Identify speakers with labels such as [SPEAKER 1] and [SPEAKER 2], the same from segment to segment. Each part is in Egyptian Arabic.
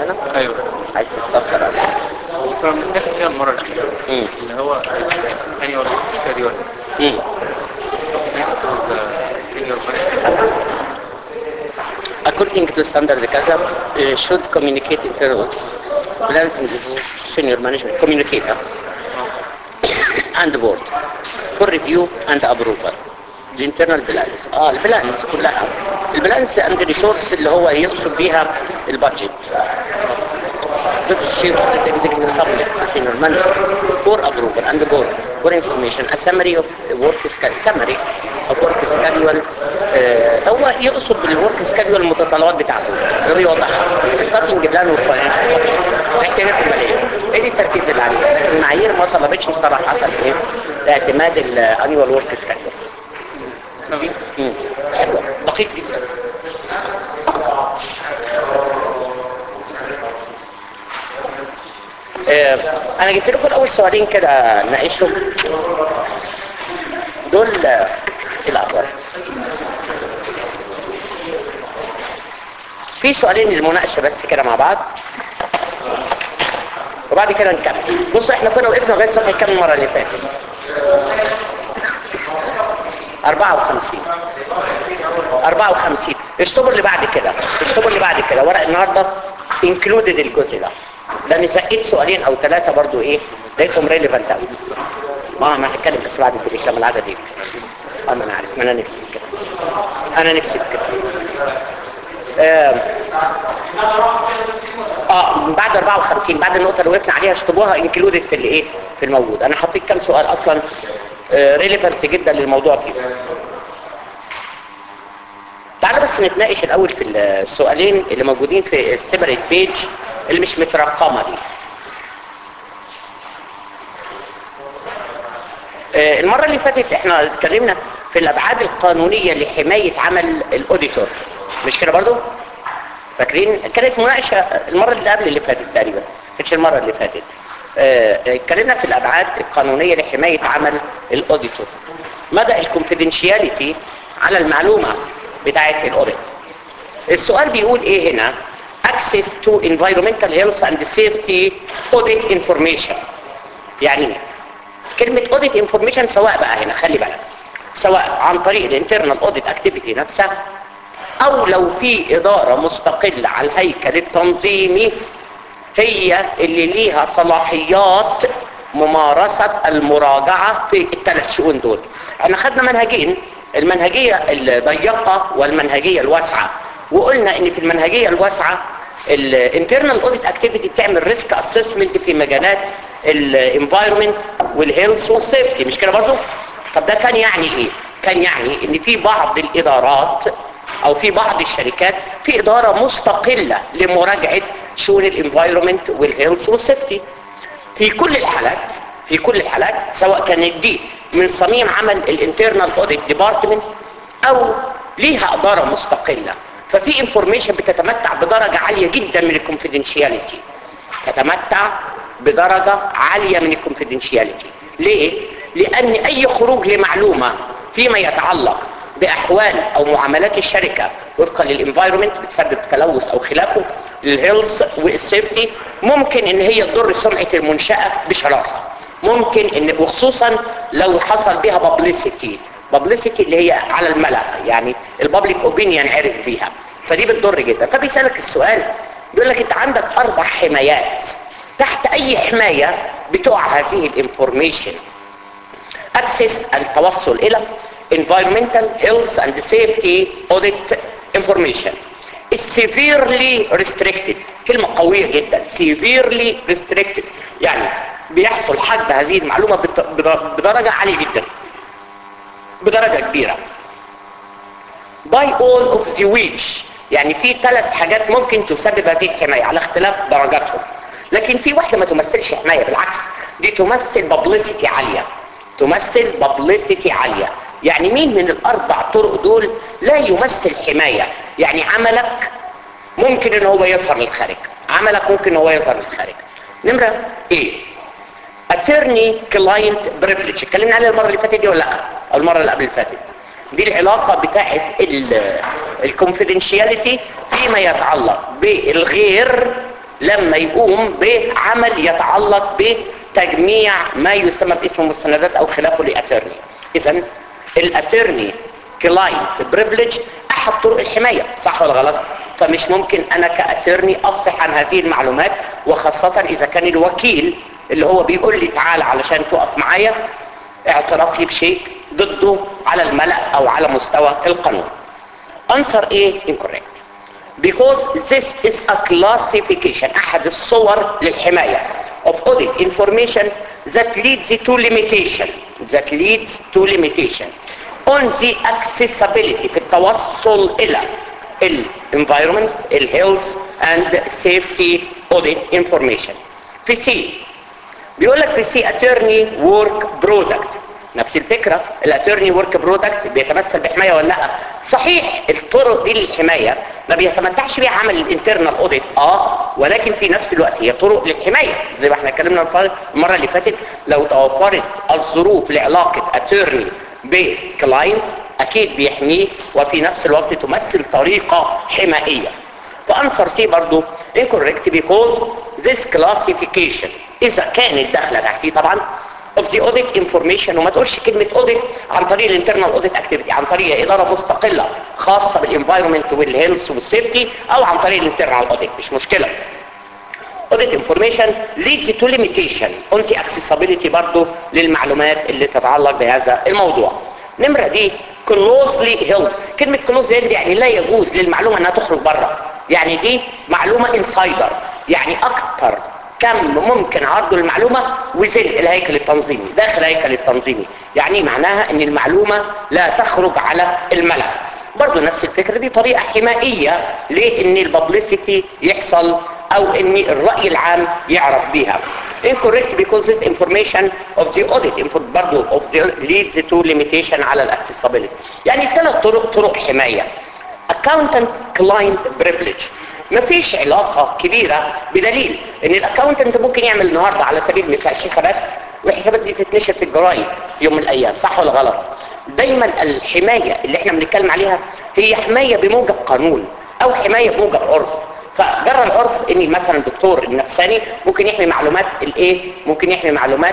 [SPEAKER 1] معينة
[SPEAKER 2] ايوه
[SPEAKER 1] عايز تستفسر عليها
[SPEAKER 2] كنا بنتكلم فيها المره الاخيره
[SPEAKER 1] مم.
[SPEAKER 2] اللي هو الانيوال كاريول
[SPEAKER 1] مم.
[SPEAKER 2] سينيور
[SPEAKER 1] according to standard كذا uh, should communicate internal plans and senior management communicate huh? and board for review and approval الانترنال بلانس اه البلانس كلها البلانس اند ريسورس اللي هو يقصد بيها البادجت Chief Executive Summit, Senior Manager, for approval and board for information, a summary of work schedule, summary of work schedule آه، هو يقصد بالورك سكادول المتطلبات بتاعته اللي هو يوضحها ستارتنج بلان وفاينانشال الاحتياجات الماليه ايه دي التركيز اللي عليها لكن المعايير ما طلبتش صراحه ايه اعتماد الانيوال ورك سكادول حلو دقيق جدا آه، انا جبت لكم اول سؤالين كده نناقشهم دول آه، الاول في سؤالين للمناقشه بس كده مع بعض وبعد كده نكمل بصوا احنا كنا وقفنا لغايه صفحه كام المره اللي فاتت 54 54 اشطبوا اللي بعد كده اشطبوا اللي بعد كده ورق النهارده انكلودد الجزء ده لان سقيت سؤالين او ثلاثه برضو ايه لقيتهم ريليفنت قوي ما انا هتكلم بس بعد البريك لما العدد يكتب اه ما انا عارف ما انا نفسي في كده انا نفسي في كده آه، اه من بعد 54 بعد النقطه اللي وقفنا عليها اشطبوها انكلودد في الايه في الموجود انا حطيت كام سؤال اصلا ريليفنت جدا للموضوع فيه تعالى بس نتناقش الاول في السؤالين اللي موجودين في السيبريت بيج اللي مش مترقمه دي آه، المره اللي فاتت احنا اتكلمنا في الابعاد القانونيه لحمايه عمل الاوديتور مش كده برضو فاكرين كانت مناقشه المره اللي قبل اللي فاتت تقريبا كانتش المره اللي فاتت آه، اتكلمنا في الابعاد القانونيه لحمايه عمل الاوديتور مدى الكونفيدنشياليتي على المعلومه بتاعه الاوديت السؤال بيقول ايه هنا access to environmental health and safety audit information يعني ايه كلمة audit information سواء بقى هنا خلي بالك سواء عن طريق الانترنال audit activity نفسها او لو في ادارة مستقلة على الهيكل التنظيمي هي اللي ليها صلاحيات ممارسة المراجعة في الثلاث شؤون دول احنا خدنا منهجين المنهجية الضيقة والمنهجية الواسعة وقلنا ان في المنهجية الواسعة الانترنال اوديت اكتيفيتي بتعمل ريسك اسسمنت في مجالات الانفايرمنت والهيلث والسيفتي مش كده برضو طب ده كان يعني ايه كان يعني ان في بعض الادارات او في بعض الشركات في اداره مستقله لمراجعه شؤون الانفايرمنت والهيلث والسيفتي في كل الحالات في كل الحالات سواء كانت دي من صميم عمل الانترنال اوديت ديبارتمنت او ليها اداره مستقله ففي انفورميشن بتتمتع بدرجه عاليه جدا من الكونفيدنشياليتي تتمتع بدرجه عاليه من الكونفيدنشياليتي ليه لان اي خروج لمعلومه فيما يتعلق باحوال او معاملات الشركه وفقا للانفايرمنت بتسبب تلوث او خلافه للهيلث والسيفتي ممكن ان هي تضر سمعه المنشاه بشراسه ممكن ان وخصوصا لو حصل بها بابليسيتي بابليسيتي اللي هي على الملأ يعني البابليك اوبينيون عرف بيها فدي بتضر جدا فبيسالك السؤال بيقول لك انت عندك اربع حمايات تحت اي حمايه بتقع هذه الانفورميشن اكسس التوصل الى environmental health and safety audit information is severely restricted كلمة قوية جدا severely restricted يعني بيحصل حد هذه المعلومة بت- بد- بدرجة عالية جدا بدرجة كبيرة by all of the which يعني في ثلاث حاجات ممكن تسبب هذه الحماية على اختلاف درجاتهم لكن في واحدة ما تمثلش حماية بالعكس دي تمثل بابليسيتي عالية تمثل بابليسيتي عالية يعني مين من الاربع طرق دول لا يمثل حماية يعني عملك ممكن ان هو يظهر للخارج عملك ممكن ان هو يظهر للخارج نمرة ايه attorney client privilege اتكلمنا عليها المرة اللي فاتت دي ولا لا او المرة اللي قبل اللي فاتت دي العلاقة بتاعت الكونفيدنشياليتي فيما يتعلق بالغير لما يقوم بعمل يتعلق بتجميع ما يسمى باسم مستندات او خلافه لاترني اذا الاترني كلاينت بريفليج احد طرق الحمايه صح ولا غلط فمش ممكن انا كاترني افصح عن هذه المعلومات وخاصه اذا كان الوكيل اللي هو بيقول لي تعال علشان تقف معايا اعتراف لي بشيء ضده على الملأ او على مستوى القانون answer A incorrect because this is a classification احد الصور للحماية of audit information that leads to limitation that leads to limitation on the accessibility في التوصل الى ال environment ال health and safety audit information في C بيقول لك في C attorney work product نفس الفكرة الاتورني ورك برودكت بيتمثل بحماية ولا لا صحيح الطرق دي للحماية ما بيتمتعش بيها عمل الانترنال اوديت اه ولكن في نفس الوقت هي طرق للحماية زي ما احنا اتكلمنا المرة اللي فاتت لو توفرت الظروف لعلاقة اتورني بكلاينت اكيد بيحميه وفي نفس الوقت تمثل طريقة حمائية فانسر سي برضو incorrect because this classification اذا كانت داخله تحتيه طبعا of the audit information وما تقولش كلمة audit عن طريق الانترنال audit activity عن طريق إدارة مستقلة خاصة بالenvironment والهيلث والسيفتي أو عن طريق الانترنال audit مش مشكلة audit information leads to limitation on the accessibility برضو للمعلومات اللي تتعلق بهذا الموضوع نمرة دي closely held كلمة closely held يعني لا يجوز للمعلومة انها تخرج بره يعني دي معلومة insider يعني اكتر كم ممكن عرض المعلومة وزن الهيكل التنظيمي داخل الهيكل التنظيمي يعني معناها ان المعلومة لا تخرج على الملأ برضو نفس الفكرة دي طريقة حمائية لان الببليسيتي يحصل او ان الرأي العام يعرف بيها incorrect because this information of the audit input برضو of the leads to limitation على الاكسسبيليتي يعني ثلاث طرق طرق حماية accountant client privilege مفيش علاقة كبيرة بدليل ان الاكاونتنت ممكن يعمل النهاردة على سبيل المثال حسابات والحسابات دي تتنشر في الجرايد في يوم من الايام صح ولا غلط دايما الحماية اللي احنا بنتكلم عليها هي حماية بموجب قانون او حماية بموجب عرف فجرى العرف ان مثلا الدكتور النفساني ممكن يحمي معلومات الايه ممكن يحمي معلومات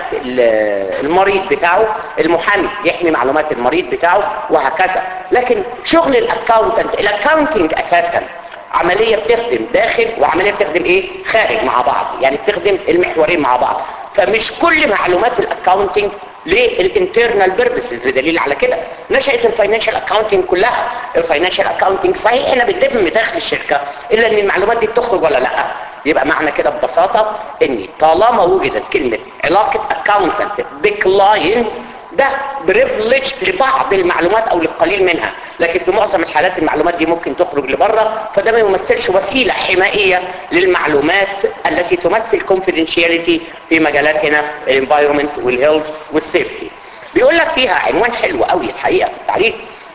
[SPEAKER 1] المريض بتاعه المحامي يحمي معلومات المريض بتاعه وهكذا لكن شغل الاكاونتنت الاكاونتنج اساسا عملية بتخدم داخل وعملية بتخدم ايه خارج مع بعض يعني بتخدم المحورين مع بعض فمش كل معلومات الاكاونتنج للانترنال بيربسز بدليل على كده نشأت الفاينانشال اكاونتنج كلها الفاينانشال اكاونتنج صحيح احنا بنتم داخل الشركة الا ان المعلومات دي بتخرج ولا لا يبقى معنى كده ببساطة ان طالما وجدت كلمة علاقة اكاونتنت بكلاينت ده بريفليج لبعض المعلومات او للقليل منها لكن في معظم الحالات المعلومات دي ممكن تخرج لبره فده ما يمثلش وسيله حمائيه للمعلومات التي تمثل confidentiality في مجالات هنا الانفايرمنت والهيلث والسيفتي بيقول لك فيها عنوان حلو قوي الحقيقه في التعريف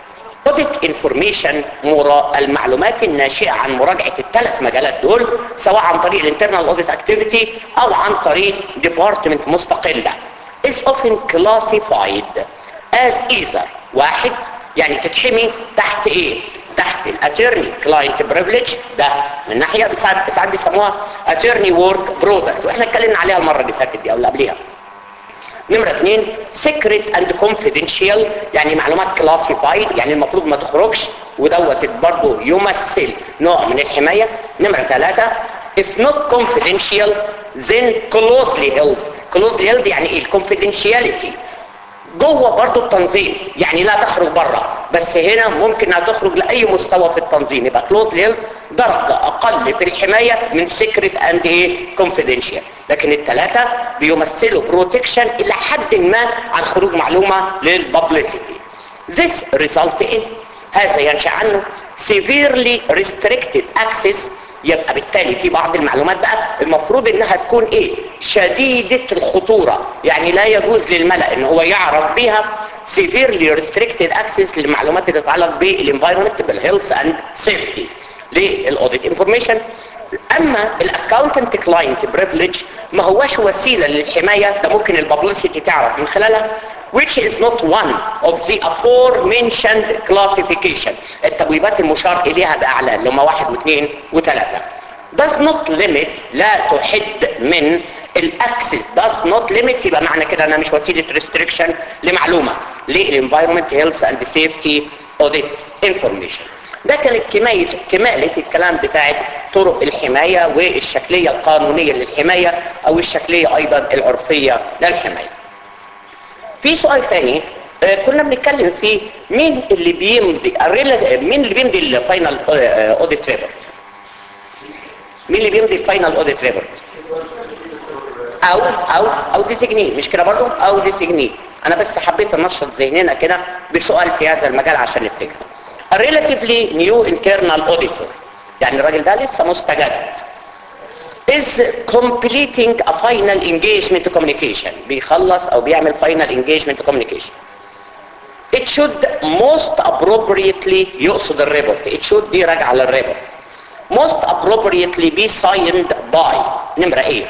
[SPEAKER 1] audit information مرا... المعلومات الناشئة عن مراجعة الثلاث مجالات دول سواء عن طريق الانترنال audit activity او عن طريق department مستقلة is often classified as either واحد يعني تتحمي تحت ايه تحت الاترني كلاينت بريفليج ده من ناحيه ساعات ساعات بيسموها اترني ورك برودكت واحنا اتكلمنا عليها المره اللي فاتت دي او اللي قبليها نمرة اثنين secret and confidential يعني معلومات classified يعني المفروض ما تخرجش ودوت برضه يمثل نوع من الحماية نمرة ثلاثة if not confidential then closely held closely held يعني ايه الكونفيدنشياليتي جوه برضو التنظيم يعني لا تخرج بره بس هنا ممكن انها تخرج لاي مستوى في التنظيم يبقى كلوز هيلد درجه اقل في الحمايه من سيكريت اند ايه كونفيدنشال لكن الثلاثه بيمثلوا بروتكشن الى حد ما عن خروج معلومه للببليسيتي this result in هذا ينشا عنه severely restricted access يبقى بالتالي في بعض المعلومات بقى المفروض انها تكون ايه شديدة الخطورة يعني لا يجوز للملأ ان هو يعرف بيها severely restricted access للمعلومات اللي تتعلق بالenvironment بالhealth and safety للاوديت انفورميشن اما الاكاونتنت كلاينت بريفليج ما هواش وسيله للحمايه ده ممكن الببليسيتي تعرف من خلالها which is not one of the aforementioned classification التبويبات المشار اليها باعلى اللي هم واحد واثنين وثلاثه does not limit لا تحد من الاكسس does not limit يبقى معنى كده انا مش وسيله restriction لمعلومه للانفايرمنت هيلث اند سيفتي اوديت انفورميشن ده كانت كماية كمالة الكلام بتاعت طرق الحماية والشكلية القانونية للحماية او الشكلية ايضا العرفية للحماية في سؤال ثاني آه، كنا بنتكلم فيه مين اللي بيمضي الريلا- مين اللي بيمضي الفاينل اوديت ريبورت مين اللي بيمضي الفاينل اوديت ريبورت او او او ديزيجني مش كده برضه او ديزيجني انا بس حبيت انشط ذهننا كده بسؤال في هذا المجال عشان نفتكر الريلاتيفلي نيو انترنال اوديتور يعني الراجل ده لسه مستجد is completing a final engagement communication بيخلص او بيعمل final engagement communication it should most appropriately يقصد الريبورت it should دي راجعه للريبورت most appropriately be signed by نمرة ايه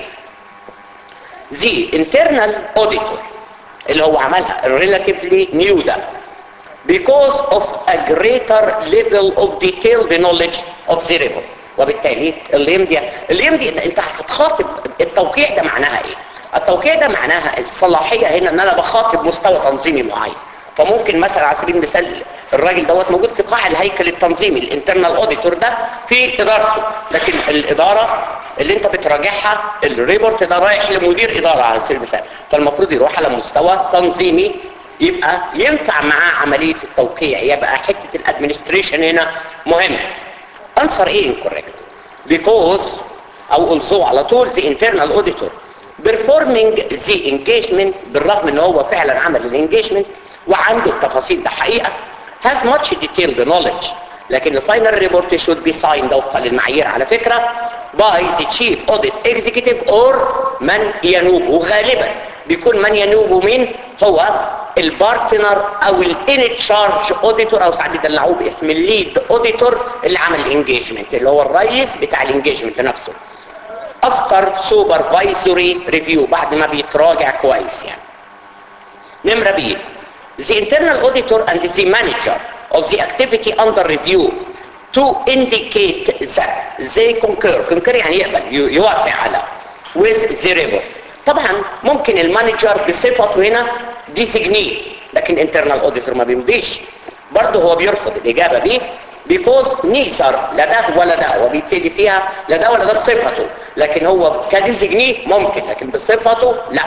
[SPEAKER 1] the internal auditor اللي هو عملها relatively new ده because of a greater level of detailed knowledge of the report وبالتالي اللي يمضي اللي يمضي انت هتخاطب التوقيع ده معناها ايه التوقيع ده معناها الصلاحيه هنا ان انا بخاطب مستوى تنظيمي معين فممكن مثلا على سبيل المثال الراجل دوت موجود في قاع الهيكل التنظيمي الانترنال اوديتور ده في ادارته لكن الاداره اللي انت بتراجعها الريبورت ده رايح لمدير اداره على سبيل المثال فالمفروض يروح على مستوى تنظيمي يبقى ينفع معاه عمليه التوقيع يبقى حته الادمنستريشن هنا مهمه answer A incorrect because او also على طول the internal auditor performing the engagement بالرغم ان هو فعلا عمل الانجيجمنت وعنده التفاصيل ده حقيقة has much detailed knowledge لكن الفاينل ريبورت should be signed وفقا للمعايير على فكرة by the chief audit executive or من ينوبه غالبا بيكون من ينوبه مين هو البارتنر او الان تشارج اوديتور او ساعات يدلعوه باسم الليد اوديتور اللي عمل الانجيجمنت اللي هو الرئيس بتاع الانجيجمنت نفسه افتر سوبرفايزوري ريفيو بعد ما بيتراجع كويس يعني نمرة بي the internal auditor and the manager of the activity under review to indicate that they concur concur يعني يقبل ي- يوافق على with the report طبعا ممكن المانجر بصفته هنا designee لكن internal auditor ما بيمضيش برضه هو بيرفض الإجابة دي because neither لا ده ولا ده وبيبتدي فيها لا ده ولا ده بصفته لكن هو كديزجني ممكن لكن بصفته لا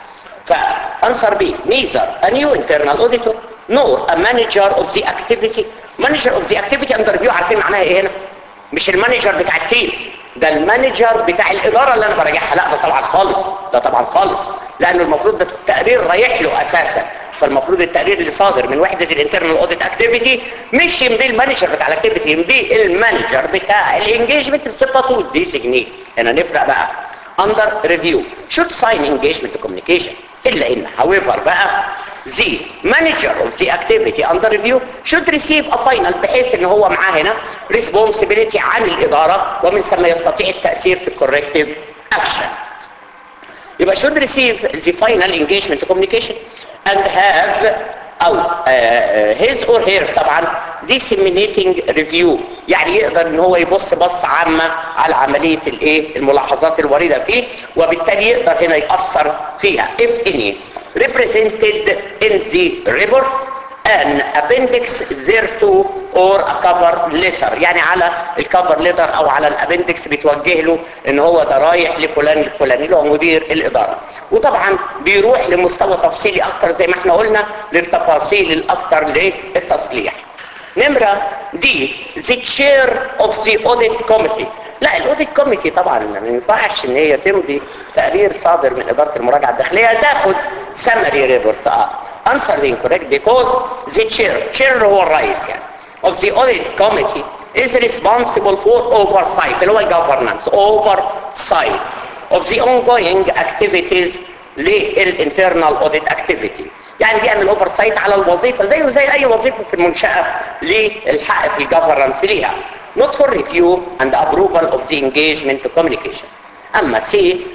[SPEAKER 1] فانسر بي neither a new internal auditor nor a manager of the activity manager of the activity under review عارفين معناها ايه هنا مش المانجر بتاع التيم ده المانجر بتاع الاداره اللي انا براجعها لا ده طبعا خالص ده طبعا خالص لانه المفروض ده التقرير رايح له اساسا فالمفروض التقرير اللي صادر من وحده الانترنال اوديت اكتيفيتي مش يمضي المانجر بتاع الاكتيفيتي يمضي المانجر بتاع الانجيجمنت بصفته الديزجني هنا نفرق بقى under review should sign engagement communication الا ان however بقى the manager of the activity under review should receive a final بحيث ان هو معاه هنا responsibility عن الاداره ومن ثم يستطيع التاثير في corrective action يبقى should receive the final engagement communication and have او uh, his or her طبعا disseminating review يعني يقدر ان هو يبص بص عامة على عملية الايه الملاحظات الواردة فيه وبالتالي يقدر هنا يأثر فيها if any represented in the report an appendix thereto or a cover letter يعني على الكفر ليتر او على الابندكس بيتوجه له ان هو ده رايح لفلان الفلاني اللي هو مدير الاداره وطبعا بيروح لمستوى تفصيلي اكتر زي ما احنا قلنا للتفاصيل الاكتر للتصليح نمرة دي the chair of the audit committee لا الاوديت كوميتي طبعا ما ينفعش ان هي تمضي تقرير صادر من اداره المراجعه الداخليه تاخد سمري ريبورت اه answer the incorrect because the chair chair هو الرئيس يعني of the audit committee is responsible for oversight اللي هو governance oversight of the ongoing activities للinternal audit activity يعني بيعمل oversight على الوظيفة زيه زي اي وظيفة في المنشأة للحق في الجفرنس ليها not for review and approval of the engagement communication اما C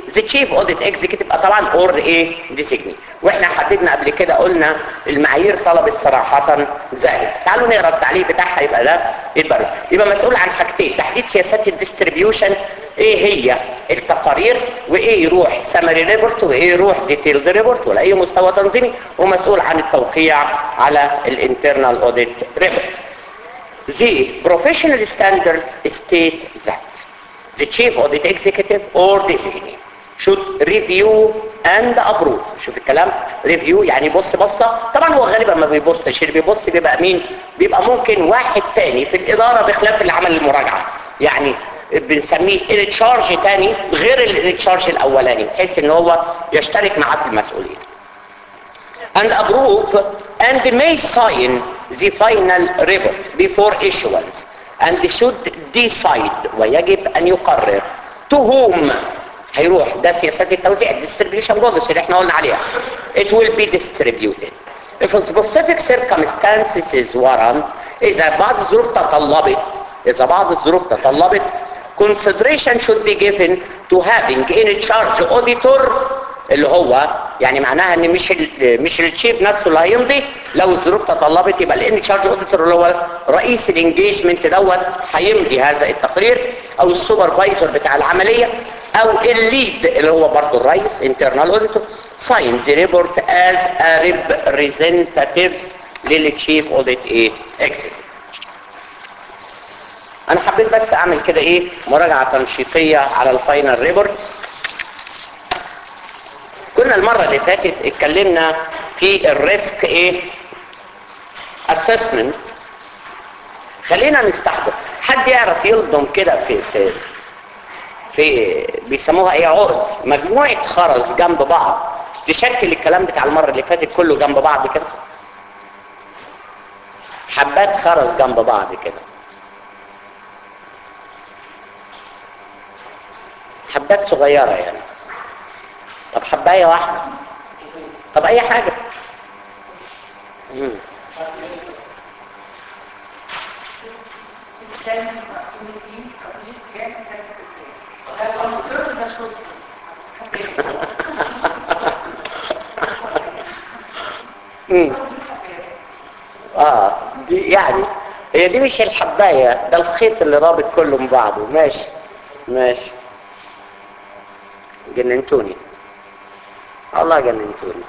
[SPEAKER 1] the chief audit executive طبعا اور ايه ديسيجني واحنا حددنا قبل كده قلنا المعايير طلبت صراحة ذلك تعالوا نقرا التعليق بتاعها يبقى ده يبقى يبقى مسؤول عن حاجتين تحديد سياسات الديستريبيوشن ايه هي التقارير وايه يروح سمري ريبورت وايه يروح ديتيلد ريبورت ولا اي مستوى تنظيمي ومسؤول عن التوقيع على الانترنال اوديت ريبورت The professional standards state that the chief audit executive or designee should review and approve شوف الكلام review يعني بص بصة طبعا هو غالبا ما بيبصش اللي بيبص بيبقى مين بيبقى ممكن واحد تاني في الإدارة بخلاف اللي عمل المراجعة يعني بنسميه التشارج تاني غير التشارج الأولاني بحيث ان هو يشترك معاه في المسؤولية and approve and may sign the final report before issuance and should decide ويجب أن يقرر to whom هيروح ده سياسات التوزيع distribution policy اللي احنا قلنا عليها it will be distributed if a specific circumstances warrant إذا بعض الظروف تطلبت إذا بعض الظروف تطلبت consideration should be given to having in charge auditor اللي هو يعني معناها ان مش ال مش التشيف نفسه اللي هيمضي لو الظروف تطلبت يبقى الان تشارج اوديتور اللي هو رئيس الانجيجمنت دوت هيمضي هذا التقرير او السوبرفايزر بتاع العمليه او الليد اللي هو برضه الرئيس انترنال اوديتور signs the report as a representative للتشيف اوديت ايه اكزيكتيف انا حبيت بس اعمل كده ايه مراجعه تنشيطيه على الفاينل ريبورت كنا المرة اللي فاتت اتكلمنا في الريسك ايه اسسمنت خلينا نستحضر حد يعرف يلضم كده في في في بيسموها ايه عقد مجموعة خرز جنب بعض تشكل الكلام بتاع المرة اللي فاتت كله جنب بعض كده حبات خرز جنب بعض كده حبات صغيرة يعني طب حباية واحدة طب اي حاجة مم. مم. اه دي يعني هي دي مش الحباية ده الخيط اللي رابط كله من بعضه ماشي ماشي جننتوني الله جننتوني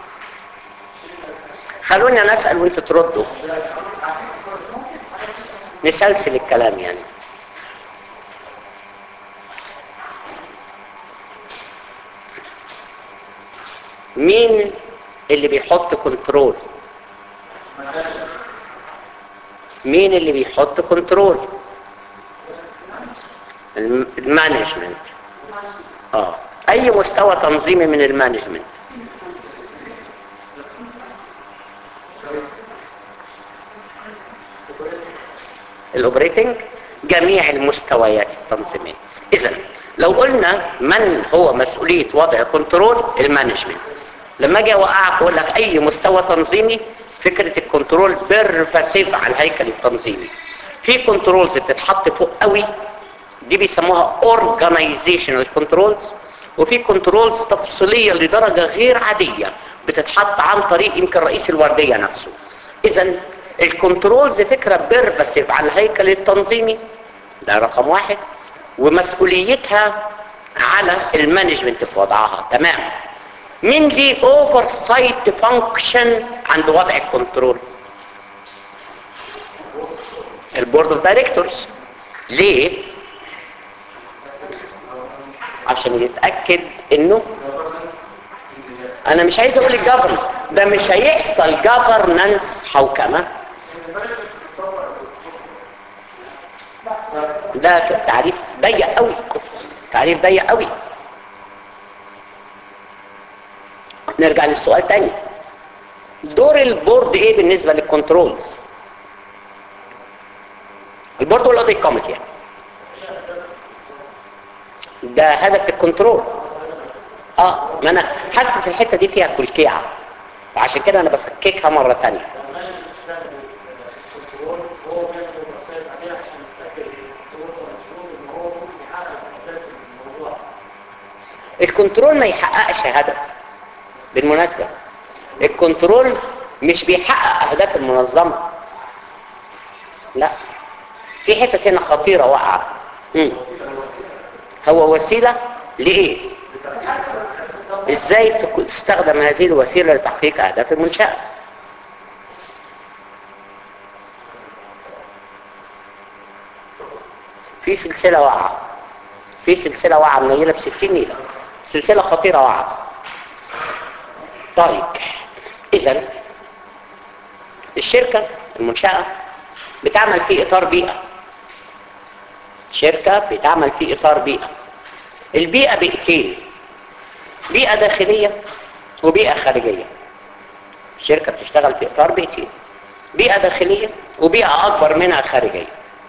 [SPEAKER 1] خلوني انا اسال وانتوا تردوا نسلسل الكلام يعني مين اللي بيحط كنترول مين اللي بيحط كنترول الم- المانجمنت اه اي مستوى تنظيمي من المانجمنت الاوبريتنج جميع المستويات التنظيميه اذا لو قلنا من هو مسؤوليه وضع كنترول المانجمنت لما اجي اوقعك واقول لك اي مستوى تنظيمي فكره الكنترول بيرفاسيف على الهيكل التنظيمي في كنترولز بتتحط فوق قوي دي بيسموها اورجانيزيشنال كنترولز وفي كنترولز تفصيليه لدرجه غير عاديه بتتحط عن طريق يمكن رئيس الورديه نفسه اذا الكنترولز فكره بيرفاسيف على الهيكل التنظيمي ده رقم واحد ومسؤوليتها على المانجمنت في وضعها تمام مين ليه اوفر سايت فانكشن عند وضع الكنترول البورد اوف دايركتورز ليه عشان يتاكد انه انا مش عايز اقول الجفرن ده مش هيحصل جفرنانس حوكمه ده تعريف ضيق قوي تعريف ضيق قوي نرجع للسؤال تاني دور البورد ايه بالنسبه للكنترولز البورد ولا الاوديت كوميتي يعني ده هدف الكنترول اه ما انا حاسس الحته دي فيها كلكيعه وعشان كده انا بفككها مره ثانيه الكنترول ما يحققش هدف بالمناسبة الكنترول مش بيحقق اهداف المنظمة لا في حتة هنا خطيرة واقعة مم. هو وسيلة لإيه ازاي تك- تستخدم هذه الوسيلة لتحقيق اهداف المنشأة في سلسلة واقعة في سلسلة واقعة منيلة بستين نيلة سلسلة خطيرة واقعة طيب اذا الشركة المنشأة بتعمل في اطار بيئة شركة بتعمل في اطار بيئة البيئة بيئتين بيئة داخلية وبيئة خارجية الشركة بتشتغل في اطار بيئتين بيئة داخلية وبيئة اكبر منها خارجية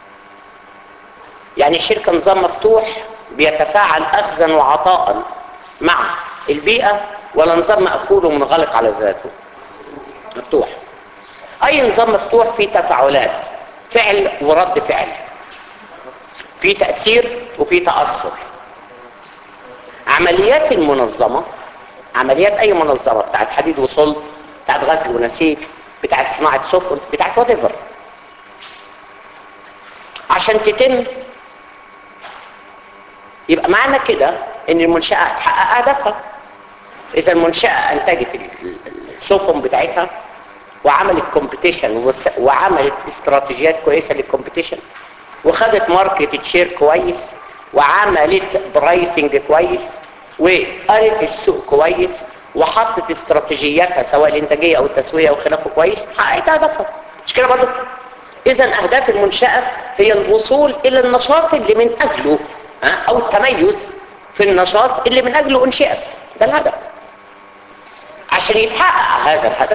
[SPEAKER 1] يعني الشركة نظام مفتوح بيتفاعل اخذا وعطاء مع البيئة ولا نظام مقفول ومنغلق على ذاته مفتوح اي نظام مفتوح فيه تفاعلات فعل ورد فعل في تأثير وفي تأثر عمليات المنظمة عمليات اي منظمة بتاعت حديد وصلب بتاعت غزل ونسيج بتاعت صناعة سفن بتاعت whatever عشان تتم يبقى معنى كده ان المنشأة هتحقق اهدافها اذا المنشأة انتجت ال- ال- السفن بتاعتها وعملت كومبيتيشن وعملت استراتيجيات كويسة للكومبيتيشن وخدت ماركت شير كويس وعملت برايسنج كويس وقرت السوق كويس وحطت استراتيجياتها سواء الانتاجيه او التسويه او خلافه كويس حققت هدفها مش كده برضه اذا اهداف المنشاه هي الوصول الى النشاط اللي من اجله ها، او التميز في النشاط اللي من اجله انشئت ده الهدف عشان يتحقق هذا الهدف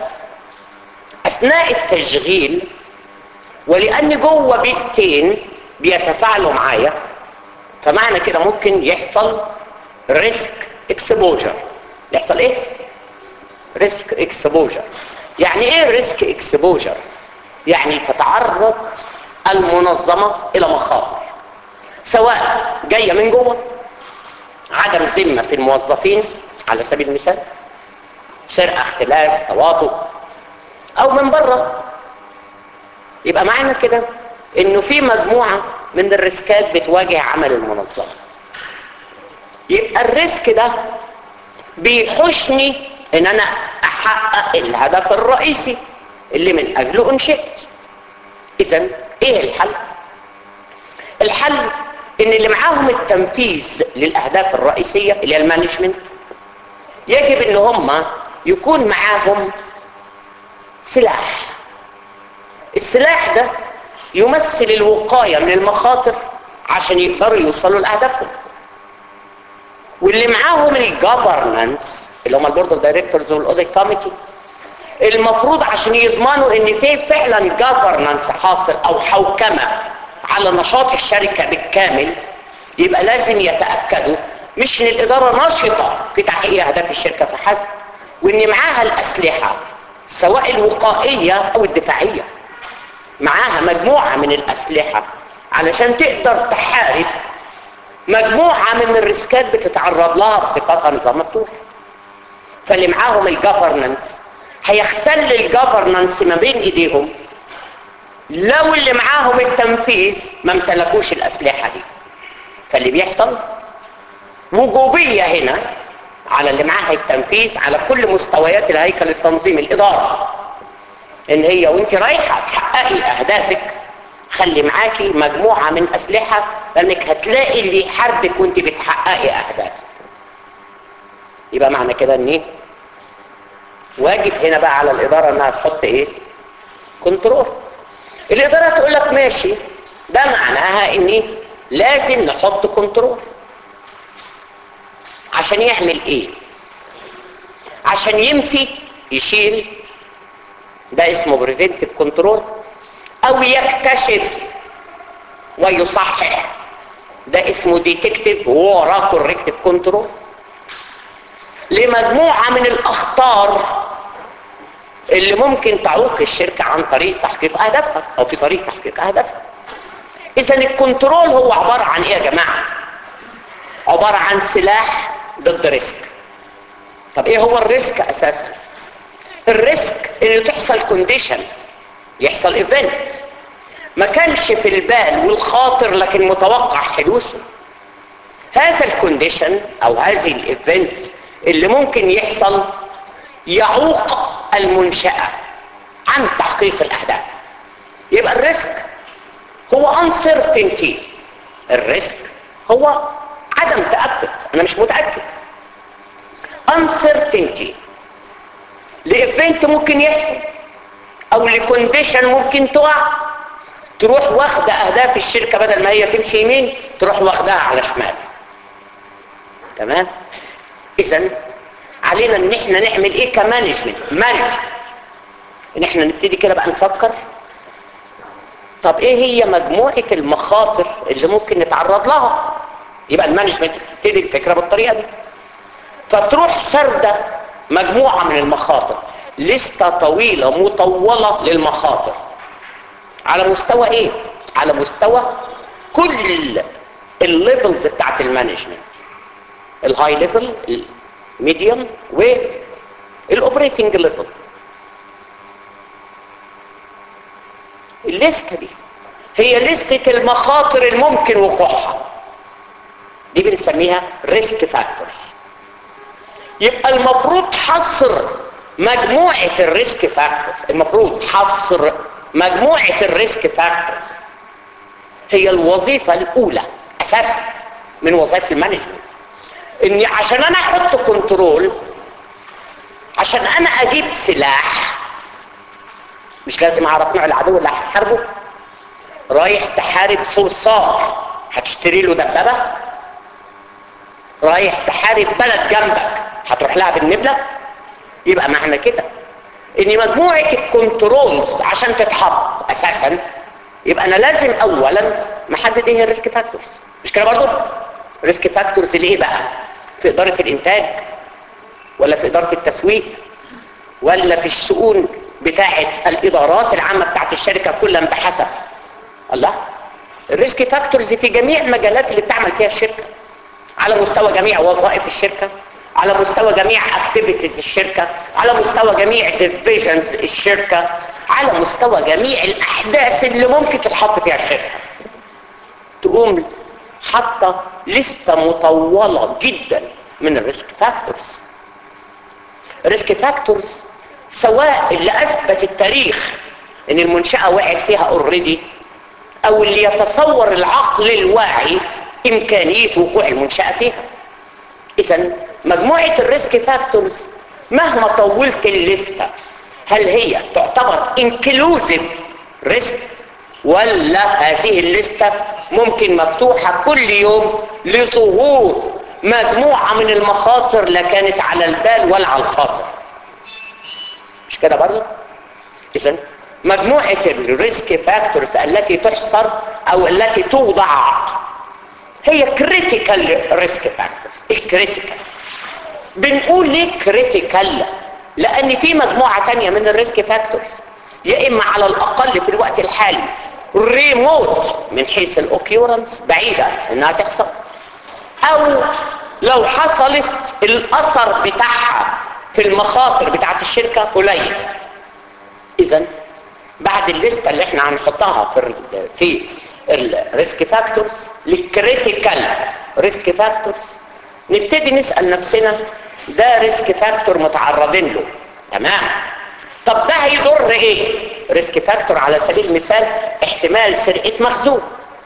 [SPEAKER 1] اثناء التشغيل ولان جوه بيئتين بيتفاعلوا معايا فمعنى كده ممكن يحصل ريسك اكسبوجر يحصل ايه ريسك اكسبوجر يعني ايه ريسك اكسبوجر يعني تتعرض المنظمة الى مخاطر سواء جاية من جوه عدم ذمة في الموظفين على سبيل المثال سرقة اختلاس تواطؤ او من بره يبقى معنى كده انه في مجموعة من الريسكات بتواجه عمل المنظمة يبقى الريسك ده بيحشني ان انا احقق الهدف الرئيسي اللي من اجله انشئت اذا ايه الحل الحل ان اللي معاهم التنفيذ للاهداف الرئيسية اللي هي المانجمنت يجب ان هم يكون معاهم سلاح السلاح ده يمثل الوقاية من المخاطر عشان يقدروا يوصلوا لأهدافهم واللي معاهم الجفرنانس اللي هم البورد اوف دايركتورز والاوديت كوميتي المفروض عشان يضمنوا ان في فعلا جفرنانس حاصل او حوكمه على نشاط الشركه بالكامل يبقى لازم يتاكدوا مش ان الاداره نشطه في تحقيق اهداف الشركه فحسب وان معاها الاسلحه سواء الوقائيه او الدفاعيه معاها مجموعه من الاسلحه علشان تقدر تحارب مجموعه من الريسكات بتتعرض لها بصفتها نظام مفتوح فاللي معاهم الجفرنانس هيختل الجفرنانس ما بين ايديهم لو اللي معاهم التنفيذ ما امتلكوش الاسلحه دي فاللي بيحصل وجوبيه هنا على اللي معاها التنفيذ على كل مستويات الهيكل التنظيمي الاداره ان هي وانت رايحه تحققي اهدافك خلي معاكي مجموعه من اسلحه لانك هتلاقي اللي يحاربك وانت بتحققي اهدافك يبقى معنى كده ان ايه واجب هنا بقى على الاداره انها تحط ايه كنترول الاداره تقول لك ماشي ده معناها ان لازم نحط كنترول عشان يعمل ايه عشان ينفي يشيل ده اسمه بريفنتيف كنترول او يكتشف ويصحح ده اسمه ديتكتيف ووراه كوركتيف كنترول لمجموعة من الأخطار اللي ممكن تعوق الشركة عن طريق تحقيق أهدافها أو في طريق تحقيق أهدافها إذا الكنترول هو عبارة عن إيه يا جماعة؟ عبارة عن سلاح ضد ريسك طب ايه هو الريسك اساسا الريسك ان تحصل كونديشن يحصل ايفنت ما كانش في البال والخاطر لكن متوقع حدوثه هذا الكونديشن او هذه الايفنت اللي ممكن يحصل يعوق المنشأة عن تحقيق الاهداف يبقى الريسك هو uncertainty الريسك هو عدم تأكد انا مش متأكد uncertainty لإيفنت ممكن يحصل او لكونديشن ممكن تقع تروح واخدة اهداف الشركة بدل ما هي تمشي يمين تروح واخدها على شمال تمام اذا علينا ان احنا نعمل ايه كمانجمنت مانجمنت ان احنا نبتدي كده بقى نفكر طب ايه هي مجموعة المخاطر اللي ممكن نتعرض لها يبقى المانجمنت بتبتدي الفكرة بالطريقة دي فتروح سردة مجموعة من المخاطر لستة طويلة مطولة للمخاطر على مستوى ايه على مستوى كل الليفلز بتاعت المانجمنت الهاي ليفل الميديوم والاوبريتنج ليفل الليسته دي هي لستة المخاطر الممكن وقوعها دي بنسميها ريسك فاكتورز يبقى المفروض حصر مجموعة الريسك فاكتورز المفروض حصر مجموعة الريسك فاكتورز هي الوظيفة الأولى أساسا من وظائف المانجمنت إني عشان أنا أحط كنترول عشان أنا أجيب سلاح مش لازم أعرف نوع العدو اللي هحاربه رايح تحارب صرصار هتشتري له دبابة رايح تحارب بلد جنبك هتروح لها بالنبلة يبقى معنى كده ان مجموعة الكنترولز عشان تتحط اساسا يبقى انا لازم اولا محدد ايه الريسك فاكتورز مش كده برضو ريسك فاكتورز اللي ايه بقى في ادارة الانتاج ولا في ادارة التسويق ولا في الشؤون بتاعة الادارات العامة بتاعة الشركة كلها بحسب الله الريسك فاكتورز في جميع المجالات اللي بتعمل فيها الشركة على مستوى جميع وظائف الشركة على مستوى جميع اكتيفيتيز الشركة على مستوى جميع ديفيجنز الشركة على مستوى جميع الاحداث اللي ممكن تتحط فيها الشركة تقوم حاطه لستة مطولة جدا من الريسك فاكتورز الريسك فاكتورز سواء اللي اثبت التاريخ ان المنشأة وقعت فيها اوريدي او اللي يتصور العقل الواعي امكانية وقوع المنشأة فيها اذا مجموعة الريسك فاكتورز مهما طولت الليستة هل هي تعتبر انكلوزيف ريسك ولا هذه الليستة ممكن مفتوحة كل يوم لظهور مجموعة من المخاطر لا كانت على البال ولا على الخاطر مش كده برضه اذا مجموعة الريسك فاكتورز التي تحصر او التي توضع هي كريتيكال ريسك فاكتورز الكريتيكال بنقول ليه كريتيكال لان في مجموعة تانية من الريسك فاكتورز يا اما على الاقل في الوقت الحالي ريموت من حيث الاوكيورنس بعيدة انها تحصل او لو حصلت الاثر بتاعها في المخاطر بتاعت الشركة قليل اذا بعد الليستة اللي احنا هنحطها في في الريسك فاكتورز للكريتيكال ريسك فاكتورز نبتدي نسأل نفسنا ده ريسك فاكتور متعرضين له تمام طب ده هيضر ايه ريسك فاكتور على سبيل المثال احتمال سرقة مخزون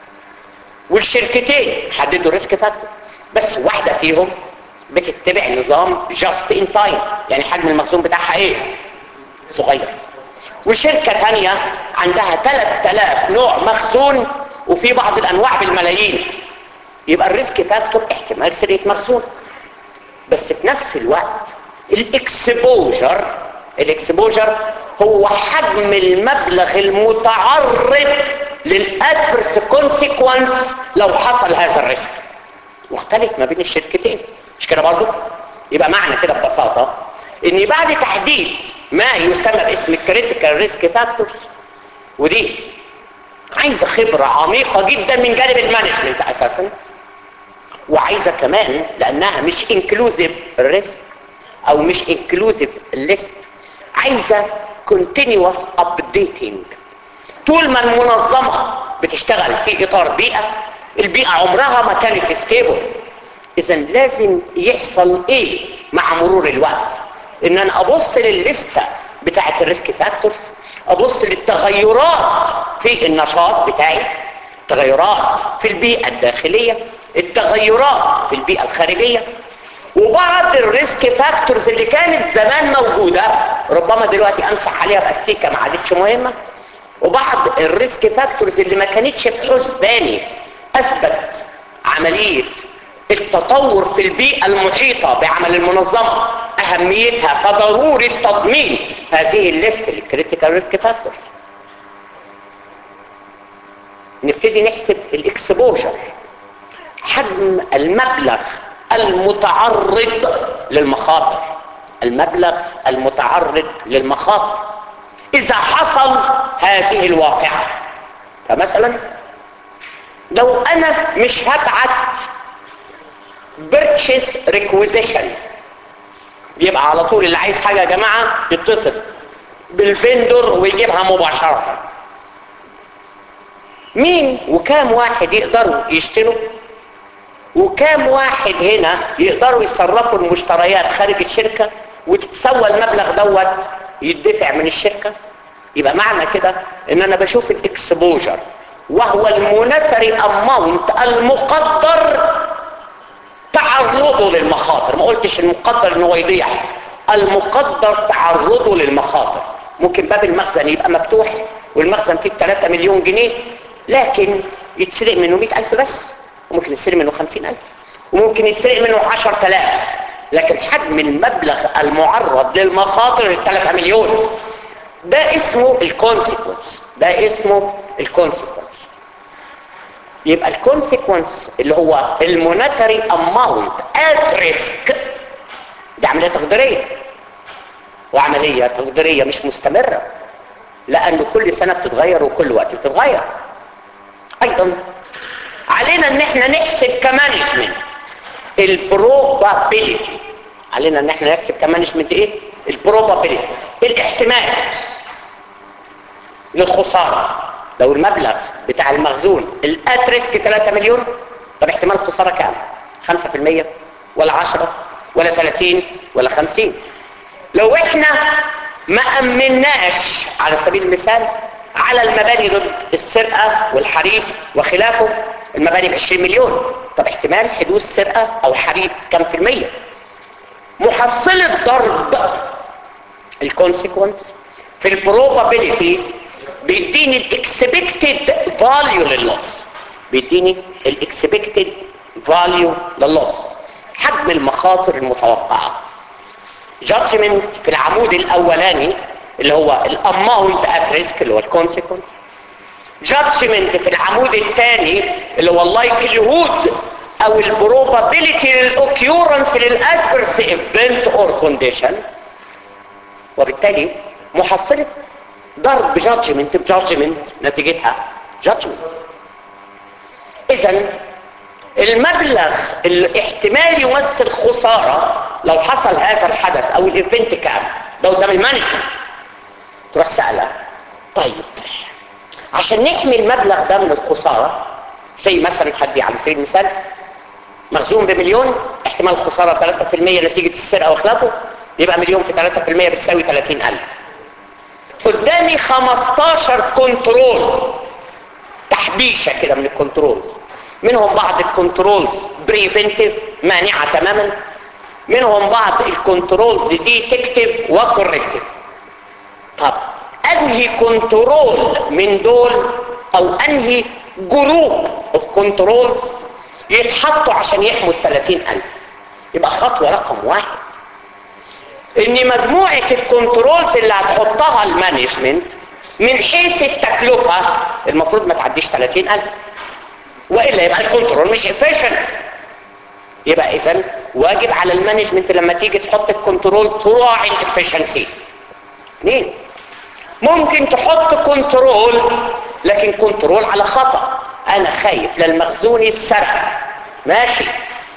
[SPEAKER 1] والشركتين حددوا ريسك فاكتور بس واحدة فيهم بتتبع نظام جاست ان تايم يعني حجم المخزون بتاعها ايه صغير وشركة تانية عندها 3000 نوع مخزون وفي بعض الانواع بالملايين يبقى الريسك فاكتور احتمال سرقة مخزون بس في نفس الوقت الاكسبوجر الاكسبوجر هو حجم المبلغ المتعرض للادفرس كونسيكونس لو حصل هذا الريسك مختلف ما بين الشركتين مش كده برضه يبقى معنى كده ببساطة ان بعد تحديد ما يسمى باسم الكريتيكال ريسك فاكتورز ودي عايزه خبرة عميقة جدا من جانب المانجمنت اساسا وعايزة كمان لانها مش انكلوزيف ريسك او مش انكلوزيف ليست عايزة continuous updating طول ما المنظمة بتشتغل في اطار بيئة البيئة عمرها ما كانت ستيبل اذا لازم يحصل ايه مع مرور الوقت ان انا ابص للليستة بتاعت الريسك فاكتورز ابص للتغيرات في النشاط بتاعي التغيرات في البيئة الداخلية التغيرات في البيئة الخارجية وبعض الريسك فاكتورز اللي كانت زمان موجودة ربما دلوقتي امسح عليها باستيكة ما عادتش مهمة وبعض الريسك فاكتورز اللي ما كانتش في حسباني اثبت عملية التطور في البيئة المحيطة بعمل المنظمة اهميتها فضرورة تضمين هذه الليست الكريتيكال ريسك فاكتورز نبتدي نحسب الاكسبوجر حجم المبلغ المتعرض للمخاطر المبلغ المتعرض للمخاطر اذا حصل هذه الواقعة فمثلا لو انا مش هبعت purchase requisition يبقى على طول اللي عايز حاجة يا جماعة يتصل بالفندور ويجيبها مباشرة مين وكام واحد يقدروا يشتروا وكام واحد هنا يقدروا يصرفوا المشتريات خارج الشركة وتتسوى المبلغ دوت يدفع من الشركة يبقى معنى كده ان انا بشوف الاكسبوجر وهو المونتري اماونت المقدر تعرضه للمخاطر ما قلتش المقدر ان هو يضيع المقدر تعرضه للمخاطر ممكن باب المخزن يبقى مفتوح والمخزن فيه 3 مليون جنيه لكن يتسرق منه 100000 بس وممكن يتسرق منه 50000 وممكن يتسرق منه 10000 لكن حجم المبلغ المعرض للمخاطر 3 مليون ده اسمه الكونسيكونس ده اسمه الكونسيكونس يبقى الكونسيكونس اللي هو المونتري اماونت ات ريسك دي عمليه تقديريه وعمليه تقديريه مش مستمره لانه كل سنه بتتغير وكل وقت بتتغير ايضا علينا ان احنا نحسب كمانجمنت البروبابيليتي علينا ان احنا نحسب كمانجمنت ايه البروبابيليتي الاحتمال للخساره لو المبلغ بتاع المخزون الات ريسك 3 مليون طب احتمال الخساره كام 5% ولا 10 ولا 30 ولا 50 لو احنا ما امناش على سبيل المثال على المباني ضد السرقه والحريق وخلافه المباني ب 20 مليون طب احتمال حدوث سرقه او حريق كم في الميه محصله ضرب الكونسيكونس في البروبابيليتي بيديني الاكسبكتد فاليو لللوس بيديني الاكسبكتد فاليو لللوس حجم المخاطر المتوقعه جادجمنت في العمود الاولاني اللي هو الاماونت ات ريسك اللي هو الكونسيكونس جادجمنت في العمود الثاني اللي هو اللايكليهود او البروبابيلتي للاوكيورنس للادفرس ايفنت اور كونديشن وبالتالي محصله ضرب جادجمنت بجادجمنت نتيجتها جادجمنت اذا المبلغ اللي احتمال يمثل خسارة لو حصل هذا الحدث او الايفنت كام ده قدام المانجمنت تروح سألة طيب عشان نحمي المبلغ ده من الخسارة زي مثلا حد على سبيل المثال مخزون بمليون احتمال خسارة 3% نتيجة السرقة وخلافه يبقى مليون في 3% بتساوي 30000 قدامي 15 كنترول تحبيشة كده من الكنترولز منهم بعض الكنترولز بريفنتيف مانعة تماما منهم بعض الكنترولز ديتكتيف وكوركتيف طب انهي كنترول من دول او انهي جروب اوف كنترولز يتحطوا عشان يحموا ال 30000 يبقى خطوة رقم واحد ان مجموعة الكنترولز اللي هتحطها المانجمنت من حيث التكلفة المفروض ما تعديش 30000 وإلا يبقى الكنترول مش efficient يبقى اذا واجب على المانجمنت لما تيجي تحط الكنترول تراعي الافشنسي اثنين ممكن تحط كنترول لكن كنترول على خطأ انا خايف للمخزون يتسرق ماشي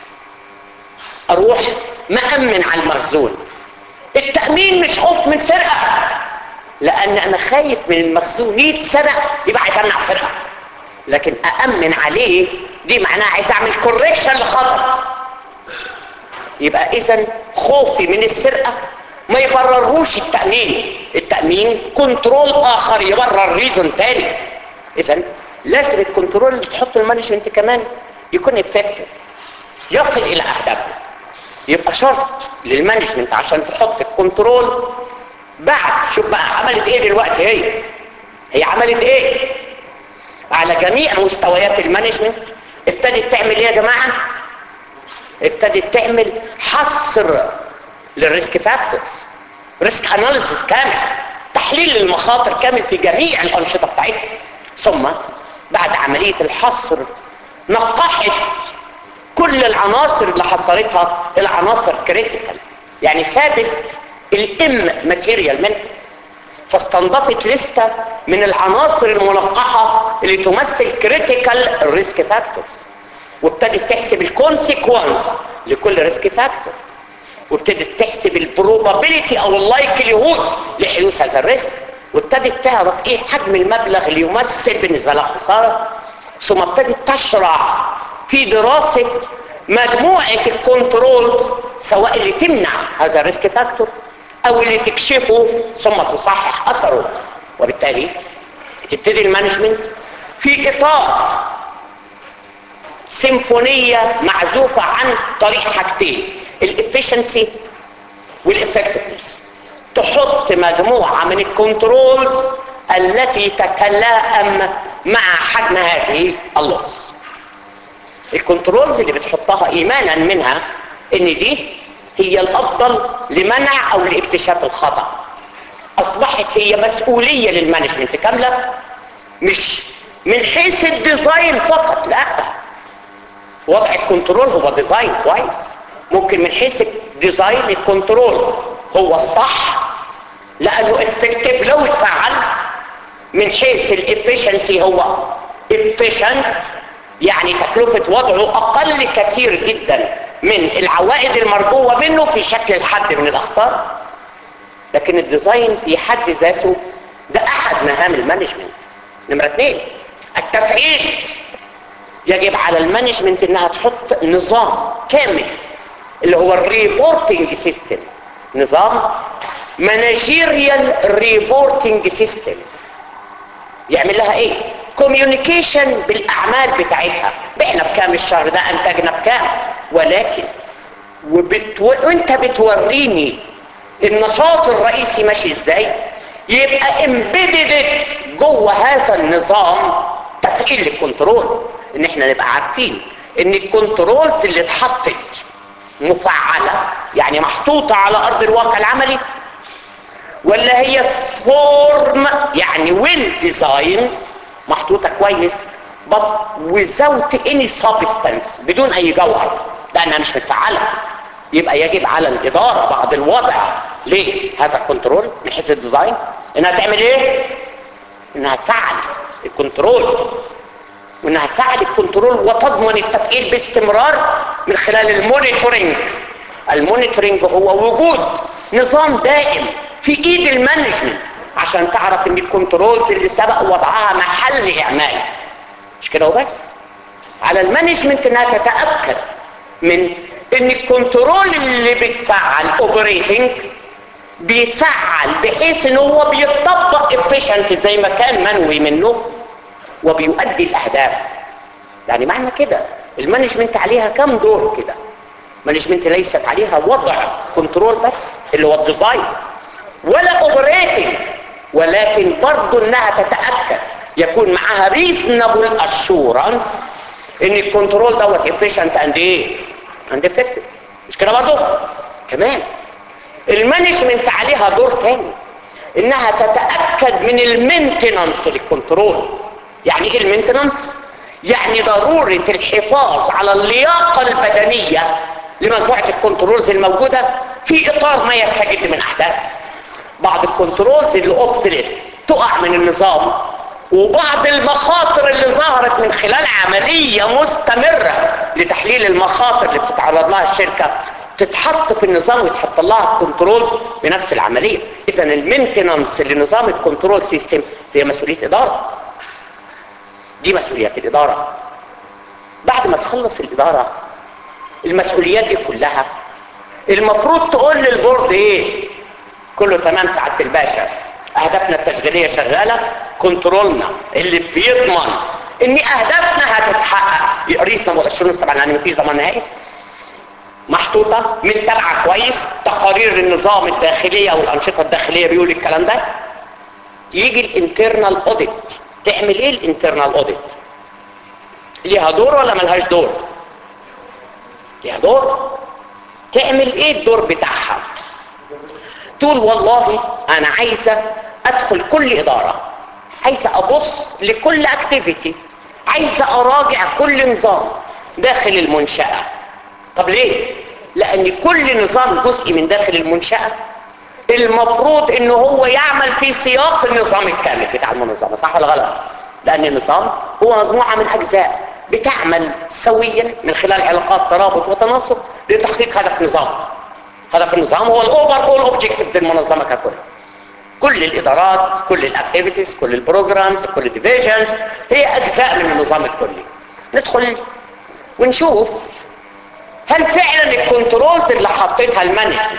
[SPEAKER 1] اروح مأمن على المخزون التأمين مش خوف من سرقة لان انا خايف من المخزون يتسرق يبقى عايز امنع سرقة لكن أأمن عليه دي معناها عايز اعمل كوريكشن لخطر يبقى اذا خوفي من السرقة ما يبررهوش التأمين التأمين كنترول اخر يبرر ريزون تاني اذا لازم الكنترول اللي تحط المانجمنت كمان يكون افكتيف يصل الى اهدافه يبقى شرط للمانجمنت عشان تحط الكنترول بعد شوف بقى عملت ايه دلوقتي هي هي عملت ايه على جميع مستويات المانجمنت ابتدت تعمل ايه يا جماعه ابتدت تعمل حصر للريسك فاكتورز ريسك اناليسيس كامل تحليل المخاطر كامل في جميع الانشطه بتاعتها ثم بعد عمليه الحصر نقحت كل العناصر اللي حصرتها العناصر كريتيكال يعني سابت الام ماتيريال منها فاستنضفت لستة من العناصر المنقحة اللي تمثل كريتيكال ريسك فاكتورز وابتدت تحسب الكونسيكونس لكل ريسك فاكتور وابتدت تحسب البروبابيليتي او اللايكليهود لحدوث هذا الريسك وابتدت تعرف ايه حجم المبلغ اللي يمثل بالنسبه لها خساره ثم ابتدت تشرع في دراسه مجموعه الكنترولز سواء اللي تمنع هذا الريسك فاكتور او اللي تكشفه ثم تصحح اثره وبالتالي تبتدي المانجمنت في اطار سيمفونية معزوفة عن طريق حاجتين الافشنسي والافكتفنس تحط مجموعة من الكنترولز التي تتلائم مع حجم هذه اللص الكنترولز اللي بتحطها ايمانا منها ان دي هي الافضل لمنع او لاكتشاف الخطأ اصبحت هي مسؤولية للمانجمنت كاملة مش من حيث الديزاين فقط لا وضع الكنترول هو ديزاين كويس ممكن من حيث الديزاين الكنترول هو الصح لانه افكتيف لو اتفعل من حيث الافشنسي هو efficient يعني تكلفة وضعه اقل كثير جدا من العوائد المرجوة منه في شكل الحد من الاخطار لكن الديزاين في حد ذاته ده احد مهام المانجمنت نمرة اثنين التفعيل يجب على المانجمنت انها تحط نظام كامل اللي هو الريبورتنج سيستم نظام مانجيريال ريبورتنج سيستم يعمل لها ايه كوميونيكيشن بالاعمال بتاعتها بعنا بكام الشهر ده انتجنا بكام ولكن وبتو... وانت بتوريني النشاط الرئيسي ماشي ازاي يبقى امبيدد جوه هذا النظام تفعيل الكنترول ان احنا نبقى عارفين ان الكنترولز اللي اتحطت مفعلة يعني محطوطة على ارض الواقع العملي ولا هي فورم يعني ويل ديزاين محطوطة كويس but without any substance بدون اي جوهر لانها مش متفعلة يبقى يجب على الادارة بعد الوضع ليه هذا الكنترول من حيث الديزاين انها تعمل ايه انها تفعل الكنترول وانها تفعل الكنترول وتضمن التفعيل باستمرار من خلال المونيتورنج المونيتورنج هو وجود نظام دائم في ايد المانجمنت عشان تعرف ان الكنترولز اللي سبق وضعها محل اعمال مش كده وبس على المانجمنت انها تتاكد من ان الكنترول اللي بيتفعل اوبريتنج بيتفعل بحيث ان هو بيطبق افيشنت زي ما كان منوي منه وبيؤدي الاهداف يعني معنى كده المانجمنت عليها كم دور كده مانجمنت ليست عليها وضع كنترول بس اللي هو الديزاين ولا اوبريتنج ولكن برضه انها تتاكد يكون معاها ريزنبل اشورنس ان الكنترول دوت افيشنت اند ايه اند افكتيف مش كده برضه كمان المانجمنت عليها دور تاني انها تتاكد من المينتنانس للكنترول يعني ايه المينتنانس يعني ضروره الحفاظ على اللياقه البدنيه لمجموعه الكنترولز الموجوده في اطار ما يستجد من احداث بعض الكنترولز اللي اوبسلت تقع من النظام وبعض المخاطر اللي ظهرت من خلال عملية مستمرة لتحليل المخاطر اللي بتتعرض لها الشركة تتحط في النظام ويتحط لها كنترولز بنفس العمليه اذا المينتنانس لنظام الكنترول سيستم هي مسؤوليه اداره دي مسؤوليات الاداره بعد ما تخلص الاداره المسؤوليات دي كلها المفروض تقول للبورد ايه كله تمام سعاده الباشا اهدافنا التشغيليه شغاله كنترولنا اللي بيضمن ان اهدافنا هتتحقق ريزنبل اشورنس طبعا يعني مفيش ضمان نهائي محطوطه متبعه كويس تقارير النظام الداخليه او الانشطه الداخليه بيقول الكلام ده يجي الانترنال اوديت تعمل ايه الانترنال اوديت ليها دور ولا ملهاش دور ليها دور تعمل ايه الدور بتاعها تقول والله انا عايزه ادخل كل اداره عايزه ابص لكل اكتيفيتي عايزه اراجع كل نظام داخل المنشاه طب ليه لان كل نظام جزء من داخل المنشاه المفروض ان هو يعمل في سياق النظام الكامل بتاع المنظمه صح ولا غلط لان النظام هو مجموعه من اجزاء بتعمل سويا من خلال علاقات ترابط وتناسق لتحقيق هدف نظام هدف النظام هو الاوفر اول اوبجكتيفز المنظمه ككل كل الادارات كل الاكتيفيتيز كل البروجرامز كل الديفيجنز هي اجزاء من النظام الكلي ندخل ونشوف هل فعلا الكنترولز اللي حطيتها المانجمنت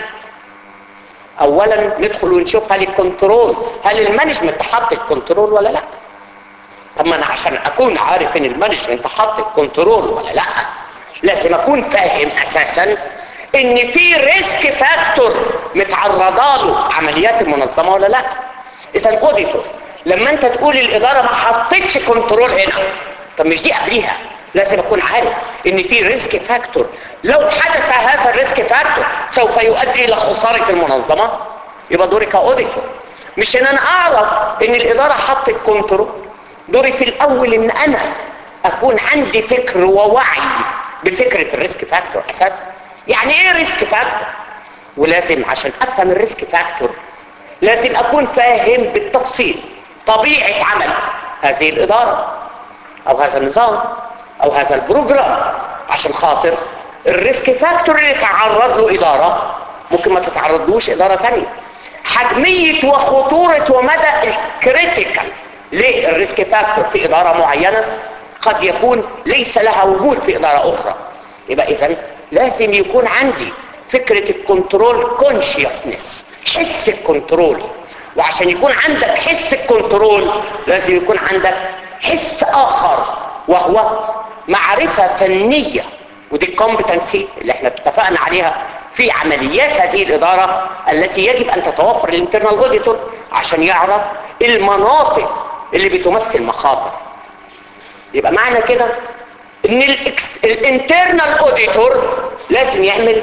[SPEAKER 1] اولا ندخل ونشوف هل الكنترول هل المانجمنت حط الكنترول ولا لا طب ما انا عشان اكون عارف ان المانجمنت حط الكنترول ولا لا لازم اكون فاهم اساسا ان في ريسك فاكتور متعرضه له عمليات المنظمه ولا لا اذا اوديتور لما انت تقول الاداره ما حطتش كنترول هنا طب مش دي قبليها لازم اكون عارف ان في ريسك فاكتور لو حدث هذا الريسك فاكتور سوف يؤدي الى خساره المنظمه يبقى دوري كاوديتور مش ان انا اعرف ان الاداره حطت كنترول دوري في الاول ان انا اكون عندي فكر ووعي بفكره الريسك فاكتور اساسا يعني ايه ريسك فاكتور ولازم عشان افهم الريسك فاكتور لازم اكون فاهم بالتفصيل طبيعه عمل هذه الاداره او هذا النظام او هذا البروجرام عشان خاطر الريسك فاكتور اللي تعرض له اداره ممكن ما تتعرضلوش اداره ثانيه حجميه وخطوره ومدى الكريتيكال للريسك فاكتور في اداره معينه قد يكون ليس لها وجود في اداره اخرى يبقى اذا لازم يكون عندي فكره الكنترول كونشيوسنس حس الكنترول وعشان يكون عندك حس الكنترول لازم يكون عندك حس اخر وهو معرفه فنيه ودي الكومبتنسي اللي احنا اتفقنا عليها في عمليات هذه الاداره التي يجب ان تتوفر الانترنال اوديتور عشان يعرف المناطق اللي بتمثل مخاطر يبقى معنى كده ان الانترنال اوديتور لازم يعمل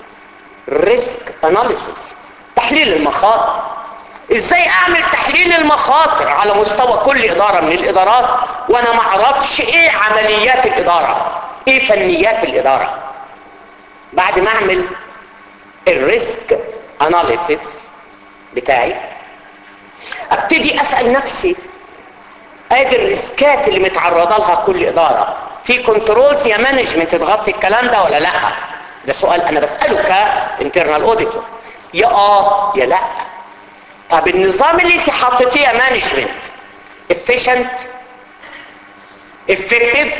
[SPEAKER 1] ريسك اناليسيس تحليل المخاطر ازاي اعمل تحليل المخاطر على مستوى كل اداره من الادارات وانا ما اعرفش ايه عمليات الاداره ايه فنيات الاداره بعد ما اعمل الريسك اناليسيس بتاعي ابتدي اسال نفسي ادي الريسكات اللي متعرضه لها كل اداره في كنترولز يا مانجمنت تغطي الكلام ده ولا لا ده سؤال انا بساله كانترنال اوديتور يا اه يا لا طب النظام اللي انت حطيتيه يا مانجمنت efficient effective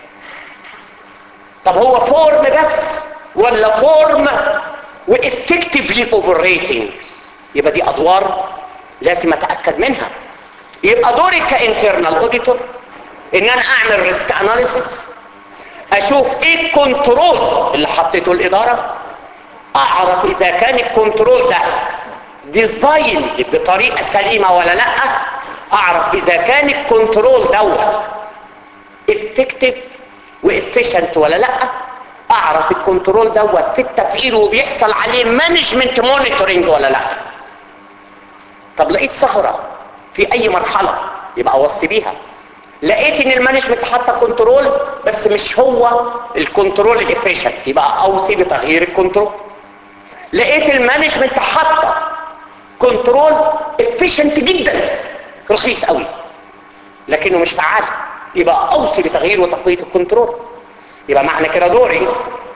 [SPEAKER 1] طب هو فورم بس ولا فورم وافكتفلي اوبريتنج يبقى دي ادوار لازم اتاكد منها يبقى دوري كانترنال اوديتور ان انا اعمل ريسك اناليسيس اشوف ايه الكنترول اللي حطيته الاداره اعرف اذا كان الكنترول ده ديزاين بطريقه سليمه ولا لا اعرف اذا كان الكنترول دوت افكتيف وافيشنت ولا لا اعرف الكنترول دوت في التفعيل وبيحصل عليه مانجمنت مونيتورنج ولا لا طب لقيت ثغره في اي مرحله يبقى اوصي بيها لقيت ان المانجمنت حاطه كنترول بس مش هو الكنترول الافيشنت يبقى اوصي بتغيير الكنترول لقيت المانجمنت حاطه كنترول افيشنت جدا رخيص قوي لكنه مش فعال يبقى اوصي بتغيير وتقويه الكنترول يبقى معنى كده دوري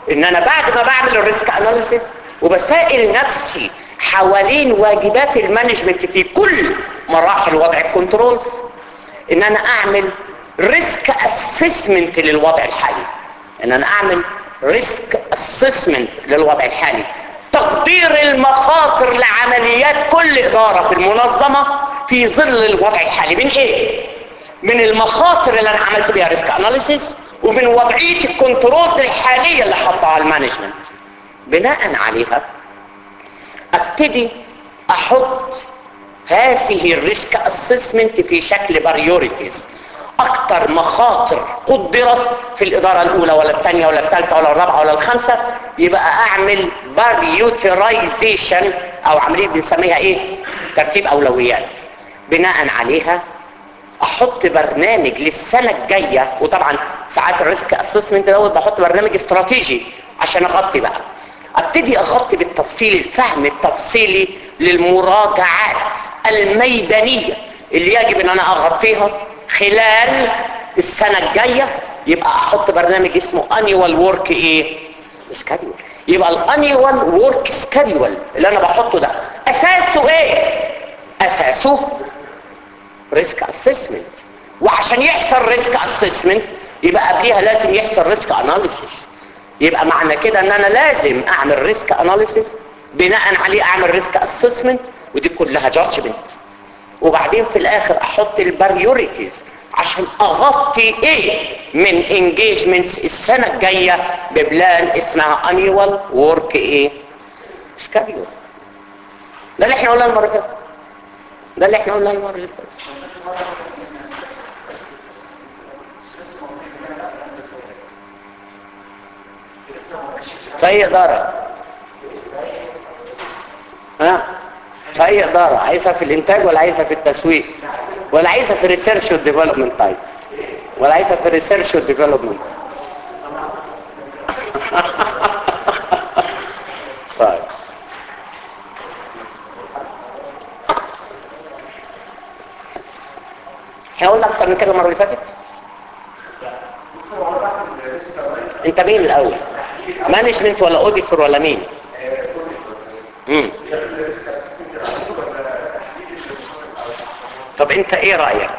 [SPEAKER 1] ان انا بعد ما بعمل الريسك اناليسيس وبسائل نفسي حوالين واجبات المانجمنت في كل مراحل وضع الكنترولز ان انا اعمل ريسك اسسمنت للوضع الحالي ان انا اعمل ريسك اسسمنت للوضع الحالي تقدير المخاطر لعمليات كل اداره في المنظمه في ظل الوضع الحالي من ايه من المخاطر اللي انا عملت بيها ريسك اناليسيس ومن وضعيه الكنترولز الحاليه اللي حطها المانجمنت بناء عليها ابتدي احط هذه الريسك اسسمنت في شكل بريوريتيز اكتر مخاطر قدرت في الاداره الاولى ولا الثانيه ولا الثالثه ولا الرابعه ولا الخامسه يبقى اعمل بريوترايزيشن او عمليه بنسميها ايه ترتيب اولويات بناء عليها احط برنامج للسنه الجايه وطبعا ساعات الريسك اسسمنت دوت بحط برنامج استراتيجي عشان اغطي بقى ابتدي اغطي بالتفصيل الفهم التفصيلي للمراجعات الميدانيه اللي يجب ان انا اغطيها خلال السنه الجايه يبقى احط برنامج اسمه انيوال ورك ايه سكادول يبقى الانيوال ورك سكادول اللي انا بحطه ده اساسه ايه اساسه ريسك اسسمنت وعشان يحصل ريسك اسسمنت يبقى قبليها لازم يحصل ريسك اناليسيس يبقى معنى كده ان انا لازم اعمل ريسك اناليسيس بناء عليه اعمل ريسك اسسمنت ودي كلها جادجمنت وبعدين في الاخر احط البريوريتيز عشان اغطي ايه من انجيجمنتس السنه الجايه ببلان اسمها انيوال ورك ايه سكادول ده اللي احنا قلناه المره اللي فاتت ده اللي احنا قلناه المره اللي فاتت فهي اداره ها فهي اداره عايزها في الانتاج ولا عايزها في التسويق ولا عايزها في الريسيرش والديفلوبمنت طيب ولا عايزها في الريسيرش والديفلوبمنت طيب هقول اكتر من كده المره اللي فاتت انت مين الاول مانجمنت ولا اوديتور ولا مين امم طب انت ايه رايك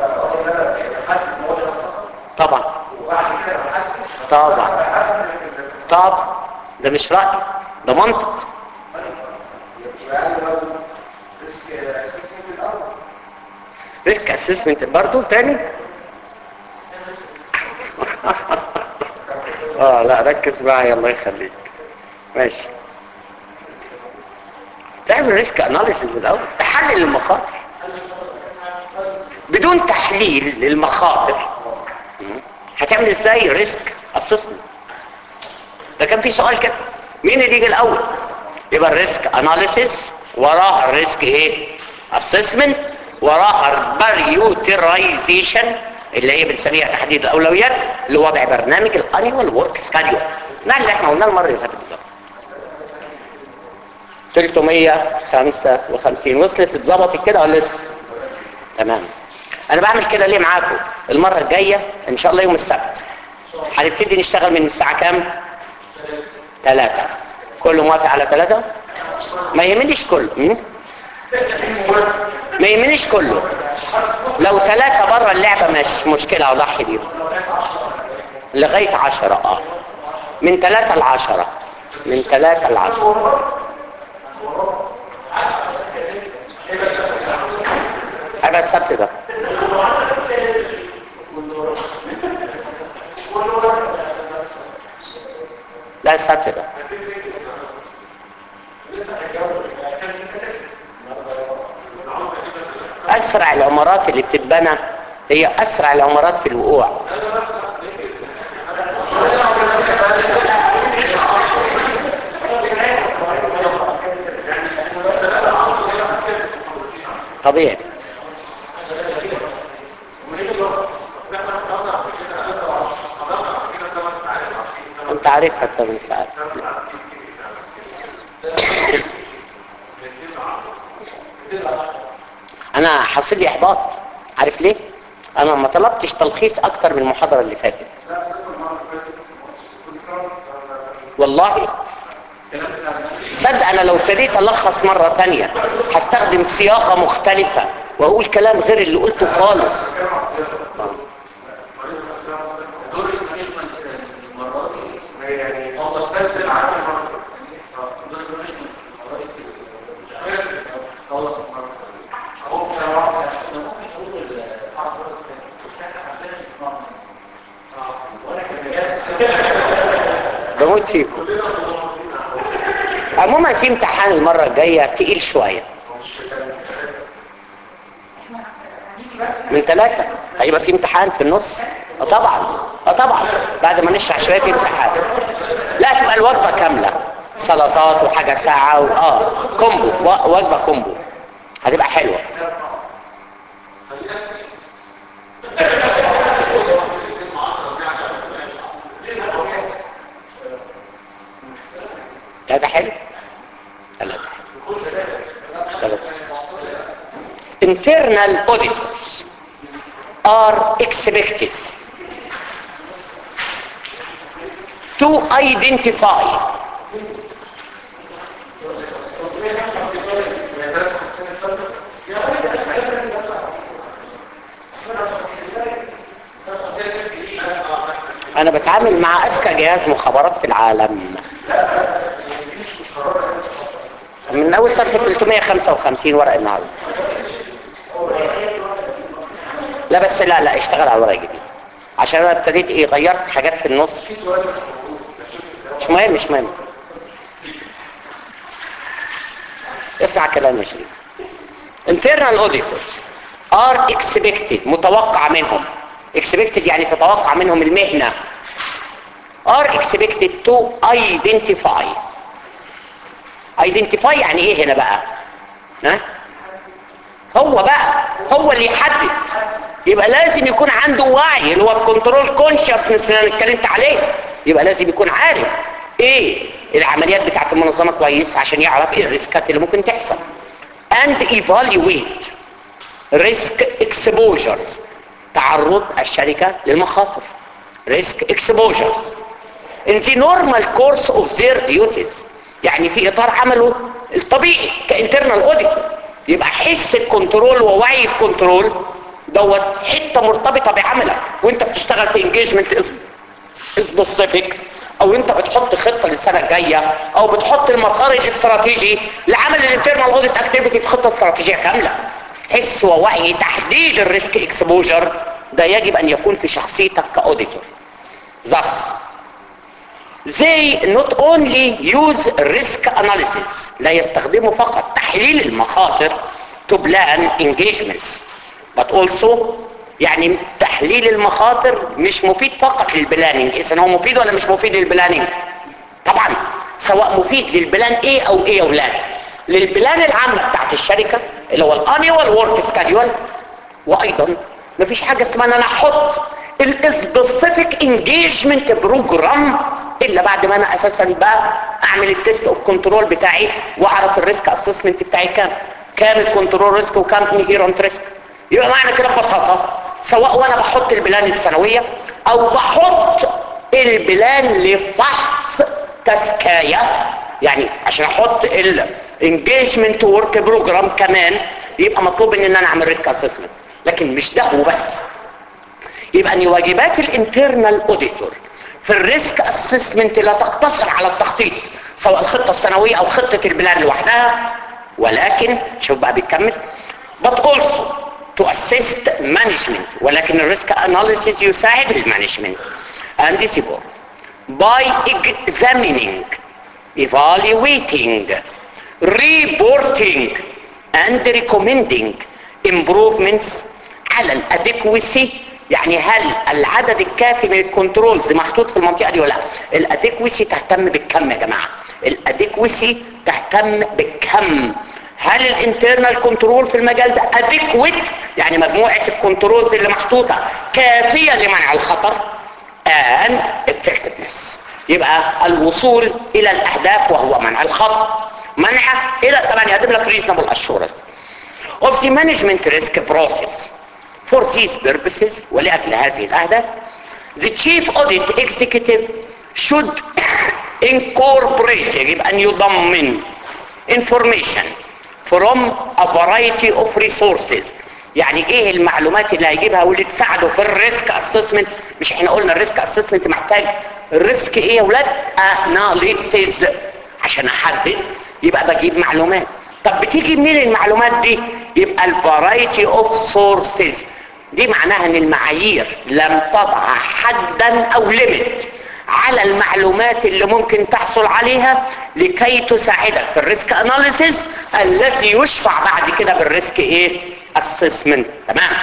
[SPEAKER 1] طبعا طبعا طبعا ده مش راي ده منطق ريسك اسسمنت برضه تاني اه لا ركز معايا الله يخليك ماشي تعمل ريسك اناليسيز الاول تحلل المخاطر بدون تحليل للمخاطر هتعمل ازاي ريسك اسسمنت ده كان في سؤال كده مين اللي يجي الاول يبقى الريسك اناليسيس وراها الريسك ايه اسسمنت وراها البريوترايزيشن اللي هي بنسميها تحديد الاولويات لوضع برنامج الانيوال ورك سكادول ده اللي احنا قلناه المره اللي فاتت بالظبط 355 وصلت اتظبطت كده ولا لسه تمام انا بعمل كده ليه معاكم المره الجايه ان شاء الله يوم السبت هنبتدي نشتغل من الساعه كام ثلاثة كله موافق على ثلاثة ما يهمنيش كله م? ما يهمنيش كله لو ثلاثة بره اللعبة مش مشكلة اضحي بيهم لغاية عشرة اه من ثلاثة لعشرة من ثلاثة لعشرة هذا السبت ده لا السبت ده اسرع العمارات اللي بتتبنى هي اسرع العمارات في الوقوع طبيعي انت عارفها الثمان ساعات انا حاصل لي احباط عارف ليه انا ما طلبتش تلخيص اكتر من المحاضره اللي فاتت والله صدق انا لو ابتديت الخص مرة تانية هستخدم صياغة مختلفة واقول كلام غير اللي قلته خالص بموت فيكم عموما في امتحان المرة الجاية تقيل شوية من ثلاثة هيبقى في امتحان في النص اه طبعا اه طبعا بعد ما نشرح شوية في امتحان لا تبقى الوجبة كاملة سلطات وحاجة ساعة و... اه كومبو و- وجبة كومبو هتبقى حلوة ثلاثة حلو ثلاثة ثلاثة internal auditors are expected to identify انا بتعامل مع اذكى جهاز مخابرات في العالم من اول صفحه 355 ورق النهارده لا بس لا لا اشتغل على ورق جديد عشان انا ابتديت ايه غيرت حاجات في النص مش مهم مش مهم اسمع كلام يا شريف internal auditors are expected متوقع منهم expected يعني تتوقع منهم المهنة are expected to identify identify يعني ايه هنا بقى ها هو بقى هو اللي يحدد يبقى لازم يكون عنده وعي اللي هو الكنترول كونشسنس اللي انا اتكلمت عليه يبقى لازم يكون عارف ايه العمليات بتاعت المنظمه كويس عشان يعرف ايه الريسكات اللي ممكن تحصل and evaluate risk exposures تعرض الشركه للمخاطر risk exposures in the normal course of their duties يعني في اطار عمله الطبيعي كانترنال اوديتور يبقى حس الكنترول ووعي الكنترول دوت حته مرتبطه بعملك وانت بتشتغل في انجيجمنت سبيسيفيك او انت بتحط خطه للسنه الجايه او بتحط المسار الاستراتيجي لعمل الانترنال اوديت اكتيفيتي في خطه استراتيجيه كامله حس ووعي تحديد الريسك اكسبوجر ده يجب ان يكون في شخصيتك كاوديتور thus they not only use risk analysis لا يستخدموا فقط تحليل المخاطر to plan engagements but also يعني تحليل المخاطر مش مفيد فقط للبلاننج اذا هو مفيد ولا مش مفيد للبلاننج طبعا سواء مفيد للبلان ايه او ايه يا اولاد للبلان العامة بتاعت الشركة اللي هو الانيوال ورك سكادول وايضا مفيش حاجة اسمها ان انا احط السبيسيفيك انجيجمنت بروجرام الا بعد ما انا اساسا بقى اعمل التيست اوف كنترول بتاعي واعرف الريسك اسسمنت بتاعي كام كام الكنترول ريسك وكام انهيرنت ريسك يبقى معنى كده ببساطه سواء وانا بحط البلان السنويه او بحط البلان لفحص تزكايه يعني عشان احط الانجيجمنت ورك بروجرام كمان يبقى مطلوب ان انا اعمل ريسك اسسمنت لكن مش ده وبس يبقى ان واجبات الانترنال اوديتور في الريسك اسسمنت لا تقتصر على التخطيط سواء الخطه السنويه او خطه البلان لوحدها ولكن شوف بقى بيكمل but also to assist management ولكن الريسك اناليسيس يساعد المانجمنت and the board by examining evaluating reporting and recommending improvements على الادكوسي يعني هل العدد الكافي من الكنترولز محطوط في المنطقه دي ولا لا الادكوسي تهتم بالكم يا جماعه الادكوسي تهتم بالكم هل الانترنال كنترول في المجال ده ادكويت يعني مجموعه الكنترولز اللي محطوطه كافيه لمنع الخطر and effectiveness يبقى الوصول الى الاهداف وهو منع الخطر منع الى طبعا يقدم لك reasonable assurance of the management risk process for these purposes ولأجل هذه الأهداف the chief audit executive should incorporate يجب ان يضمن information from a variety of resources يعني ايه المعلومات اللي هيجيبها واللي تساعده في الريسك اسسمنت مش احنا قلنا الريسك اسسمنت محتاج الريسك ايه يا ولاد اناليسيز عشان احدد يبقى بجيب معلومات طب بتيجي منين المعلومات دي يبقى الفرايتي اوف سورسز دي معناها ان المعايير لم تضع حدا او ليميت على المعلومات اللي ممكن تحصل عليها لكي تساعدك في الريسك اناليسيس الذي يشفع بعد كده بالريسك ايه assessment تمام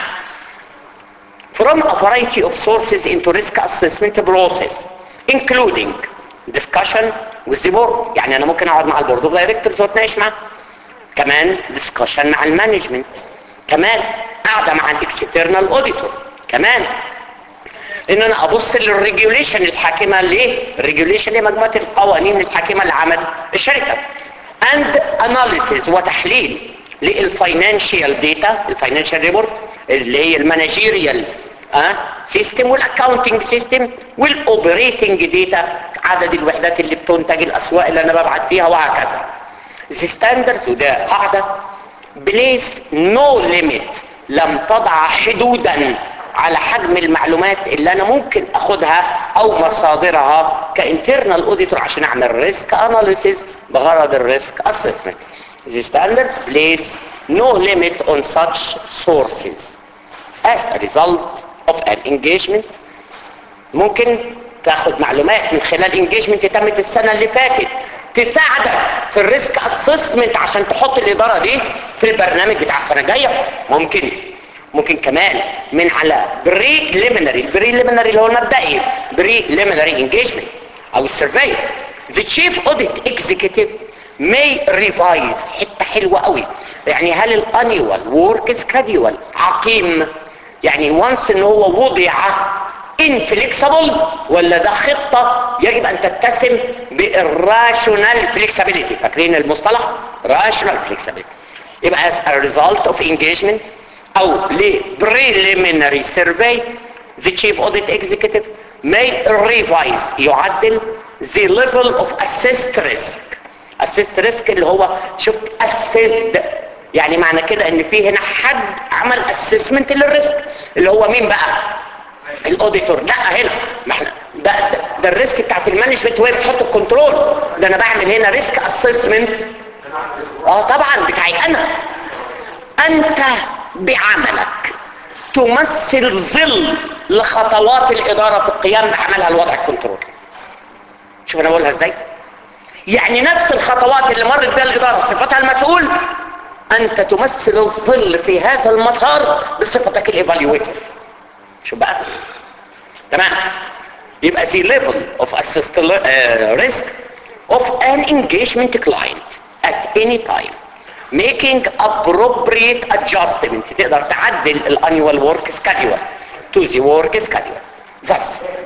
[SPEAKER 1] from a variety of sources into risk assessment process including discussion with the board يعني انا ممكن اقعد مع البورد اوف دايركتورز واتناقش معاه كمان discussion مع المانجمنت كمان قاعده مع الاكسترنال اوديتور كمان ان انا ابص للريجوليشن الحاكمه ليه الريجوليشن هي مجموعه القوانين الحاكمه لعمل الشركه اند اناليسيز وتحليل للفاينانشال داتا الفاينانشال ريبورت اللي هي المانجيريال اه سيستم والاكاونتنج سيستم والاوبريتنج داتا عدد الوحدات اللي بتنتج الاسواق اللي انا ببعت فيها وهكذا The standards وده قاعده placed no limit لم تضع حدودا على حجم المعلومات اللي انا ممكن اخدها او مصادرها كانترنال اوديتور عشان اعمل ريسك اناليسيس بغرض الريسك اسسمنت The standards place no limit on such sources. As a result of an engagement ممكن تاخد معلومات من خلال انجيجمنت تمت السنة اللي فاتت تساعدك في الريسك اسسمنت عشان تحط الاداره دي في البرنامج بتاع السنه الجايه ممكن ممكن كمان من على بري ليمينري البري ليمينري اللي هو المبدئي بري ليمينري انجيجمنت او السيرفي The chief audit executive may revise حته حلوه قوي يعني هل الانيوال ورك سكادول عقيم يعني وانس ان هو وضع inflexible ولا ده خطة يجب ان تتسم بالراشونال flexibility فاكرين المصطلح rational flexibility يبقى as a result of engagement او ل preliminary survey the chief audit executive may revise يعدل the level of assessed risk assessed risk اللي هو شفت assessed يعني معنى كده ان في هنا حد عمل assessment للريسك اللي هو مين بقى الاوديتور لا هنا ما احنا ده, ده, ده الريسك بتاعت المانجمنت وهي بتحط الكنترول ده انا بعمل هنا ريسك اسسمنت اه طبعا بتاعي انا انت بعملك تمثل ظل لخطوات الاداره في القيام بعملها الوضع الكنترول شوف انا بقولها ازاي يعني نفس الخطوات اللي مرت بها الاداره بصفتها المسؤول انت تمثل الظل في هذا المسار بصفتك الايفالويتور شو بقى تمام يبقى the level of assessed uh, risk of an engagement client at any time making appropriate adjustment تقدر تعدل الانnual work schedule to the work schedule thus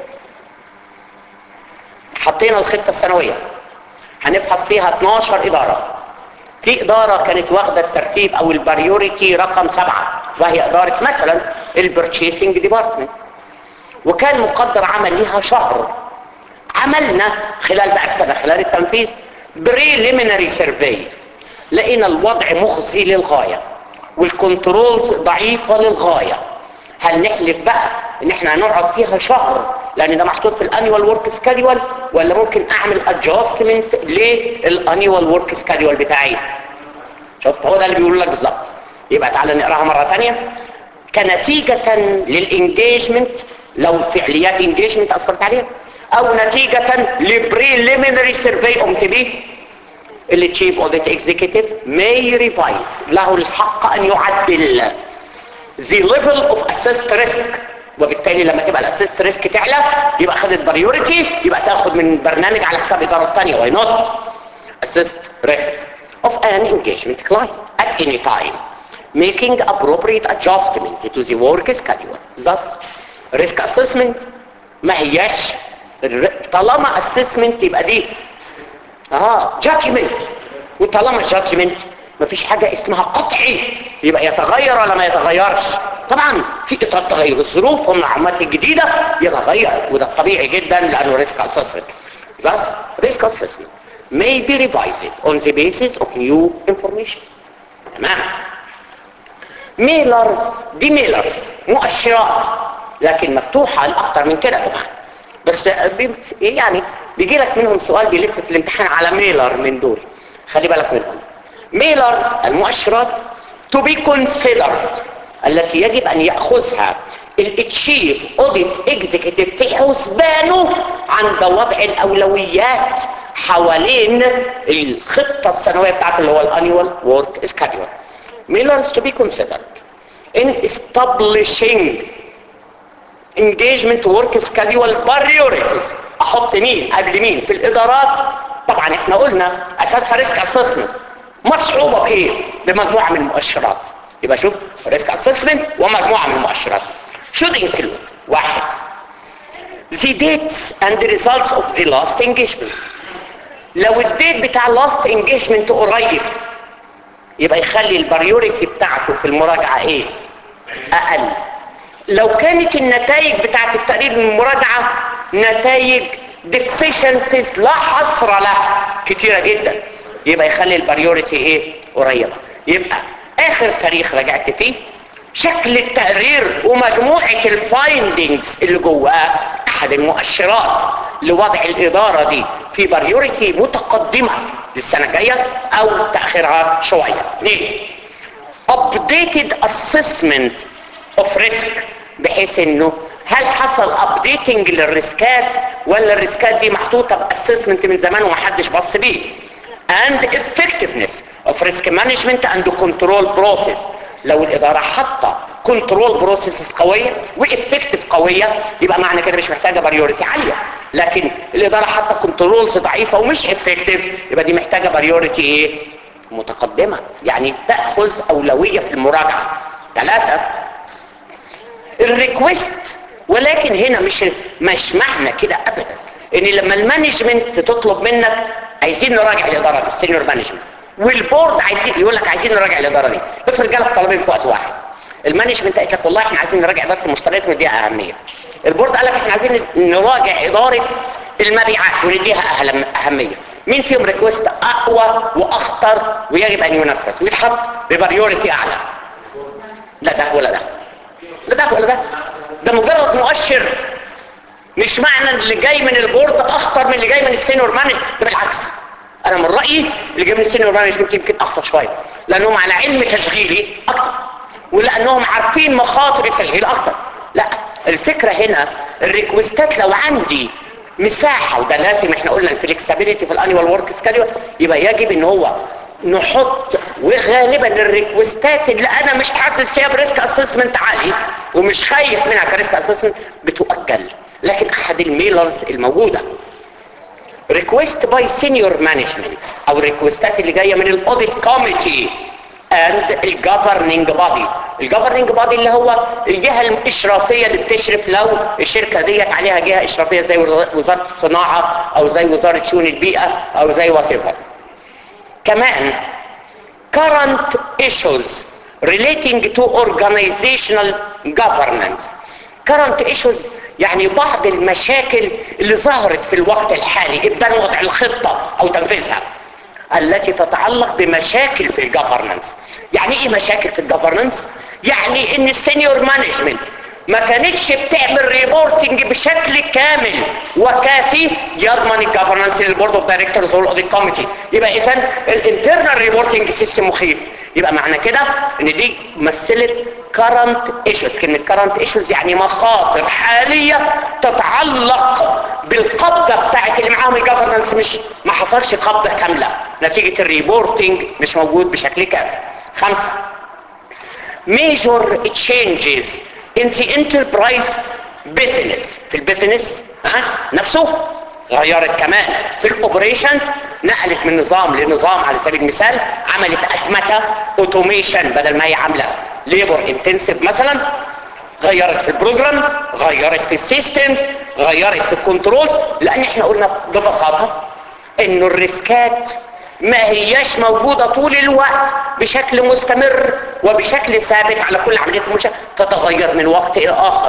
[SPEAKER 1] حطينا الخطة السنوية هنبحث فيها 12 إدارة في إدارة كانت واخدة الترتيب أو البريوريتي رقم سبعة وهي إدارة مثلا البرتشيسنج ديبارتمنت وكان مقدر عمل ليها شهر عملنا خلال بقى السنة خلال التنفيذ بريليمينري سيرفي لقينا الوضع مخزي للغاية والكنترولز ضعيفة للغاية هل نحلف بقى ان احنا هنقعد فيها شهر لان ده محطوط في الانيوال ورك سكادول ولا ممكن اعمل ادجستمنت للانيوال ورك سكادول بتاعي شفت هو ده اللي بيقول لك بالظبط يبقى تعالى نقراها مرة تانية كنتيجة للانجيجمنت لو فعليات انجيجمنت اثرت عليها او نتيجة لبريليمينري سيرفي قمت بيه اللي تشيف اوديت اكزيكتيف ماي ريفايز له الحق ان يعدل the level of assessed risk وبالتالي لما تبقى الاسيست ريسك تعلى يبقى خدت بريوريتي يبقى تاخد من برنامج على حساب اداره الثانيه واي نوت assessed risk of an engagement client at any time making appropriate adjustment to the work schedule thus risk assessment ما هياش طالما assessment يبقى دي اه judgment وطالما judgment مفيش حاجة اسمها قطعي يبقى يتغير ولا ما يتغيرش طبعا في اطار تغير الظروف والمعلومات الجديدة يتغير وده طبيعي جدا لانه ريسك اسسمنت Thus, risk assessment may be revised on the basis of new information. تمام ميلرز دي ميلرز مؤشرات لكن مفتوحة لأكتر من كده طبعا بس بي- يعني بيجي لك منهم سؤال بيلف في الامتحان على ميلر من دول خلي بالك منهم ميلرز المؤشرات to be considered التي يجب أن يأخذها التشيف اوديت اكزيكتيف في حسبانه عند وضع الأولويات حوالين الخطة السنوية بتاعته اللي هو الانيوال work schedule Millers to be considered in establishing engagement work schedule priorities احط مين قبل مين في الادارات طبعا احنا قلنا اساسها ريسك اسسمنت مصحوبه بايه بمجموعه من المؤشرات يبقى شوف ريسك اسسمنت ومجموعه من المؤشرات should include واحد the dates and the results of the last engagement لو الديت بتاع last engagement قريب يبقى يخلي البريوريتي بتاعته في المراجعة ايه اقل لو كانت النتائج بتاعت التقرير من المراجعة نتائج deficiencies لا حصر لها كتيرة جدا يبقى يخلي البريوريتي ايه قريبة يبقى اخر تاريخ رجعت فيه شكل التقرير ومجموعة الفايندنجز اللي جواه احد المؤشرات لوضع الادارة دي في بريوريتي متقدمة للسنة الجاية او تأخيرها شوية اثنين updated assessment of risk بحيث انه هل حصل updating للريسكات ولا الريسكات دي محطوطة باسسمنت من زمان ومحدش بص بيه and effectiveness of risk management and control process لو الادارة حاطة كنترول بروسيسز قوية وافكتيف قوية يبقى معنى كده مش محتاجة بريوريتي عالية لكن الادارة حاطة كنترولز ضعيفة ومش افكتيف يبقى دي محتاجة بريوريتي ايه متقدمة يعني تأخذ اولوية في المراجعة ثلاثة الريكوست ولكن هنا مش مش معنى كده ابدا ان لما المانجمنت تطلب منك عايزين نراجع الاداره دي السينيور مانجمنت والبورد عايزين يقول لك عايزين نراجع الاداره دي افرض جالك طلبين في وقت واحد المانجمنت قالت لك والله احنا عايزين نراجع اداره المشتريات ونديها اهميه البورد قال لك احنا عايزين نراجع اداره المبيعات ونديها أهلم- اهميه مين فيهم ريكوست اقوى واخطر ويجب ان ينفذ ويتحط ببريوريتي اعلى لا ده ولا ده لا ده ولا ده ده مجرد مؤشر مش معنى ان اللي جاي من البورد اخطر من اللي جاي من السينيور مانج ده بالعكس انا من رايي اللي جاي من السينيور مانجمنت يمكن اخطر شويه لانهم على علم تشغيلي اكتر ولانهم عارفين مخاطر التشغيل اكتر لا الفكره هنا الريكوستات لو عندي مساحه وده لازم احنا قلنا الفلكسبيليتي في الانيوال ورك سكادول يبقى يجب ان هو نحط وغالبا الريكوستات اللي انا مش حاسس فيها بريسك اسسمنت عالي ومش خايف منها كريسك اسسمنت بتؤجل لكن احد الميلرز الموجوده ريكوست باي سينيور مانجمنت او ريكوستات اللي جايه من الاوديت كوميتي اند الجفرننج بادي الجفرننج بادي اللي هو الجهه الاشرافيه اللي بتشرف لو الشركه ديت عليها جهه اشرافيه زي وزاره الصناعه او زي وزاره شؤون البيئه او زي وات كمان current issues relating to organizational governance current issues يعني بعض المشاكل اللي ظهرت في الوقت الحالي ابان وضع الخطة او تنفيذها التي تتعلق بمشاكل في الجفرنس يعني ايه مشاكل في الجفرنس يعني ان السينيور مانجمنت ما كانتش بتعمل ريبورتنج بشكل كامل وكافي يضمن الجفرنس للبورد اوف دايركتورز والاوديت كوميتي يبقى اذا الانترنال ريبورتنج سيستم مخيف يبقى معنى كده ان دي مثلت current issues كلمة current issues يعني مخاطر حالية تتعلق بالقبضة بتاعت اللي معاهم الجفرنس مش ما حصلش قبضة كاملة نتيجة الريبورتنج مش موجود بشكل كافي خمسة major changes in the enterprise business في البيزنس ها نفسه غيرت كمان في الاوبريشنز نقلت من نظام لنظام على سبيل المثال عملت اتمته اوتوميشن بدل ما هي عامله ليبر انتنسيف مثلا غيرت في البروجرامز غيرت في السيستمز غيرت في الكنترولز لان احنا قلنا ببساطه انه الريسكات ما هياش موجودة طول الوقت بشكل مستمر وبشكل ثابت على كل عملية المنشأة تتغير من وقت إلى آخر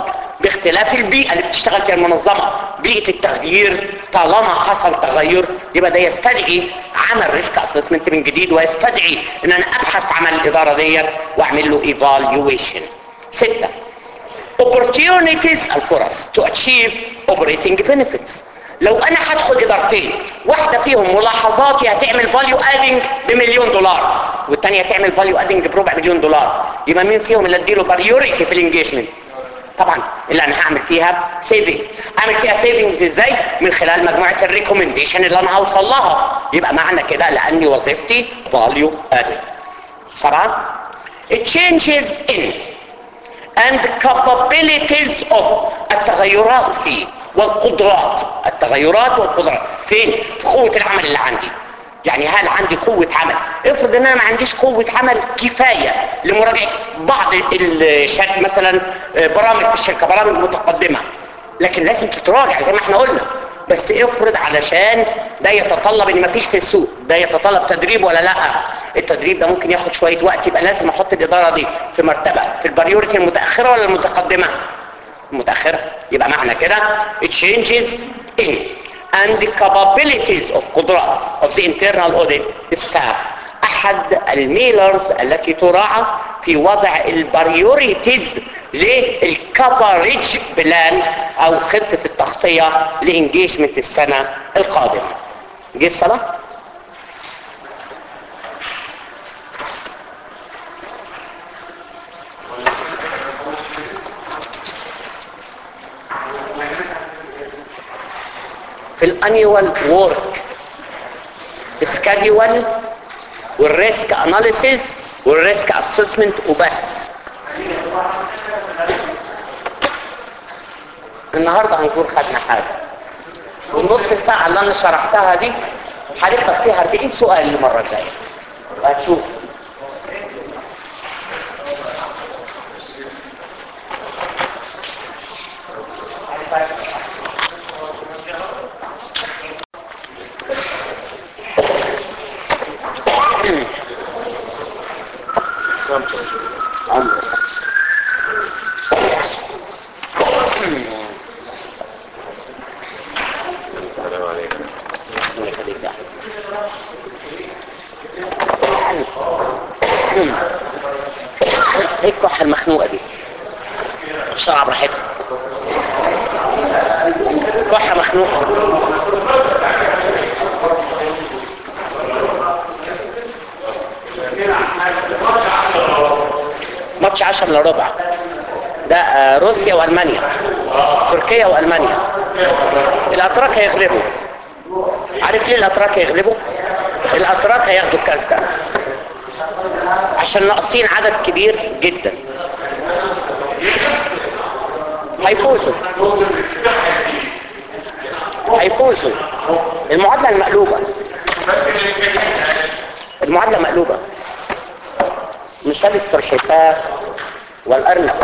[SPEAKER 1] باختلاف البيئة اللي بتشتغل فيها المنظمة بيئة التغيير طالما حصل تغير يبقى ده يستدعي عمل ريسك اسسمنت من جديد ويستدعي ان انا ابحث عن الادارة ديت واعمل له ايفالويشن ستة opportunities الفرص to achieve operating benefits لو انا هدخل ادارتين واحده فيهم ملاحظاتي هتعمل فاليو ادنج بمليون دولار والثانيه هتعمل فاليو ادنج بربع مليون دولار يبقى مين فيهم اللي اديله بريوريتي في الانجيجمنت طبعا اللي انا هعمل فيها سيفنج اعمل فيها سيفنجز ازاي من خلال مجموعه الريكومنديشن اللي انا هوصل لها يبقى معنى كده لاني وظيفتي فاليو ادنج سبعه it changes in and capabilities of التغيرات فيه والقدرات التغيرات والقدرات فين في قوة العمل اللي عندي يعني هل عندي قوة عمل افرض ان انا ما عنديش قوة عمل كفاية لمراجعة بعض الشركة مثلا برامج في الشركة برامج متقدمة لكن لازم تتراجع زي ما احنا قلنا بس افرض علشان ده يتطلب ان مفيش في السوق ده يتطلب تدريب ولا لا التدريب ده ممكن ياخد شوية وقت يبقى لازم احط الادارة دي في مرتبة في البريورتي المتأخرة ولا المتقدمة المتأخرة يبقى معنى كده it changes in and the capabilities of قدرات of the internal audit staff احد الميلرز التي تراعى في وضع البريوريتيز للكفرج بلان او خطة التغطية لانجيجمنت السنة القادمة جه الصلاة في الانيوال وورك سكادول والريسك اناليسيس والريسك اسسمنت وبس النهارده هنكون خدنا حاجه والنص الساعه اللي انا شرحتها دي هنبقى فيها 40 سؤال المره الجايه وهتشوف عمرو
[SPEAKER 3] السلام عليكم
[SPEAKER 1] الله يخليك يا ايه الكحة المخنوقة دي بسرعة براحتها كحة مخنوقة ماتش 10 الا ربع ده آه، روسيا والمانيا تركيا والمانيا الاتراك هيغلبوا عارف ليه الاتراك هيغلبوا الاتراك هياخدوا الكاس ده عشان ناقصين عدد كبير جدا هيفوزوا هيفوزوا المعادلة المقلوبة المعادلة مقلوبة مثال السلحفاة والأرنب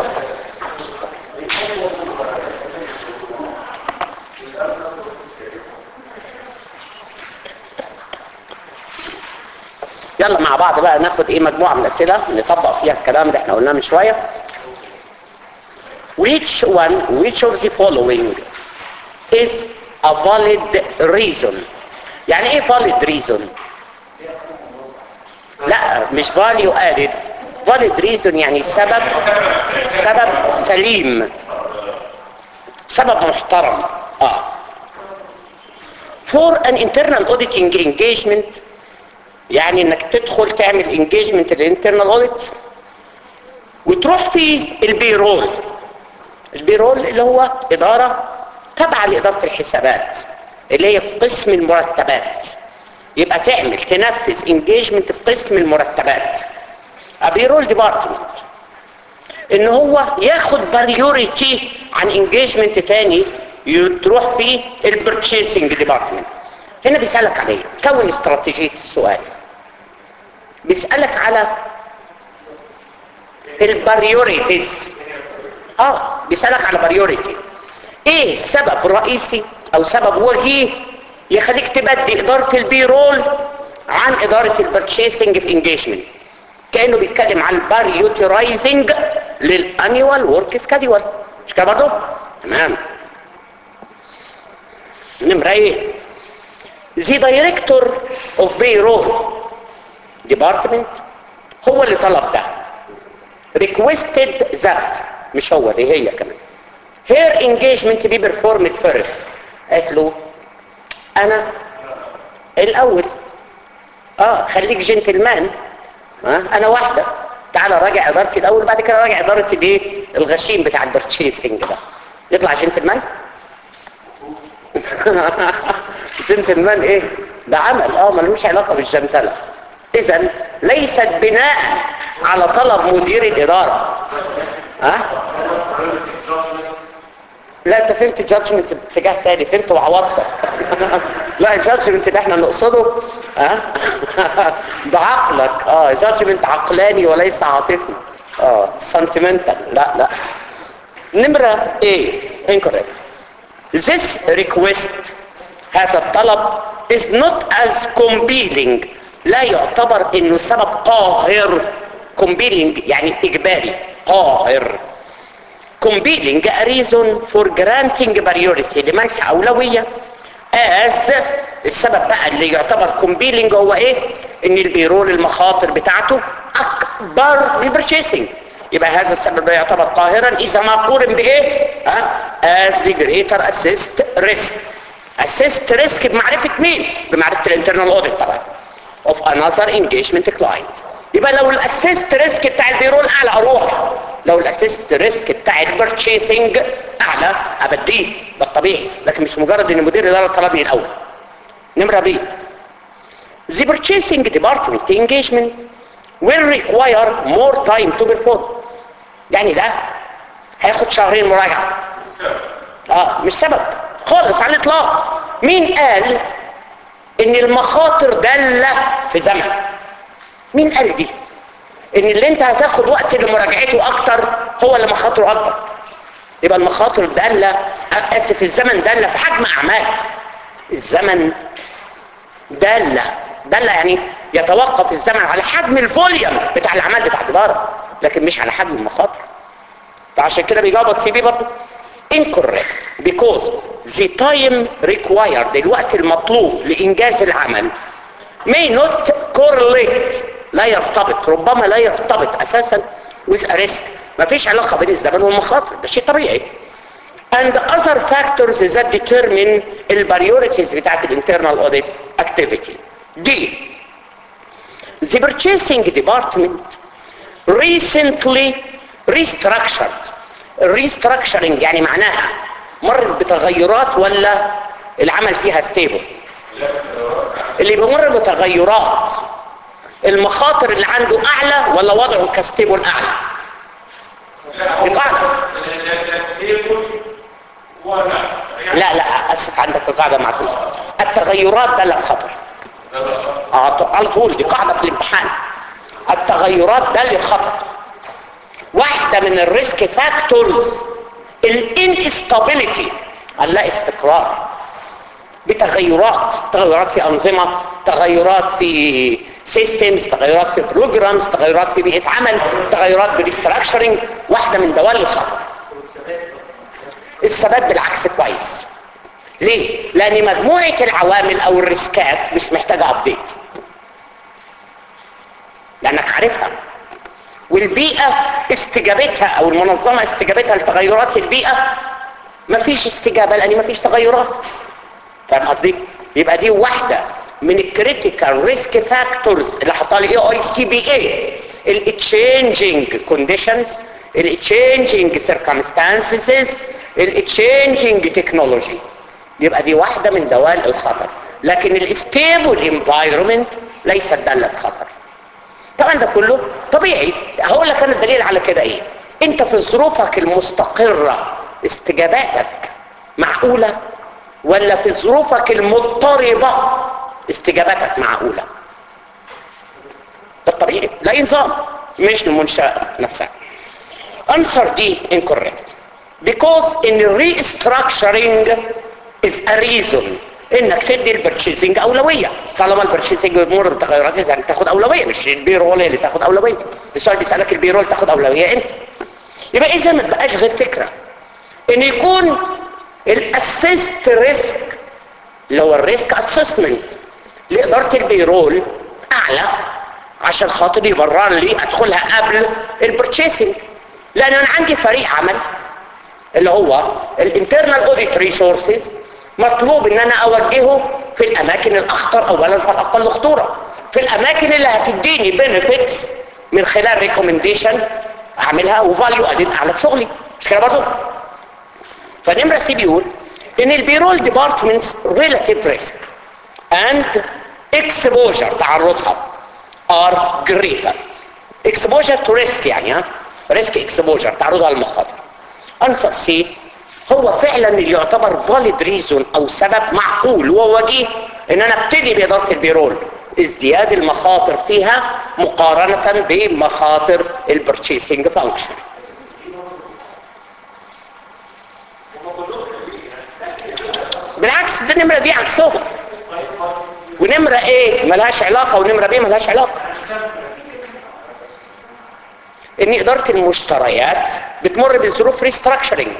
[SPEAKER 1] يلا مع بعض بقى ناخد ايه مجموعة من الأسئلة نطبق فيها الكلام اللي احنا قلناه من شوية which one which of the following is a valid reason يعني ايه valid reason لا مش value added valid reason يعني سبب سبب سليم سبب محترم اه for an internal auditing engagement يعني انك تدخل تعمل engagement الانترنال audit وتروح في البيرول البيرول اللي هو إدارة تبع لإدارة الحسابات اللي هي قسم المرتبات يبقى تعمل تنفذ انجيجمنت في قسم المرتبات بيرول ديبارتمنت ان هو ياخد بريوريتي عن انجيجمنت تاني تروح فيه البرتشيسنج ديبارتمنت هنا بيسألك عليه كون استراتيجية السؤال بيسألك على البريوريتيز اه بيسألك على بريوريتي ايه سبب رئيسي او سبب وجيه يخليك تبدي ادارة البيرول عن ادارة البرتشيسنج في انجيجمنت كأنه بيتكلم عن الباريوترايزنج للانيوال ورك سكادول مش كده برضه تمام نمرة ايه the director of payroll department هو اللي طلب ده requested that مش هو دي هي كمان her engagement be performed first قالت له انا الاول اه خليك جنتلمان ها انا واحده تعالى راجع ادارتي الاول بعد كده راجع اداره الايه الغشيم بتاع البرتشيسنج ده يطلع جنتلمان جنتلمان ايه ده عمل اه ملوش علاقه بالجنتله اذا ليست بناء على طلب مدير الاداره ها لا انت فهمت جادجمنت باتجاه تاني فهمت وعوضتك لا الجادجمنت اللي احنا نقصده ها بعقلك اه جادجمنت عقلاني وليس عاطفي اه سنتيمنتال لا لا نمرة ايه incorrect this request هذا الطلب is not as compelling لا يعتبر انه سبب قاهر compelling يعني اجباري قاهر compelling a reason for granting priority لمنح أولوية as السبب بقى اللي يعتبر compelling هو ايه ان البيرول المخاطر بتاعته اكبر من purchasing يبقى هذا السبب لا يعتبر قاهرا اذا ما قورن بايه ها as the greater assist risk assist risk بمعرفة مين بمعرفة الانترنال audit طبعا of another engagement client يبقى لو الاسيست ريسك بتاع البيرول اعلى اروح لو الاسيست ريسك بتاع البرتشيسنج اعلى ابديه ده الطبيعي لكن مش مجرد ان مدير الاداره طلبني الاول نمره بي The purchasing department engagement will require more time to perform يعني ده هياخد شهرين مراجعه اه مش سبب خالص على الاطلاق مين قال ان المخاطر داله في زمن مين قال دي ان اللي انت هتاخد وقت لمراجعته اكتر هو اللي مخاطره اكبر يبقى المخاطر دالة اسف الزمن دالة في حجم اعمال الزمن دالة دالة يعني يتوقف الزمن على حجم الفوليوم بتاع الاعمال بتاع الاداره لكن مش على حجم المخاطر فعشان كده بيجاوبك في دي برضه incorrect because the time required الوقت المطلوب لإنجاز العمل may not correlate لا يرتبط ربما لا يرتبط أساسا with a risk ما فيش علاقة بين الزمن والمخاطر ده شيء طبيعي and other factors that determine ال priorities بتاعت ال internal audit activity D the purchasing department recently restructured restructuring يعني معناها مرت بتغيرات ولا العمل فيها ستيبل اللي بيمر بتغيرات المخاطر اللي عنده اعلى ولا وضعه كستيبل اعلى دي قاعده لا لا اسس عندك القاعده معكوسه التغيرات ده لا خطر اه على طول دي قاعده في الامتحان التغيرات ده اللي خطر واحده من الريسك فاكتورز الانستابيليتي اللا استقرار بتغيرات تغيرات في انظمه تغيرات في سيستمز تغيرات في بروجرامز تغيرات في بيئه عمل تغيرات بريستراكشرنج واحده من دوال الخطر الثبات بالعكس كويس ليه لان مجموعه العوامل او الريسكات مش محتاجه ابديت لانك عارفها والبيئه استجابتها او المنظمه استجابتها لتغيرات البيئه مفيش استجابه لان مفيش تغيرات فاهم قصدي يبقى دي واحده من الكريتيكال ريسك فاكتورز اللي حطها لي اي سي بي اي التشينجينج كونديشنز التشينجينج سيركمستانسز التشينجينج تكنولوجي يبقى دي واحده من دوال الخطر لكن الاستيبل انفايرمنت ليست داله خطر طبعا ده كله طبيعي هقول لك انا الدليل على كده ايه انت في ظروفك المستقره استجاباتك معقوله ولا في ظروفك المضطربة استجابتك معقولة ده الطبيعي لا نظام مش المنشأة نفسها answer دي incorrect because in restructuring is a reason انك تدي البرتشيزنج اولويه طالما البرتشيزنج بيمر بتغيرات اذا تاخد اولويه مش البيرول اللي تاخد اولويه السؤال بيسالك البيرول تاخد اولويه انت يبقى اذا ما تبقاش غير فكره ان يكون الاسيست ريسك اللي هو الريسك اسسمنت لاداره البيرول اعلى عشان خاطر يبرر لي ادخلها قبل البرتشيسنج لان انا عندي فريق عمل اللي هو الانترنال اوديت ريسورسز مطلوب ان انا اوجهه في الاماكن الاخطر اولا فالاقل خطوره في الاماكن اللي هتديني بنفيتس من خلال ريكومنديشن اعملها وفاليو ادد اعلى في شغلي مش كده برضه فنمره سي بيقول ان البيرول ديبارتمنتس ريلاتيف ريسك اند اكسبوجر تعرضها ار جريتر اكسبوجر تو ريسك يعني ها ريسك اكسبوجر تعرضها للمخاطر انسر سي هو فعلا اللي يعتبر فاليد ريزون او سبب معقول ووجيه ان انا ابتدي باداره البيرول ازدياد المخاطر فيها مقارنه بمخاطر البرتشيسنج فانكشن بالعكس ده النمره دي عكسهم ونمره ايه ملهاش علاقه ونمره بي ملهاش علاقه ان اداره المشتريات بتمر بظروف ريستراكشرنج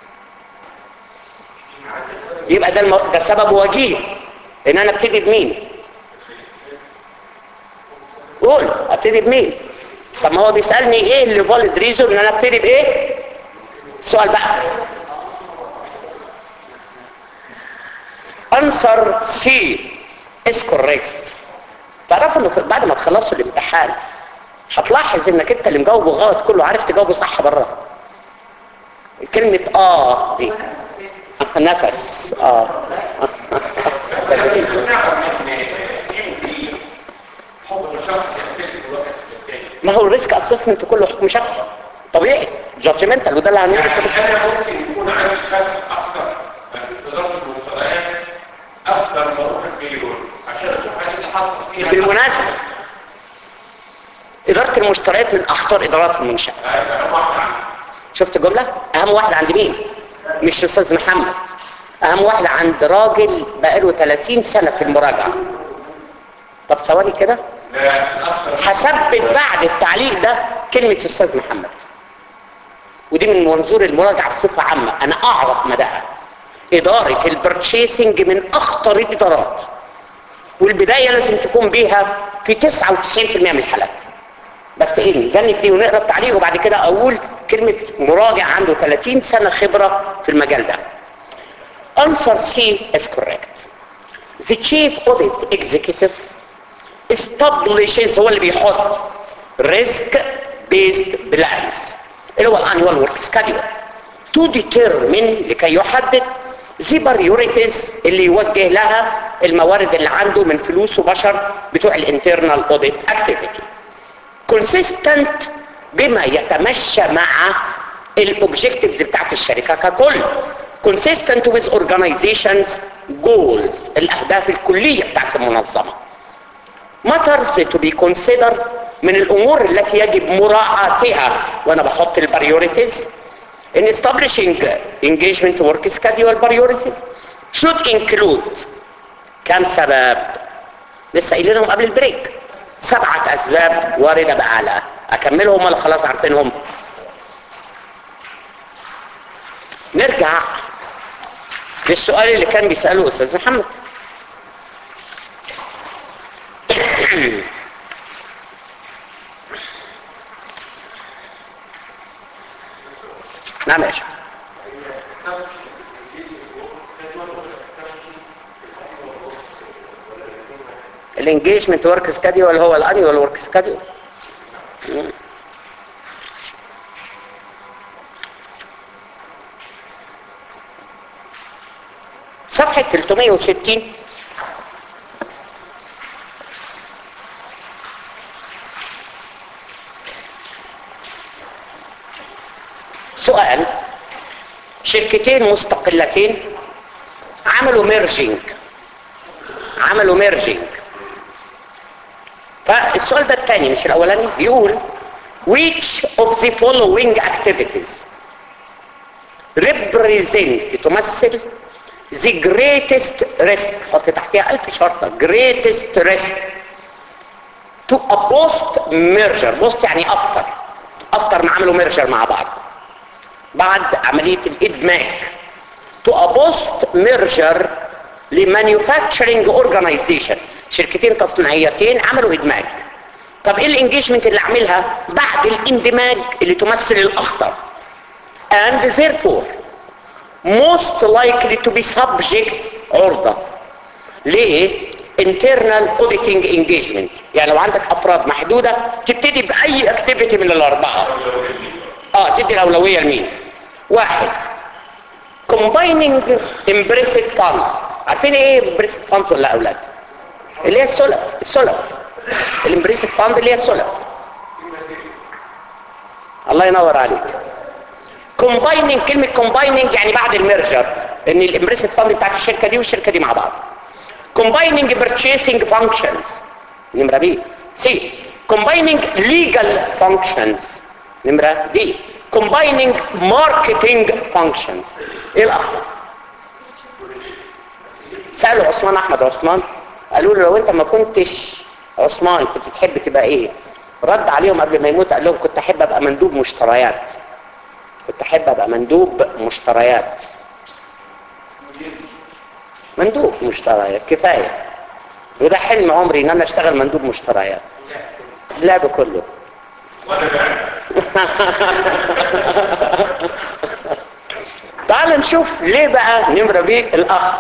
[SPEAKER 1] يبقى ده الم... ده سبب وجيه ان انا ابتدي بمين قول ابتدي بمين طب ما هو بيسالني ايه اللي فاليد ريزون ان انا ابتدي بايه السؤال بقى answer C is correct تعرفوا انه بعد ما تخلصوا الامتحان هتلاحظ انك انت اللي مجاوبه غلط كله عارف تجاوبه صح بره كلمة اه دي نفس اه ما هو الريسك اسسمنت كله حكم شخصي طبيعي جادجمنتال وده اللي هنعمله
[SPEAKER 3] يعني انا ممكن يكون عندي شك اكتر بس في اداره المشتريات اكتر ما اروح البيرول عشان اشوف ايه اللي حصل فيها
[SPEAKER 1] بالمناسبة إدارة المشتريات من أخطر إدارات المنشأة
[SPEAKER 3] أنا واحد عندي.
[SPEAKER 1] شفت الجملة؟ أهم واحد عند مين؟ مش أستاذ محمد أهم واحد عند راجل بقاله 30 سنة في المراجعة طب ثواني كده
[SPEAKER 3] لا اكتر
[SPEAKER 1] هثبت بعد التعليق ده كلمة أستاذ محمد ودي من منظور المراجعة بصفة عامة أنا أعرف مداها إدارة البرتشيسنج من أخطر الإدارات والبداية لازم تكون بيها في 99% من الحالات بس ايه نجنب دي ونقرا التعليق وبعد كده اقول كلمة مراجع عنده 30 سنة خبرة في المجال ده answer C is correct the chief audit executive establishes هو اللي بيحط risk based plans اللي هو الانnual work schedule to determine لكي يحدد the priorities اللي يوجه لها الموارد اللي عنده من فلوس وبشر بتوع الانترنال audit activity consistent بما يتمشى مع الاوبجكتيفز بتاعت الشركه ككل consistent with organizations goals الاهداف الكليه بتاعت المنظمه matters to be considered من الامور التي يجب مراعاتها وانا بحط البريوريتيز in establishing engagement work schedule priorities should include كم سبب لسه قايلينهم قبل البريك سبعة أسباب واردة بأعلى أكملهم ولا خلاص عارفينهم نرجع للسؤال اللي كان بيسأله أستاذ محمد نعم يا شيخ الانجيجمنت ورك سكاديول هو الانيوال ورك سكاديول صفحة 360 سؤال شركتين مستقلتين عملوا ميرجينج عملوا ميرجينج فالسؤال ده الثاني مش الاولاني بيقول which of the following activities represent تمثل the greatest risk حط تحتها ألف شرطة greatest risk to a post merger post يعني after after ما عملوا merger مع بعض بعد عملية الادماج to a post merger لمانيفاكتشرنج اورجانيزيشن شركتين تصنيعيتين عملوا ادماج طب ايه الانجيجمنت اللي اعملها بعد الاندماج اللي تمثل الاخطر and therefore most likely to be subject عرضة ليه internal auditing engagement يعني لو عندك افراد محدودة تبتدي باي اكتيفيتي من الاربعة اه تدي الاولوية لمين واحد combining impressive funds عارفين ايه impressive funds ولا اولاد اللي هي السلف السلف الامبريسيف فاند اللي هي السلف الله ينور عليك كومبايننج كلمة كومبايننج يعني بعد الميرجر ان الامبريسيف فاند بتاعت الشركة دي والشركة دي مع بعض كومبايننج purchasing functions نمرة بي سي كومبايننج legal functions نمرة دي combining marketing functions ايه الاخر سألوا عثمان احمد عثمان قالوا له لو انت ما كنتش عثمان كنت تحب تبقى ايه رد عليهم قبل ما يموت قال لهم كنت احب ابقى مندوب مشتريات كنت احب ابقى مندوب مشتريات مندوب مشتريات كفاية وده حلم عمري ان انا اشتغل مندوب مشتريات اللعب كله تعال نشوف ليه بقى نمرة بيه الاخ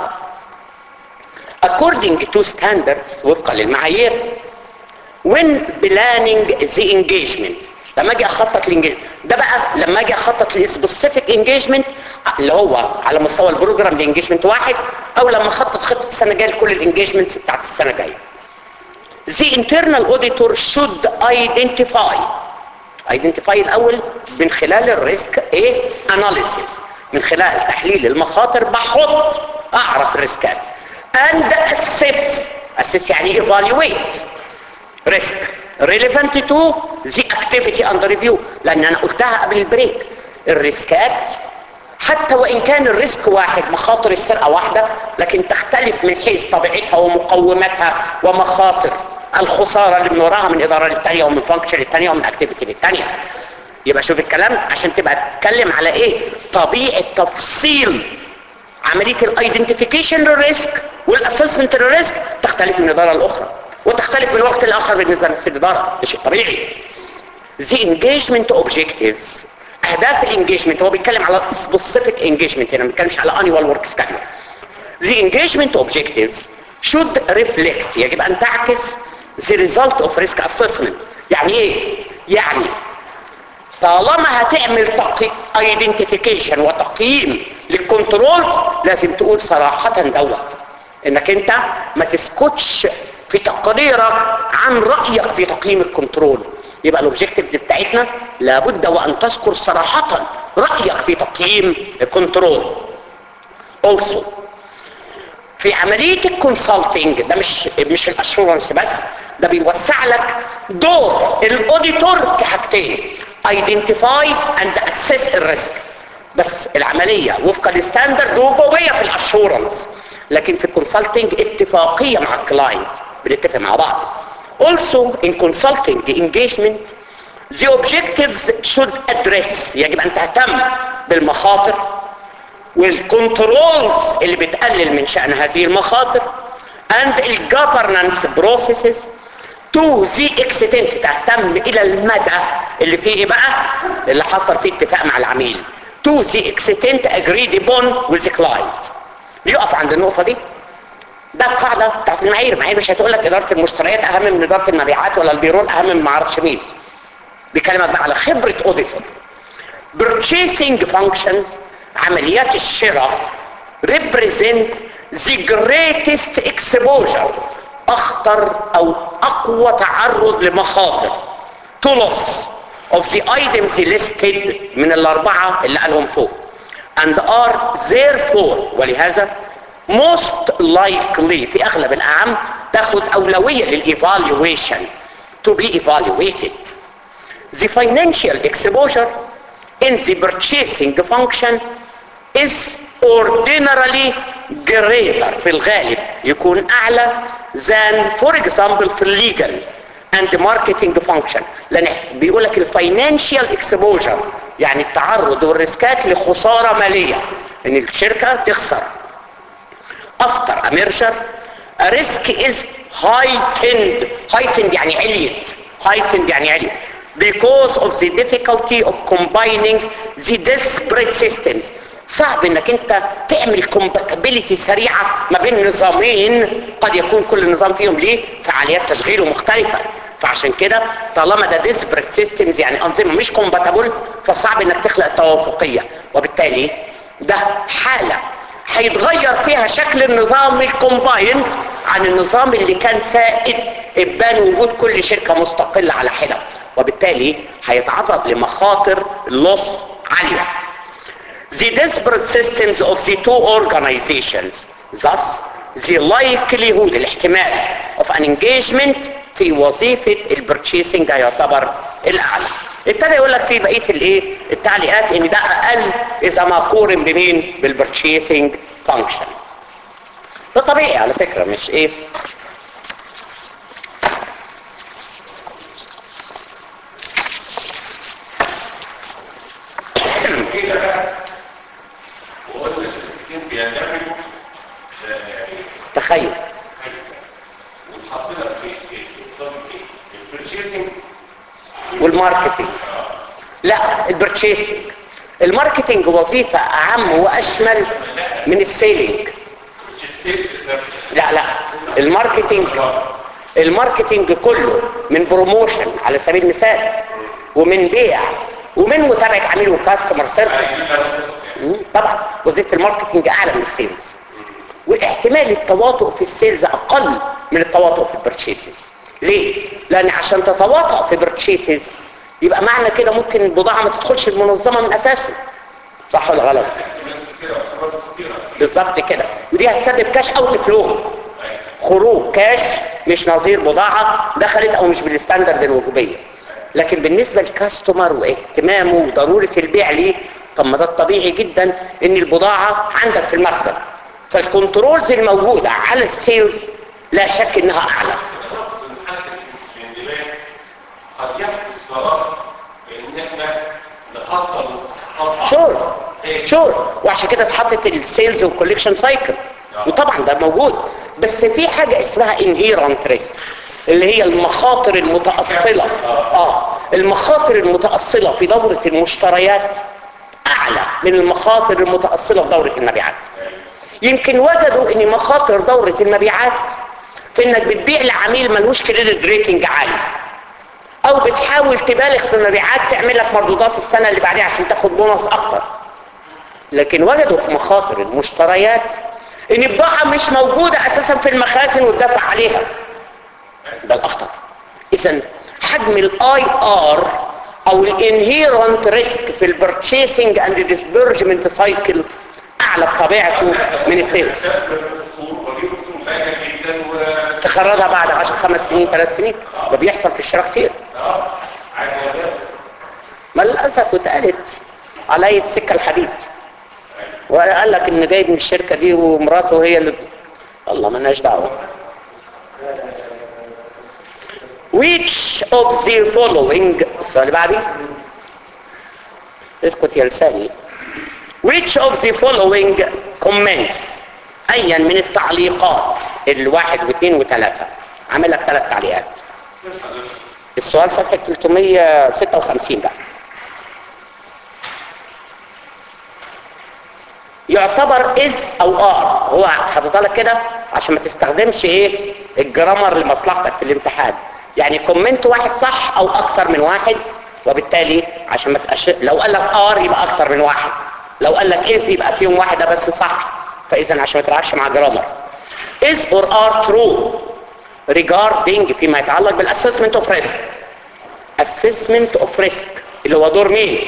[SPEAKER 1] according to standards وفقا للمعايير when planning the engagement لما اجي اخطط الانجيجمنت ده بقى لما اجي اخطط لسبيسيفيك انجيجمنت اللي هو على مستوى البروجرام لانجيجمنت واحد او لما اخطط خطه السنه الجايه لكل الانجيجمنتس بتاعت السنه الجايه the internal auditor should identify identify الاول من خلال الريسك ايه analysis من خلال تحليل المخاطر بحط اعرف الريسكات and assess assess يعني evaluate risk relevant to the activity under review لان انا قلتها قبل البريك الريسكات حتى وان كان الريسك واحد مخاطر السرقه واحده لكن تختلف من حيث طبيعتها ومقوماتها ومخاطر الخساره اللي من وراها من اداره للثانيه ومن فانكشن للثانيه ومن اكتيفيتي للثانيه يبقى شوف الكلام عشان تبقى تتكلم على ايه طبيعه تفصيل عمليه الايدنتيفيكيشن للريسك والاسسمنت للريسك تختلف من اداره لاخرى وتختلف من وقت لاخر بالنسبه لنفس الاداره ده شيء طبيعي the engagement objectives اهداف الانجيجمنت هو بيتكلم على specific engagement هنا ما بيتكلمش على annual work schedule the engagement objectives should reflect يجب ان تعكس the result of risk assessment يعني ايه يعني طالما هتعمل تقي... identification وتقييم للكنترول لازم تقول صراحة دوت انك انت ما تسكتش في تقريرك عن رأيك في تقييم الكنترول يبقى الاوبجكتيفز بتاعتنا لابد وان تذكر صراحة رأيك في تقييم الكنترول also في عملية الكونسلتنج ده مش مش الاشورنس بس ده بيوسع لك دور الاوديتور في حاجتين identify and assess الريسك بس العملية وفقا للستاندرد وجوية في الاشورنس لكن في الكونسلتنج اتفاقية مع الكلاينت بنتفق مع بعض also in consulting the engagement the objectives should address يجب ان تهتم بالمخاطر والكنترولز اللي بتقلل من شأن هذه المخاطر and the governance processes to the extent تهتم الى المدى اللي فيه ايه بقى اللي حصل فيه اتفاق مع العميل to the extent agreed upon with the client يقف عند النقطة دي ده القاعدة بتاعت المعايير المعايير مش هتقول لك إدارة المشتريات أهم من إدارة المبيعات ولا البيرول أهم من معرفش مين بيكلمك بقى على خبرة أوديتور purchasing functions عمليات الشراء represent the greatest exposure أخطر أو أقوى تعرض لمخاطر to loss of the items listed من الأربعة اللي قالهم فوق and are therefore ولهذا most likely في اغلب الاعم تاخد اولوية للايفالويشن to be evaluated the financial exposure in the purchasing function is ordinarily greater في الغالب يكون اعلى than for example في legal and marketing function لان بيقول لك الفاينانشال exposure يعني التعرض والريسكات لخساره ماليه ان الشركه تخسر after a merger a risk is heightened heightened يعني عليت heightened يعني عليت because of the difficulty of combining the disparate systems صعب انك انت تعمل compatibility سريعة ما بين نظامين قد يكون كل نظام فيهم ليه فعاليات تشغيله مختلفة فعشان كده طالما ده disparate systems يعني انظمة مش compatible فصعب انك تخلق توافقية وبالتالي ده حالة هيتغير فيها شكل النظام الكومبايند عن النظام اللي كان سائد ابان وجود كل شركة مستقلة على حدة وبالتالي هيتعرض لمخاطر اللص عالية The disparate systems of the two organizations thus the likelihood الاحتمال of an engagement في وظيفة البرتشيسنج يعتبر الأعلى ابتدى يقول لك في بقيه الايه التعليقات ان ده اقل اذا ما قورن بمين بالبرتشيسنج فانكشن ده طبيعي على فكره مش ايه
[SPEAKER 3] كده بقى وقلنا شركتين بيندمجوا آه،
[SPEAKER 1] تخيل
[SPEAKER 3] واتحطينا في ايه؟ نظام ايه؟ البرشيسنج
[SPEAKER 1] والماركتينج لا البرتشيسنج الماركتينج وظيفه اعم واشمل من السيلينج
[SPEAKER 3] مش السيلز نفسه
[SPEAKER 1] لا لا الماركتينج الماركتينج كله من بروموشن على سبيل المثال ومن بيع ومن متابعه عميل وكاستمر سيرفيس
[SPEAKER 3] عايزين نعرف
[SPEAKER 1] مم، طبعا وظيفه الماركتنج اعلى من السيلز واحتمال التواطؤ في السيلز اقل من التواطؤ في البرتشيسز ليه لان عشان تتواطأ في برتشيسز يبقى معنى كده ممكن البضاعه ما تدخلش المنظمه من اساسه صح ولا غلط
[SPEAKER 3] كده وخبرات كتيرة
[SPEAKER 1] بالظبط كده ودي هتسبب كاش اوت فلو خروج كاش مش نظير بضاعه دخلت او مش بالستاندرد الوجوبيه لكن بالنسبه للكاستمر واهتمامه وضروره البيع ليه طب ما ده الطبيعي جدا ان البضاعه عندك في المخزن فالكنترولز الموجوده على السيلز لا شك انها اعلى
[SPEAKER 3] الاندماج قد يحدث فراغ بان احنا نحصل مستحقات
[SPEAKER 1] شور شور وعشان كده اتحطت السيلز والكوليكشن سايكل وطبعا ده موجود بس في حاجه اسمها انهيرنت ريسك اللي هي المخاطر المتأصلة اه المخاطر المتأصلة في دورة المشتريات اعلى من المخاطر المتأصلة في دورة المبيعات يمكن وجدوا ان مخاطر دورة المبيعات في انك بتبيع لعميل ملوش كريدت ريتنج عالي او بتحاول تبالغ في المبيعات تعمل لك مردودات السنة اللي بعدها عشان تاخد بونص اكتر لكن وجدوا في مخاطر المشتريات ان البضاعة مش موجودة اساسا في المخازن والدفع عليها ده الاخطر اذا حجم الاي ار او الانهيرنت ريسك في البرتشيسنج اند ديسبرجمنت سايكل اعلى بطبيعته من السيلز تخرجها بعد 10 خمس سنين ثلاث سنين ده بيحصل في الشراء كتير ما للاسف واتقالت عليا السكه الحديد وقال لك ان جايب من الشركه دي ومراته هي اللي الله مالناش دعوه which of the following السؤال اللي بعدي اسكت يا لساني which of the following comments ايا من التعليقات الواحد واثنين وثلاثة عامل لك ثلاث تعليقات السؤال صفحة 356 ده يعتبر از او ار هو حاطط لك كده عشان ما تستخدمش ايه الجرامر لمصلحتك في الامتحان يعني كومنت واحد صح او اكتر من واحد وبالتالي عشان ما تبقاش لو قال لك ار يبقى اكتر من واحد لو قال لك از يبقى فيهم واحده بس صح فاذا عشان ما تلعبش مع جرامر is or are true regarding فيما يتعلق بالاسسمنت اوف ريسك assessment of risk اللي هو دور مين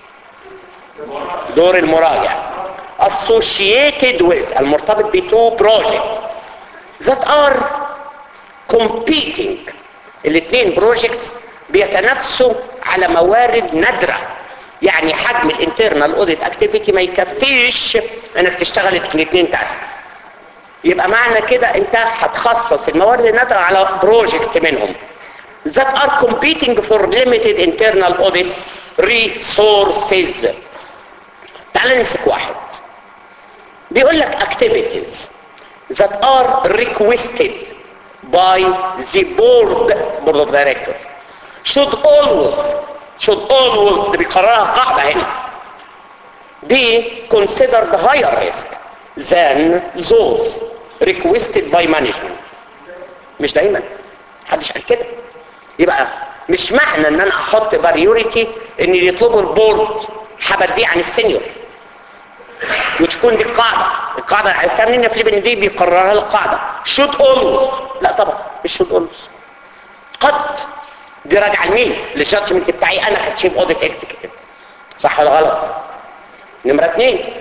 [SPEAKER 1] دور المراجع associated with المرتبط ب two projects that are competing الاثنين بروجكتس بيتنافسوا على موارد نادرة يعني حجم الانترنال اوديت اكتيفيتي ما يكفيش انك تشتغل الاثنين تاسك يبقى معنى كده انت هتخصص الموارد النادرة على بروجكت منهم that are competing for limited internal audit resources تعال نمسك واحد بيقول لك activities that are requested by the board board of directors should always should always دي بيقررها قاعدة هنا be considered higher risk than those requested by management مش دايما محدش قال كده يبقى مش معنى ان انا احط باريوريتي ان اللي يطلبوا البورد هبديه عن السينيور وتكون دي القاعدة القاعدة عرفتها منين في ليبن دي بيقررها القاعدة should always لا طبعا مش should always قد دي راجعة لمين للجادجمنت بتاعي انا كتشيف اوديت اكزيكتيف صح ولا غلط نمرة اتنين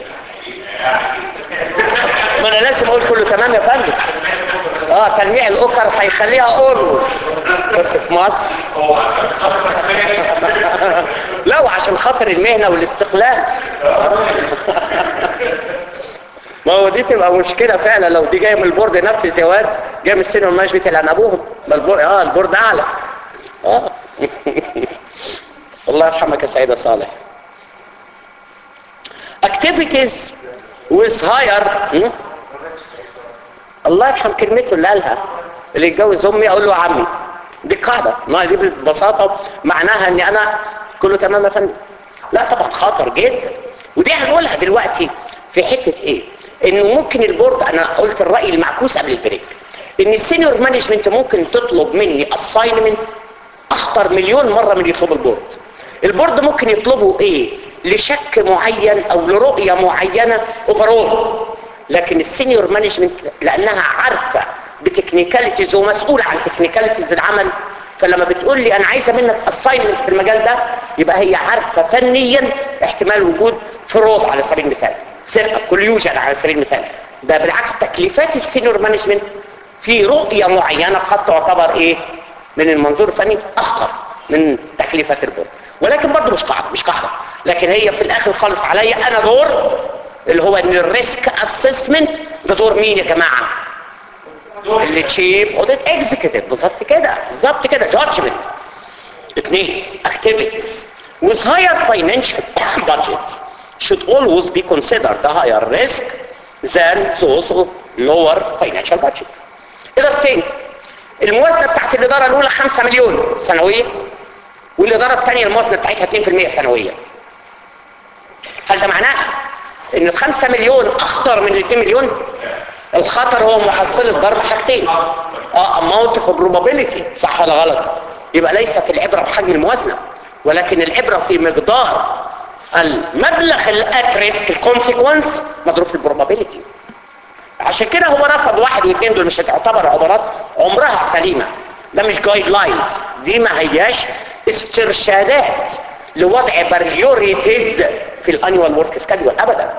[SPEAKER 1] ما انا لازم اقول كله تمام يا فندم اه تلميع الاوكر هيخليها اولوز بس في مصر لا وعشان خاطر المهنة والاستقلال ما هو دي تبقى مشكلة فعلا لو دي جاية من البورد نفذ يا واد جاية من السينما المانجمنت اللي عن ابوهم ما البورد اه البورد اعلى اه الله يرحمك يا سيدة صالح activities with higher hmm? الله يرحم كلمته اللي قالها اللي يتجوز امي اقول له عمي دي قاعدة ما دي ببساطة معناها ان انا كله تمام يا فندم لا طبعا خطر جدا ودي هنقولها دلوقتي في حتة ايه انه ممكن البورد انا قلت الرأي المعكوس قبل البريك ان السينيور مانجمنت ممكن تطلب مني اساينمنت اخطر مليون مرة من يطلب البورد البورد ممكن يطلبوا ايه لشك معين او لرؤية معينة اوفرول لكن السينيور مانجمنت لانها عارفة بتكنيكاليتيز ومسؤولة عن تكنيكاليتيز العمل فلما بتقول لي انا عايزة منك اساينمنت في المجال ده يبقى هي عارفة فنيا احتمال وجود فروض على سبيل المثال سرقة كوليوجن على سبيل المثال ده بالعكس تكليفات السينيور مانجمنت في رؤية معينة قد تعتبر ايه من المنظور الفني اخطر من تكليفات البورد ولكن برضه مش قاعدة مش قاعدة لكن هي في الاخر خالص عليا انا دور اللي هو ان الريسك اسسمنت ده دور مين يا جماعة اللي تشيف اوديت اكزيكتيف بالظبط كده بالظبط كده جادجمنت اثنين activities with higher financial budgets should always be considered a higher risk than those of lower financial budgets إدارتين الموازنة بتاعت الإدارة الأولى 5 مليون سنوية والإدارة الثانية الموازنة بتاعتها 2% سنوية هل ده معناها ان ال 5 مليون اخطر من ال 2 مليون الخطر هو محصلة ضرب حاجتين اه amount of probability صح ولا غلط يبقى ليست العبرة بحجم الموازنة ولكن العبرة في مقدار المبلغ الات ريسك الكونسيكونس مضروب في البروبابيلتي عشان كده هو رفض واحد واثنين دول مش هتعتبر عبارات عمرها سليمة ده مش جايد لاينز دي ما هياش استرشادات لوضع بريوريتيز في الانيوال ورك سكادول ابدا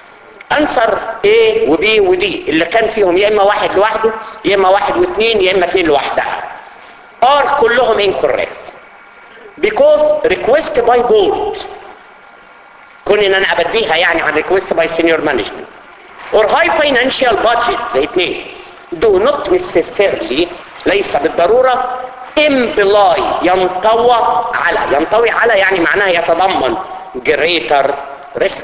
[SPEAKER 1] انسر A و B و D اللي كان فيهم يا اما واحد لوحده يا اما واحد واثنين يا اما اثنين لوحدها are كلهم incorrect because request by board كون ان انا ابديها يعني عن request by senior management or high financial budget زي اثنين do not necessarily ليس بالضرورة imply ينطوى على ينطوي على يعني معناها يتضمن greater risk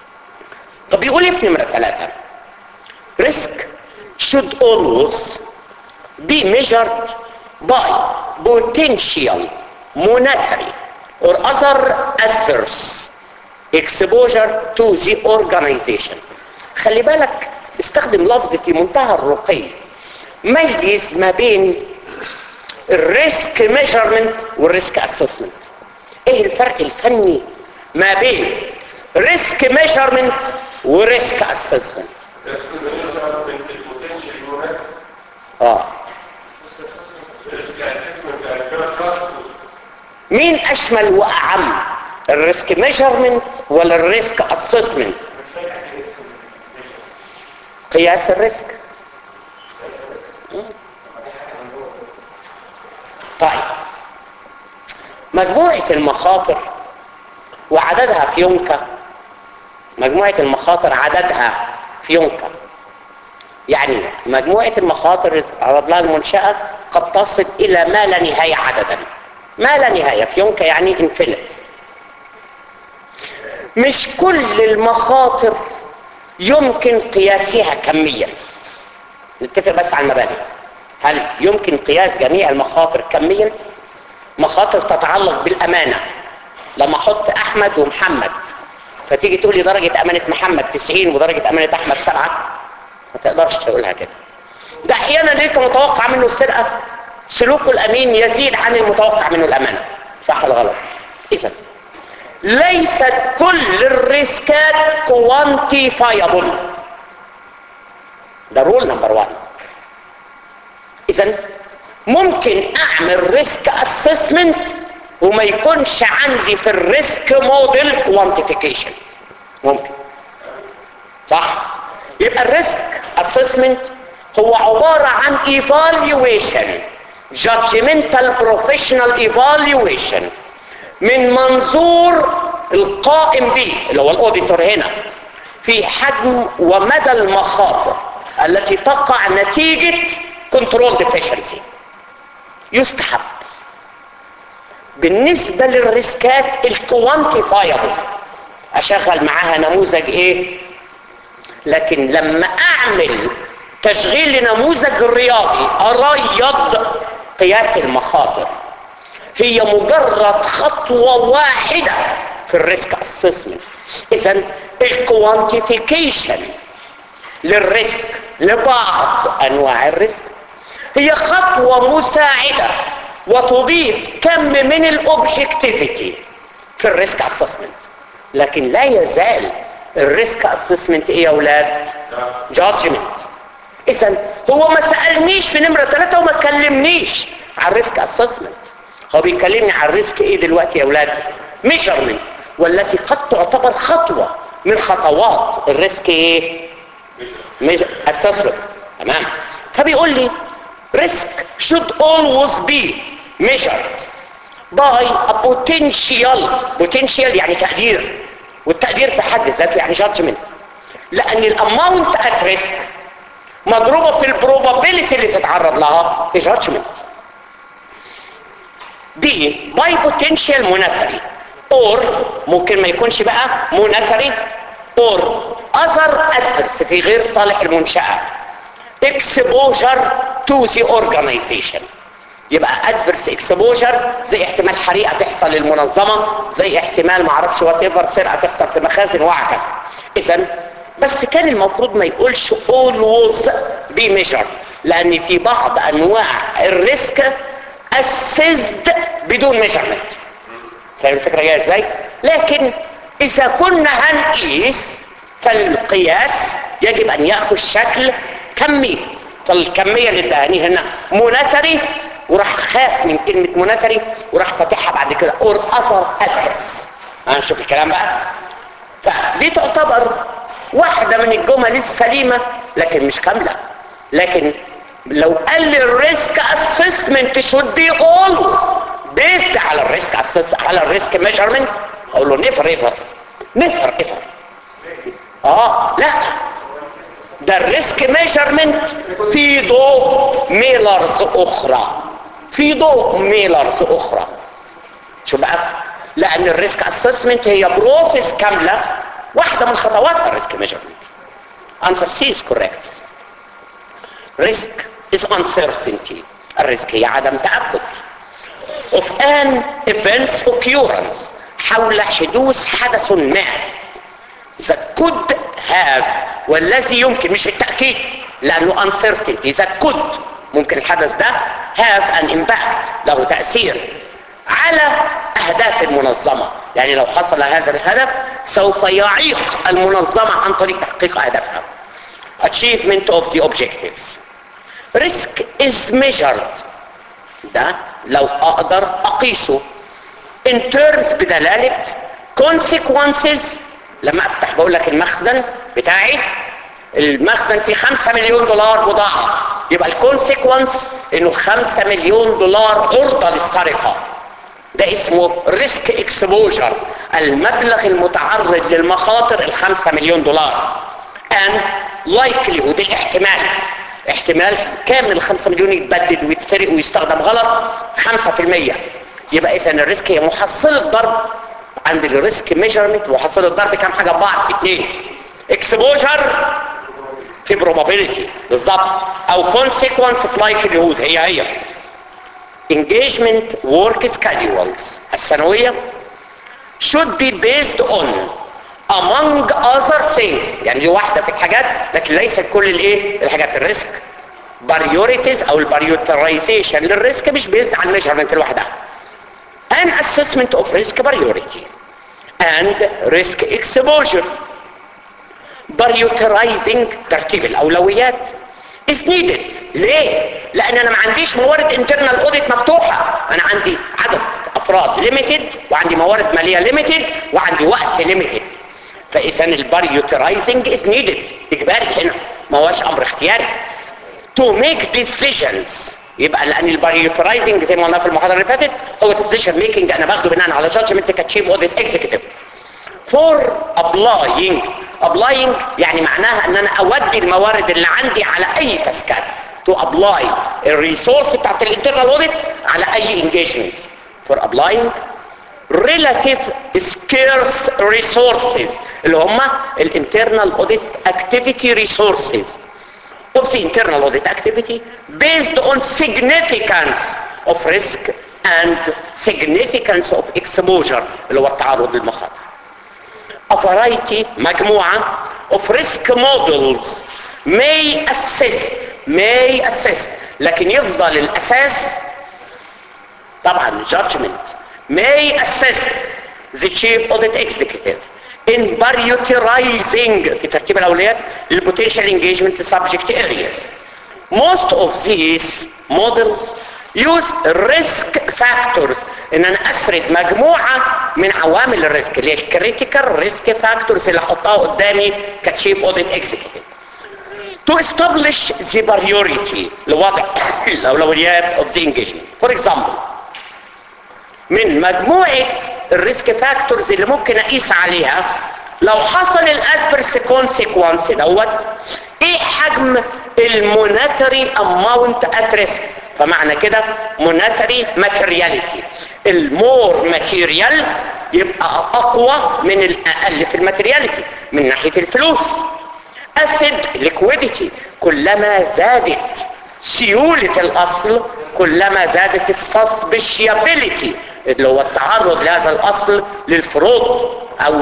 [SPEAKER 1] طب يقول ايه في نمرة ثلاثة risk should always be measured by potential monetary or other adverse exposure to the organization خلي بالك استخدم لفظ في منتهى الرقي ميز ما بين الريسك ميجرمنت والريسك اسسمنت ايه الفرق الفني ما بين ريسك ميجرمنت وريسك اسسمنت اه مين اشمل واعم الريسك ميجرمنت ولا الريسك اسسمنت قياس الريسك طيب مجموعة المخاطر وعددها في يونكا مجموعة المخاطر عددها في يونكا يعني مجموعة المخاطر اللي تتعرض لها المنشأة قد تصل إلى ما لا نهاية عددا ما لا نهاية في يونكا يعني انفينيت مش كل المخاطر يمكن قياسها كميا نتفق بس على المبادئ هل يمكن قياس جميع المخاطر كميا مخاطر تتعلق بالامانه لما احط احمد ومحمد فتيجي تقول لي درجه امانه محمد 90 ودرجه امانه احمد 7 ما تقدرش تقولها كده ده احيانا ليك متوقع منه السرقه سلوكه الامين يزيد عن المتوقع منه الامانه صح ولا غلط اذا ليست كل الريسكات كوانتيفايبل ده رول نمبر 1 اذا ممكن اعمل ريسك اسسمنت وما يكونش عندي في الريسك موديل كوانتيفيكيشن ممكن صح يبقى الريسك اسسمنت هو عبارة عن evaluation judgmental professional evaluation من منظور القائم به اللي هو الاوديتور هنا في حجم ومدى المخاطر التي تقع نتيجة كنترول ديفيشنسي يستحب بالنسبة للريسكات الكوانتيفايبل اشغل معاها نموذج ايه لكن لما اعمل تشغيل لنموذج رياضي اريض قياس المخاطر هي مجرد خطوة واحدة في الريسك اسسمنت اذا الكوانتيفيكيشن للريسك لبعض انواع الريسك هي خطوة مساعدة وتضيف كم من الاوبجكتيفيتي في الريسك اسسمنت لكن لا يزال الريسك اسسمنت ايه يا اولاد جادجمنت اذا هو ما سالنيش في نمره ثلاثة وما كلمنيش عن الريسك اسسمنت هو بيكلمني عن الريسك ايه دلوقتي يا اولاد ميجرمنت والتي قد تعتبر خطوه من خطوات الريسك ايه اسسمنت تمام فبيقول لي risk should always be measured by a potential potential يعني تقدير والتقدير في حد ذاته يعني judgment لان الاماونت at risk مضروبة في البروبابيلتي اللي تتعرض لها في judgment دي by potential monetary or ممكن ما يكونش بقى monetary or other adverse في غير صالح المنشأة exposure to the organization يبقى adverse exposure زي احتمال حريقة تحصل للمنظمة زي احتمال معرفش وات سرقة تحصل في مخازن وهكذا اذا بس كان المفروض ما يقولش always be measured لان في بعض انواع الريسك assessed بدون measurement فاهم الفكرة جاية ازاي لكن اذا كنا هنقيس فالقياس يجب ان ياخذ شكل كمي فالكمية اللي ادهانيه هنا مونتري وراح خاف من كلمة مونتري وراح فاتحها بعد كده اور اثر ادرس هنشوف الكلام بقى فدي تعتبر واحدة من الجمل السليمة لكن مش كاملة لكن لو قال لي الريسك اسسمنت شود بي اولويز بيست على الريسك اسس على الريسك ميجرمنت اقول له نيفر ايفر نيفر ايفر اه لا ده الريسك ميجرمنت في ضوء ميلرز اخرى في ضوء ميلرز اخرى شو بقى لان الريسك اسسمنت هي بروسيس كامله واحده من خطوات الريسك ميجرمنت answer C is correct risk is uncertainty الريسك هي عدم تاكد of an event's occurrence حول حدوث حدث ما that could have والذي يمكن مش التأكيد لأنه uncertainty that could ممكن الحدث ده have an impact له تأثير على أهداف المنظمة يعني لو حصل هذا الهدف سوف يعيق المنظمة عن طريق تحقيق أهدافها achievement of the objectives risk is measured ده لو أقدر أقيسه in terms بدلالة consequences لما افتح بقول لك المخزن بتاعي المخزن فيه 5 مليون دولار بضاعة يبقى الكونسيكونس انه 5 مليون دولار عرضة للسرقة ده اسمه ريسك اكسبوجر المبلغ المتعرض للمخاطر ال 5 مليون دولار and likelihood الاحتمال احتمال كامل ال 5 مليون يتبدد ويتسرق ويستخدم غلط 5% يبقى اذا الريسك هي محصلة ضرب عند الريسك ميجرمنت وحصل الضرب كام حاجه ببعض اثنين اكسبوجر في probability بالظبط او consequence في لايف اليهود هي هي engagement work schedules السنويه should be based on among other things يعني دي واحده في الحاجات لكن ليست كل الايه الحاجات الريسك priorities او البريوريتيزيشن للريسك مش بيزد على الميجرمنت لوحدها an assessment of risk priority and risk exposure prioritizing ترتيب الاولويات is needed ليه لان انا ما عنديش موارد internal audit مفتوحه انا عندي عدد افراد limited وعندي موارد ماليه limited وعندي وقت limited فاذا البريوترايزنج is needed اجباري هنا ما هوش امر اختياري to make decisions يبقى لان البريوترايزنج زي ما قلنا في المحاضره اللي فاتت هو decision making انا باخده بناء على judgment كتشيف اوديت اكزيكتيف for applying applying يعني معناها ان انا اودي الموارد اللي عندي على اي تاسكات to apply الريسورس بتاعت الانترنال اوديت على اي engagements for applying relative scarce resources اللي هم الانترنال اوديت activity resources of the internal audit activity based on significance of risk and significance of exposure اللي هو التعرض للمخاطر a variety مجموعة of risk models may assist may assist لكن يفضل الأساس طبعا judgment may assist the chief audit executive in prioritizing في ترتيب الأولويات potential engagement subject areas most of these models use risk factors ان انا اسرد مجموعة من عوامل الريسك اللي هي الكريتيكال ريسك فاكتورز اللي احطها قدامي كتشيف اوديت اكزيكتيف to establish the priority لوضع الاولويات of the engagement for example من مجموعة الريسك فاكتورز اللي ممكن اقيس عليها لو حصل الادفرس كونسيكونس دوت ايه حجم الموناتري اماونت ات ريسك فمعنى كده موناتري ماتيرياليتي المور ماتيريال يبقى اقوى من الاقل في الماتيرياليتي من ناحيه الفلوس اسيد ليكويديتي كلما زادت سيولة الاصل كلما زادت السسبشيابيليتي اللي هو التعرض لهذا الاصل للفروض او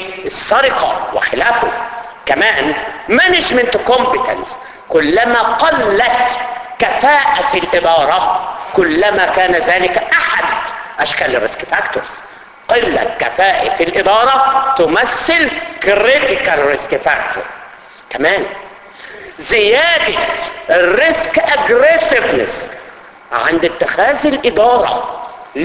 [SPEAKER 1] للسرقة وخلافه كمان مانجمنت كومبتنس كلما قلت كفاءة الإدارة كلما كان ذلك أحد أشكال الريسك فاكتورز قلة كفاءة الإدارة تمثل كريتيكال ريسك فاكتور كمان زيادة الريسك اجريسيفنس عند اتخاذ الإدارة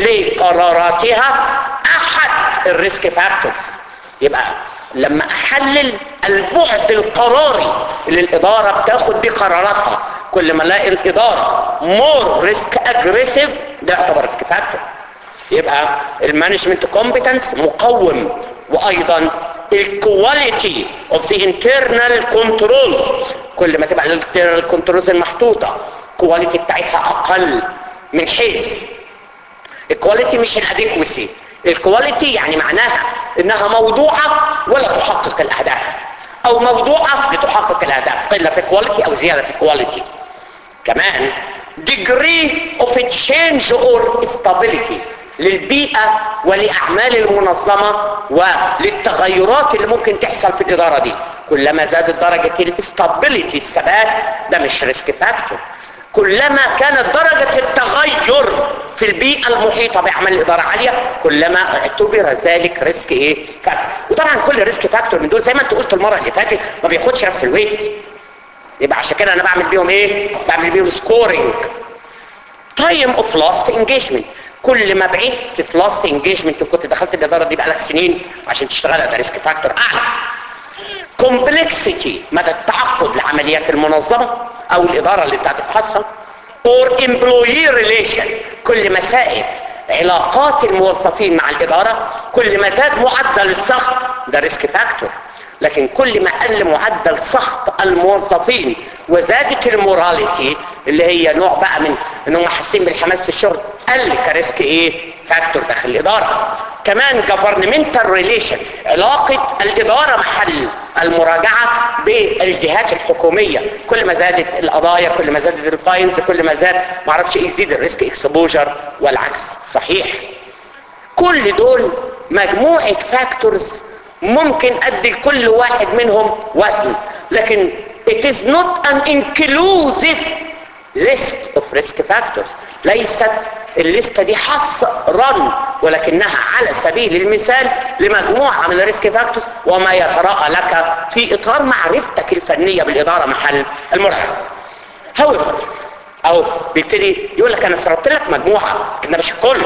[SPEAKER 1] لقراراتها أحد الريسك فاكتورز يبقى لما احلل البعد القراري اللي الاداره بتاخد بيه قراراتها كل ما الاقي الاداره مور ريسك اجريسيف ده يعتبر ريسك فاكتور يبقى المانجمنت كومبتنس مقوم وايضا الكواليتي اوف ذا انترنال كنترولز كل ما تبقى الانترنال كنترولز المحطوطه الكواليتي بتاعتها اقل من حيث الكواليتي مش الاديكوسي الكواليتي يعني معناها انها موضوعة ولا تحقق الاهداف او موضوعة لتحقق الاهداف قلة في الكواليتي او زيادة في الكواليتي كمان degree of change or stability للبيئة ولأعمال المنظمة وللتغيرات اللي ممكن تحصل في الإدارة دي كلما زادت درجة الاستابيليتي الثبات ده مش ريسك فاكتور كلما كانت درجة التغير في البيئة المحيطة بأعمال الإدارة عالية كلما اعتبر ذلك ريسك ايه فاكتور وطبعا كل ريسك فاكتور من دول زي ما انت قلت المرة اللي فاتت ما بياخدش نفس الويت يبقى عشان كده انا بعمل بيهم ايه بعمل بيهم سكورينج تايم اوف لاست انجيجمنت كل ما بعدت في لاست انجيجمنت وكنت دخلت الاداره دي بقالك سنين عشان تشتغلها ده ريسك فاكتور اعلى كومبلكسيتي مدى التعقد لعمليات المنظمه او الاداره اللي بتاعت تفحصها اور امبلوي ريليشن كل ما زادت علاقات الموظفين مع الاداره كل ما زاد معدل السخط ده ريسك فاكتور لكن كل ما قل معدل سخط الموظفين وزادت الموراليتي اللي هي نوع بقى من انهم حاسين بالحماس في الشغل قل كريسك ايه فاكتور داخل الاداره كمان governmental relation علاقة الإدارة محل المراجعة بالجهات الحكومية كل ما زادت القضايا كل ما زادت الفاينز كل ما زاد معرفش ايه يزيد الريسك اكسبوجر والعكس صحيح كل دول مجموعة فاكتورز ممكن ادي لكل واحد منهم وزن لكن it is not an inclusive list of risk factors ليست الليستة دي حصرا ولكنها على سبيل المثال لمجموعة من الريسك فاكتورز وما يتراءى لك في اطار معرفتك الفنية بالادارة محل المراجعة however او بيبتدي يقول لك انا سردت لك مجموعة كده مش الكل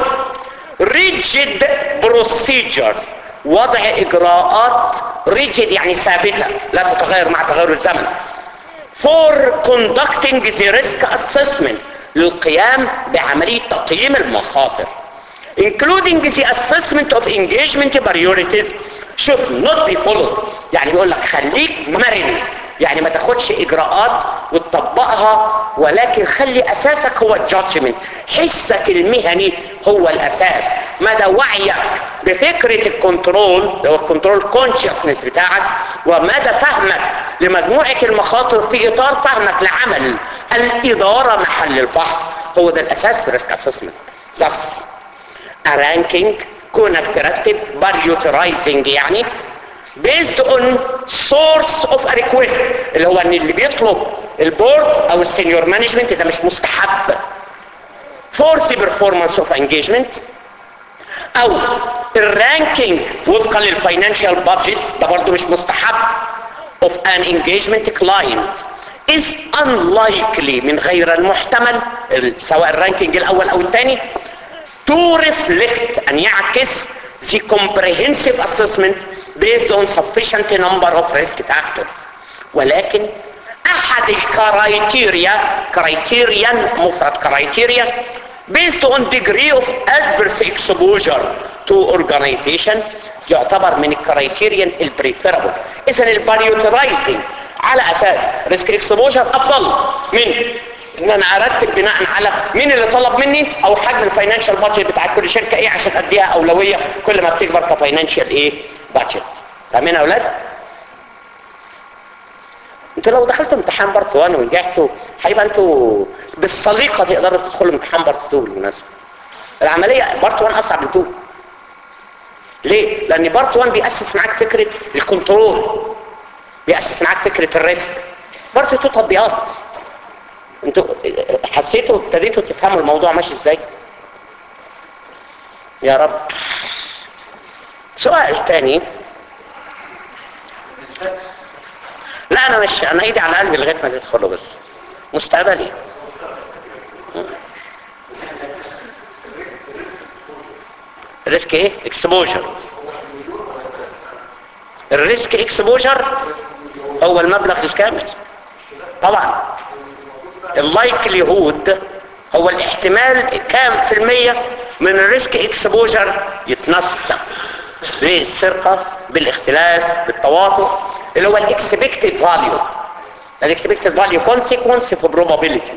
[SPEAKER 1] rigid procedures وضع اجراءات rigid يعني ثابتة لا تتغير مع تغير الزمن for conducting the risk assessment للقيام بعملية تقييم المخاطر including the assessment of engagement priorities should not be followed يعني بيقول لك خليك مرن يعني ما تاخدش اجراءات وتطبقها ولكن خلي اساسك هو الجادجمنت حسك المهني هو الاساس مدى وعيك بفكرة الكنترول هو الكنترول كونشسنس بتاعك ومدى فهمك لمجموعة المخاطر في اطار فهمك لعمل الادارة محل الفحص هو ده الاساس في ريسك اسسمنت thus a ranking كونك ترتب barioterizing يعني based on source of a request اللي هو ان اللي بيطلب البورد او السينيور مانجمنت ده مش مستحب for the performance of engagement او الرانكينج وفقا للفاينانشال بادجت ده برضه مش مستحب of an engagement client is unlikely من غير المحتمل سواء الرانكينج الاول او الثاني to reflect ان يعكس the comprehensive assessment based on sufficient number of risk factors ولكن احد الكرايتيريا كرايتيريان مفرد كرايتيريا based on degree of adverse exposure to organization يعتبر من الكرايتيريان البريفيرابل اذا الباريوترايزنج على اساس ريسك اكسبوجر افضل من ان انا ارتب بناء على مين اللي طلب مني او حجم الفاينانشال بادجت بتاع كل شركه ايه عشان اديها اولويه كل ما بتكبر كفاينانشال ايه بادجت فاهمين يا اولاد انتوا لو دخلتوا امتحان بارت 1 ونجحتوا هيبقى انتوا بالسليقه تقدروا تدخلوا امتحان بارت 2 بالمناسبه العمليه بارت 1 اصعب من 2 ليه لان بارت 1 بياسس معاك فكره الكنترول بياسس معاك فكره الريسك بارت 2 تطبيقات انتوا حسيتوا ابتديتوا تفهموا الموضوع ماشي ازاي يا رب سؤال تاني لا انا مش انا ايدي على قلبي لغايه ما تدخلوا بس مستقبلي ريسك ايه اكسبوجر الريسك اكسبوجر هو المبلغ الكامل طبعا اللايكلي هود هو الاحتمال كام في المية من الريسك اكسبوجر يتنسق بالسرقة بالاختلاس بالتواطؤ اللي هو الاكسبكتد فاليو الاكسبكتد فاليو كونسيكونس في probability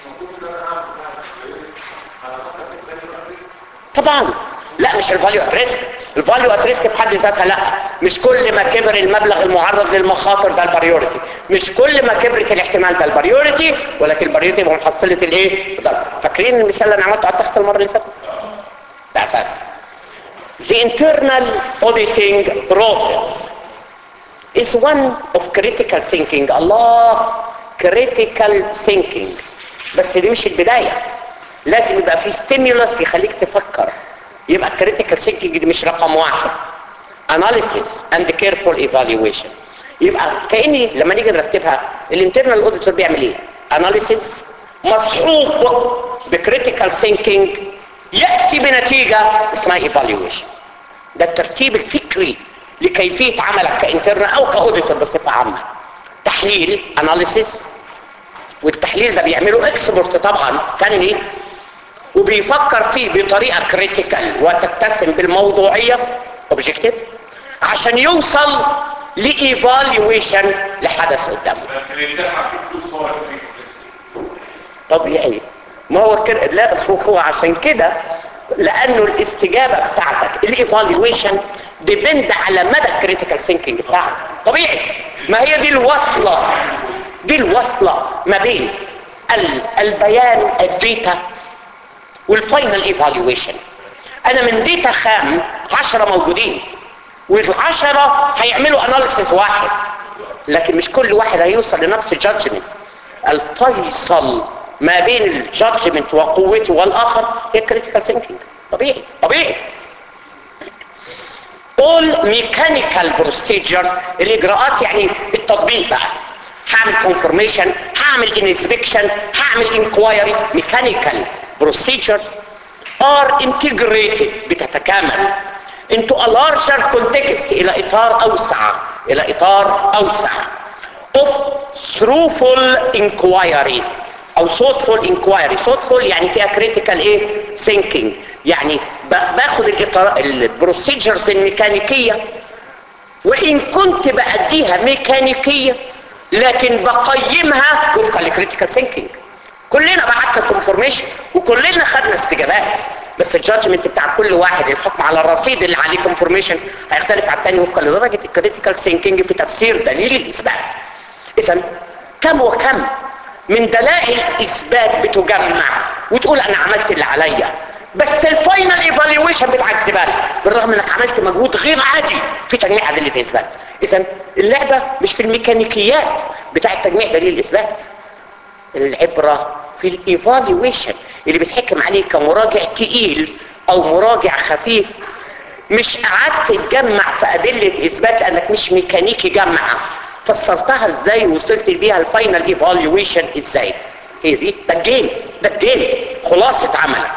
[SPEAKER 1] طبعا لا مش الفاليو ات ريسك الفاليو ات ريسك في حد ذاتها لا مش كل ما كبر المبلغ المعرض للمخاطر ده البريوريتي مش كل ما كبرت الاحتمال ده البريوريتي ولكن البريوريتي هو محصله الايه ده. فاكرين المثال اللي انا عملته على التخت المره اللي فاتت ده اساس The internal auditing process is one of critical thinking الله critical thinking بس دي مش البداية لازم يبقى في stimulus يخليك تفكر يبقى critical thinking دي مش رقم واحد analysis and careful evaluation يبقى كأني لما نيجي نرتبها الانترنال auditor بيعمل ايه analysis مصحوب بكريتيكال thinking يأتي بنتيجة اسمها evaluation ده الترتيب الفكري لكيفية عملك كانترنال او كاوديتور بصفة عامة تحليل اناليسيس والتحليل ده بيعمله اكسبورت طبعا فني وبيفكر فيه بطريقة كريتيكال وتتسم بالموضوعية اوبجكتيف عشان يوصل لايفالويشن لحدث قدامه
[SPEAKER 3] بس اللي يدفع فيه فلوس هو اللي فيه
[SPEAKER 1] طبيعي ما هو كده لا هو عشان كده لانه الاستجابه بتاعتك الايفالويشن ديبند على مدى الكريتيكال ثينكينج بتاعك طبيعي ما هي دي الوصله دي الوصله ما بين ال- البيان الديتا والفاينل ايفالويشن انا من ديتا خام عشرة موجودين والعشرة هيعملوا اناليسيس واحد لكن مش كل واحد هيوصل لنفس الجادجمنت الفيصل ما بين الجادجمنت وقوته والاخر هي الكريتيكال ثينكينج طبيعي طبيعي all mechanical procedures الاجراءات يعني التطبيق بقى هعمل confirmation هعمل inspection هعمل inquiry mechanical procedures are integrated بتتكامل into a larger context الى اطار اوسع الى اطار اوسع of truthful inquiry او thoughtful inquiry thoughtful يعني فيها critical ايه thinking يعني ب- باخد الاطار البروسيجرز الميكانيكيه وان كنت بأديها ميكانيكيه لكن بقيمها وفقا لكريتيكال ثينكينج كلنا بعتنا كونفورميشن وكلنا خدنا استجابات بس الجادجمنت بتاع كل واحد الحكم على الرصيد اللي عليه كونفورميشن هيختلف عن الثاني وفقا لدرجه الكريتيكال ثينكينج في تفسير دليل الاثبات اذا كم وكم من دلائل اثبات بتجمع وتقول انا عملت اللي عليا بس الفاينل ايفالويشن بالعكس بقى بالرغم انك عملت مجهود غير عادي في تجميع ادله الاثبات اذا اللعبه مش في الميكانيكيات بتاع تجميع دليل الاثبات العبرة في الايفالويشن اللي بتحكم عليه كمراجع تقيل او مراجع خفيف مش قعدت تجمع في ادلة اثبات انك مش ميكانيكي جمع فسرتها ازاي وصلت بيها الفاينل ايفالويشن ازاي هي دي ده الجيم ده الجيم خلاصة عملك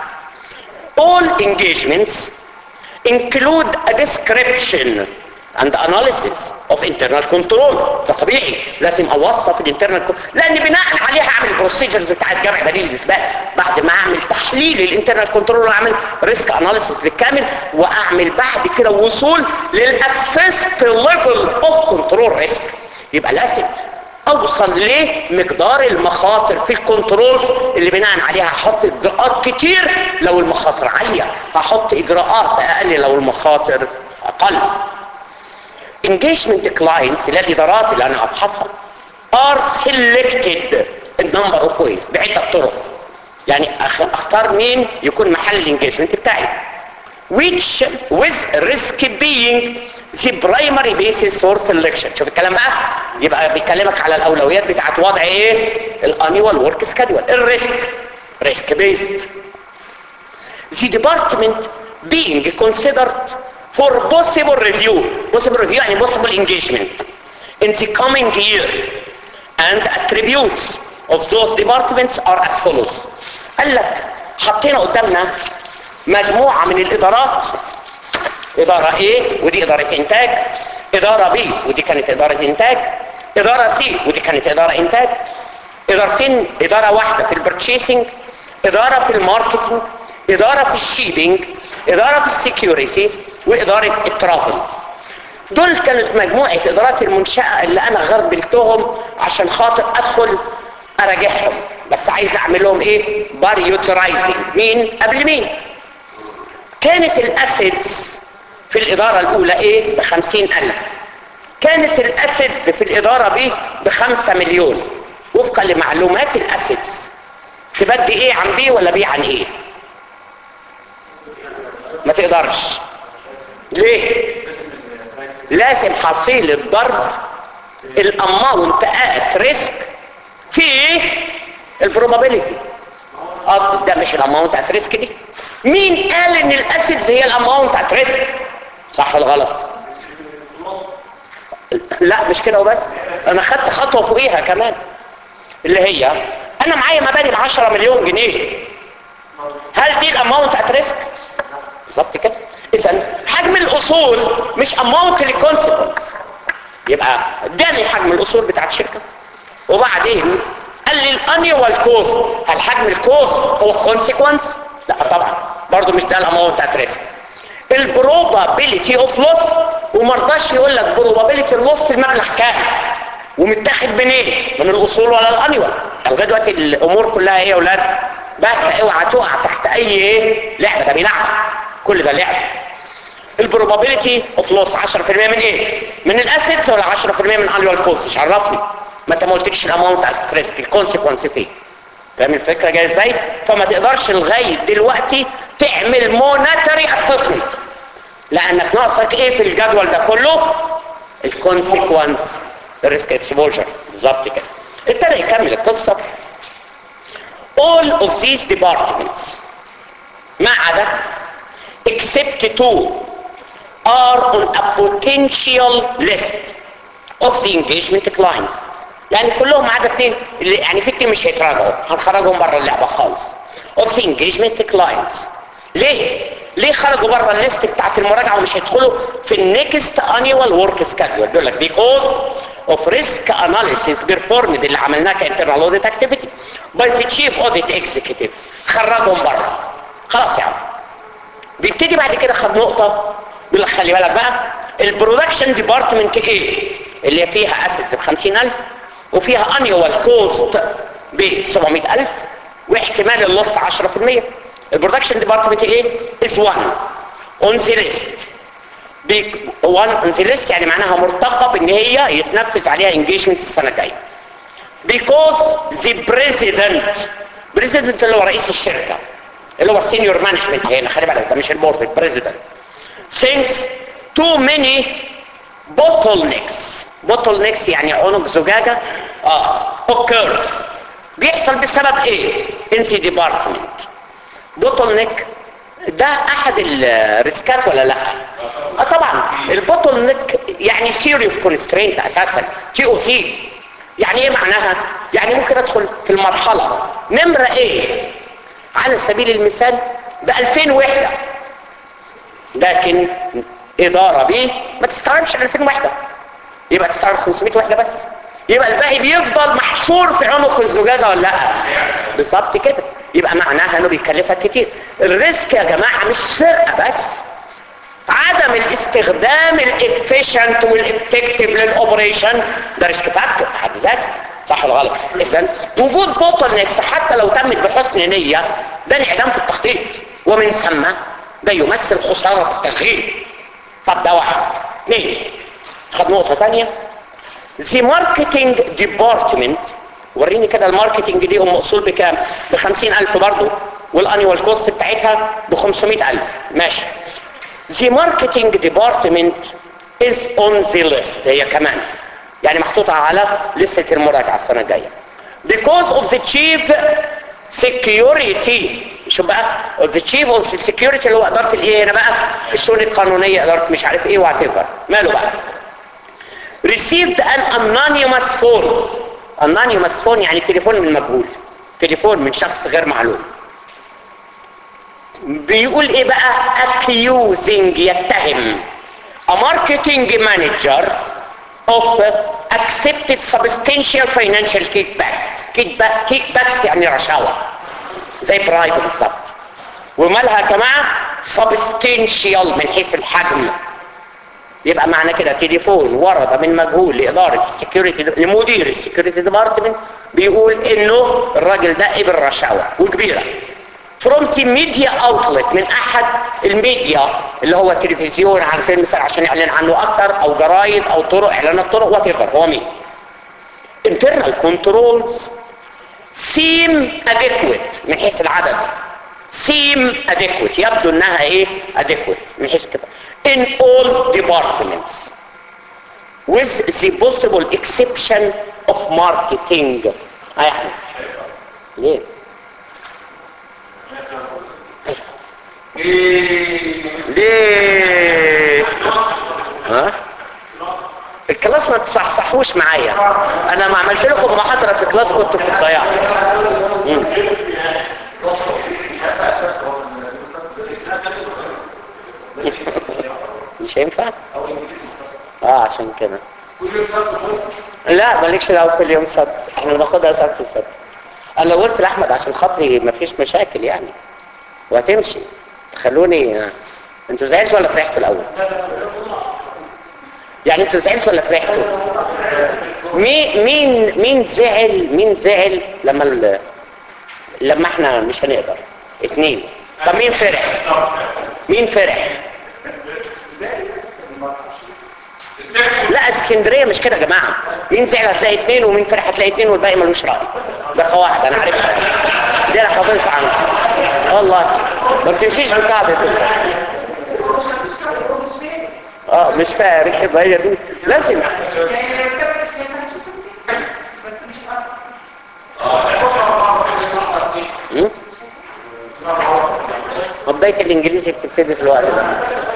[SPEAKER 1] all engagements include a description and analysis of internal control ده طبيعي لازم اوصف الانترنال لان بناء عليها اعمل بروسيجرز بتاعت جمع دليل الاثبات بعد ما اعمل تحليل الانترنال كنترول واعمل ريسك اناليسيس بالكامل واعمل بعد كده وصول للاسيست ليفل اوف كنترول ريسك يبقى لازم اوصل لمقدار المخاطر في الكنترولز اللي بناء عليها هحط اجراءات كتير لو المخاطر عالية هحط اجراءات اقل لو المخاطر اقل engagement clients اللي هي الادارات اللي انا ابحثها are selected in number of ways بعدة طرق يعني أخ- اختار مين يكون محل الانجيجمنت بتاعي which with risk being the primary basis for selection شوف الكلام بقى يبقى بيكلمك على الاولويات بتاعت وضع ايه الانيوال ورك سكادول الريسك ريسك بيست the department being considered for possible review possible review يعني possible engagement in the coming year and attributes of those departments are as follows قال لك حطينا قدامنا مجموعة من الإدارات إدارة A ودي إدارة إنتاج إدارة B ودي كانت إدارة إنتاج إدارة C ودي كانت إدارة إنتاج إدارتين إدارة واحدة في البرتشيسنج إدارة في الماركتنج إدارة في الشيبينج إدارة في السكيورتي وإدارة الترافل دول كانت مجموعة إدارات المنشأة اللي أنا غربلتهم عشان خاطر أدخل أراجعهم بس عايز أعمل لهم إيه باريوترايزنج مين قبل مين كانت الأسيدز في الإدارة الأولى إيه بخمسين ألف كانت الأسيدز في الإدارة B بخمسة مليون وفقا لمعلومات الأسيدز تبدي إيه عن B ولا B عن إيه ما تقدرش ليه لازم حصيل الضرب الاماونت ات ريسك في ايه البروبابيليتي اه ده مش الاماونت ات ريسك دي مين قال ان الاسيدز هي الاماونت ات ريسك صح ولا غلط لا مش كده وبس انا خدت خطوه فوقيها كمان اللي هي انا معايا مباني ب 10 مليون جنيه هل دي الاماونت ات ريسك بالظبط كده اذا حجم الاصول مش اماونت للكونسيكونس يبقى اداني حجم الاصول بتاعت الشركه وبعدين قال لي الانيوال كوست هل حجم الكوست هو كونسيكونس لا طبعا برضه مش ده الاماونت ات ريسك البروبابيلتي اوف لوس وما رضاش يقول لك بروبابيلتي اللوس المبلغ كام ومتاخد منين من الاصول ولا الانيوال لغايه دلوقتي الامور كلها ايه يا اولاد بهتة اوعى تقع تحت اي ايه لعبة ده بيلعب كل ده لعب البروبابيلتي اوف لوس 10% من ايه من الاسيتس ولا 10% من انيوال كوست مش عرفني ما انت ما قلتليش الاماونت ات ريسك الكونسيكونس فيه فاهم الفكره جايه ازاي فما تقدرش لغايه دلوقتي تعمل مونتري اسسمنت لانك ناقصك ايه في الجدول ده كله الكونسيكونس الريسك اكسبوجر بالظبط كده ابتدى يكمل القصه all of these departments ما عدا except two are on a potential list of the engagement clients يعني كلهم ما عدا اثنين اللي يعني في اثنين مش هيتراجعوا هنخرجهم بره اللعبه خالص of the engagement clients ليه؟ ليه خرجوا بره الليست بتاعت المراجعه ومش هيدخلوا في النكست annual work schedule بيقول لك because of risk analysis performed اللي عملناه كانترنال audit activity by the chief audit executive خرجهم بره خلاص يا عم بيبتدي بعد كده خد نقطة بيقول لك خلي بالك بقى البرودكشن ديبارتمنت ايه اللي فيها اسيتس ب 50000 وفيها انيوال كوست ب 700000 واحتمال اللص 10% البرودكشن ديبارتمنت ايه is one on the list بيك one on the list يعني معناها مرتقب ان هي يتنفذ عليها engagement السنة الجاية because the president president اللي هو رئيس الشركة اللي هو السينيور مانجمنت هنا خلي بالك ده مش البورد البريزيدنت thinks too many bottlenecks bottlenecks يعني عنق زجاجة اه occurs بيحصل بسبب ايه in the department bottleneck ده احد الريسكات ولا لا اه طبعا البوتل نيك يعني theory of constraint اساسا تي او سي يعني ايه معناها يعني ممكن ادخل في المرحلة نمرة ايه على سبيل المثال ب 2000 وحدة لكن إدارة بيه ما تستوعبش 2000 وحدة يبقى تستوعب 500 وحدة بس يبقى الباقي بيفضل محشور في عنق الزجاجة ولا لا بالظبط كده يبقى معناها انه بيكلفك كتير الريسك يا جماعة مش سرقة بس عدم الاستخدام الافيشنت والافكتيف للاوبريشن ده ريسك فاكتور في حد ذاته صح ولا غلط اذا وجود بوتل نيكس حتى لو تمت بحسن نية ده انعدام في التخطيط ومن ثم ده يمثل خسارة في التشغيل طب ده واحد اثنين خد نقطة ثانية The marketing department وريني كده الماركتنج دي هم اصول بكام ب 50000 برضه والانيوال كوست بتاعتها ب 500000 ماشي The marketing department is on the list هي كمان يعني محطوطة على لستة المراجعة السنة الجاية because of the chief security شوف بقى of the chief of the security اللي هو إدارة الإيه هنا بقى الشؤون القانونية إدارة مش عارف إيه whatever ماله بقى received an anonymous phone anonymous phone يعني تليفون من مجهول تليفون من شخص غير معلوم بيقول ايه بقى accusing يتهم a marketing manager of accepted substantial financial kickbacks kickback kickbacks يعني رشاوى زي برايد بالظبط ومالها يا جماعه substantial من حيث الحجم يبقى معنى كده تليفون ورد من مجهول لإدارة السكيورتي لمدير السكيورتي ديبارتمنت بيقول انه الراجل ده قبل رشاوى وكبيرة from the media outlet من احد الميديا اللي هو التلفزيون على سبيل المثال عشان يعلن عنه اكتر او جرايد او طرق اعلانات طرق وات هو مين internal controls seem adequate من حيث العدد seem adequate يبدو انها ايه adequate من حيث كده in all departments with the possible exception of marketing اه يا احمد ليه ليه ها الكلاس ما تصحصحوش معايا انا ما عملت لكم محاضره في كلاس كنت في الضياع مم. مش هينفع اه عشان كده لا مالكش دعوه كل يوم سبت احنا بناخدها سبت السبت انا لو قلت لاحمد عشان خاطري مفيش مشاكل يعني وهتمشي خلوني انتوا زعلتوا ولا فرحتوا الاول يعني انتوا زعلتوا ولا فرحتوا مين مين مين زعل مين زعل لما ال... لما احنا مش هنقدر اتنين طب مين فرح مين فرح لا اسكندريه مش كده يا جماعه مين زعل هتلاقي اتنين ومين فرح هتلاقي اتنين والباقي ملوش راي ده قواعد انا عارفها دي انا حافظها عنها والله ما بتمشيش بقاعده كده اه مش فارق يبقى هي دي لازم م? بداية الانجليزي بتبتدي في الوقت ده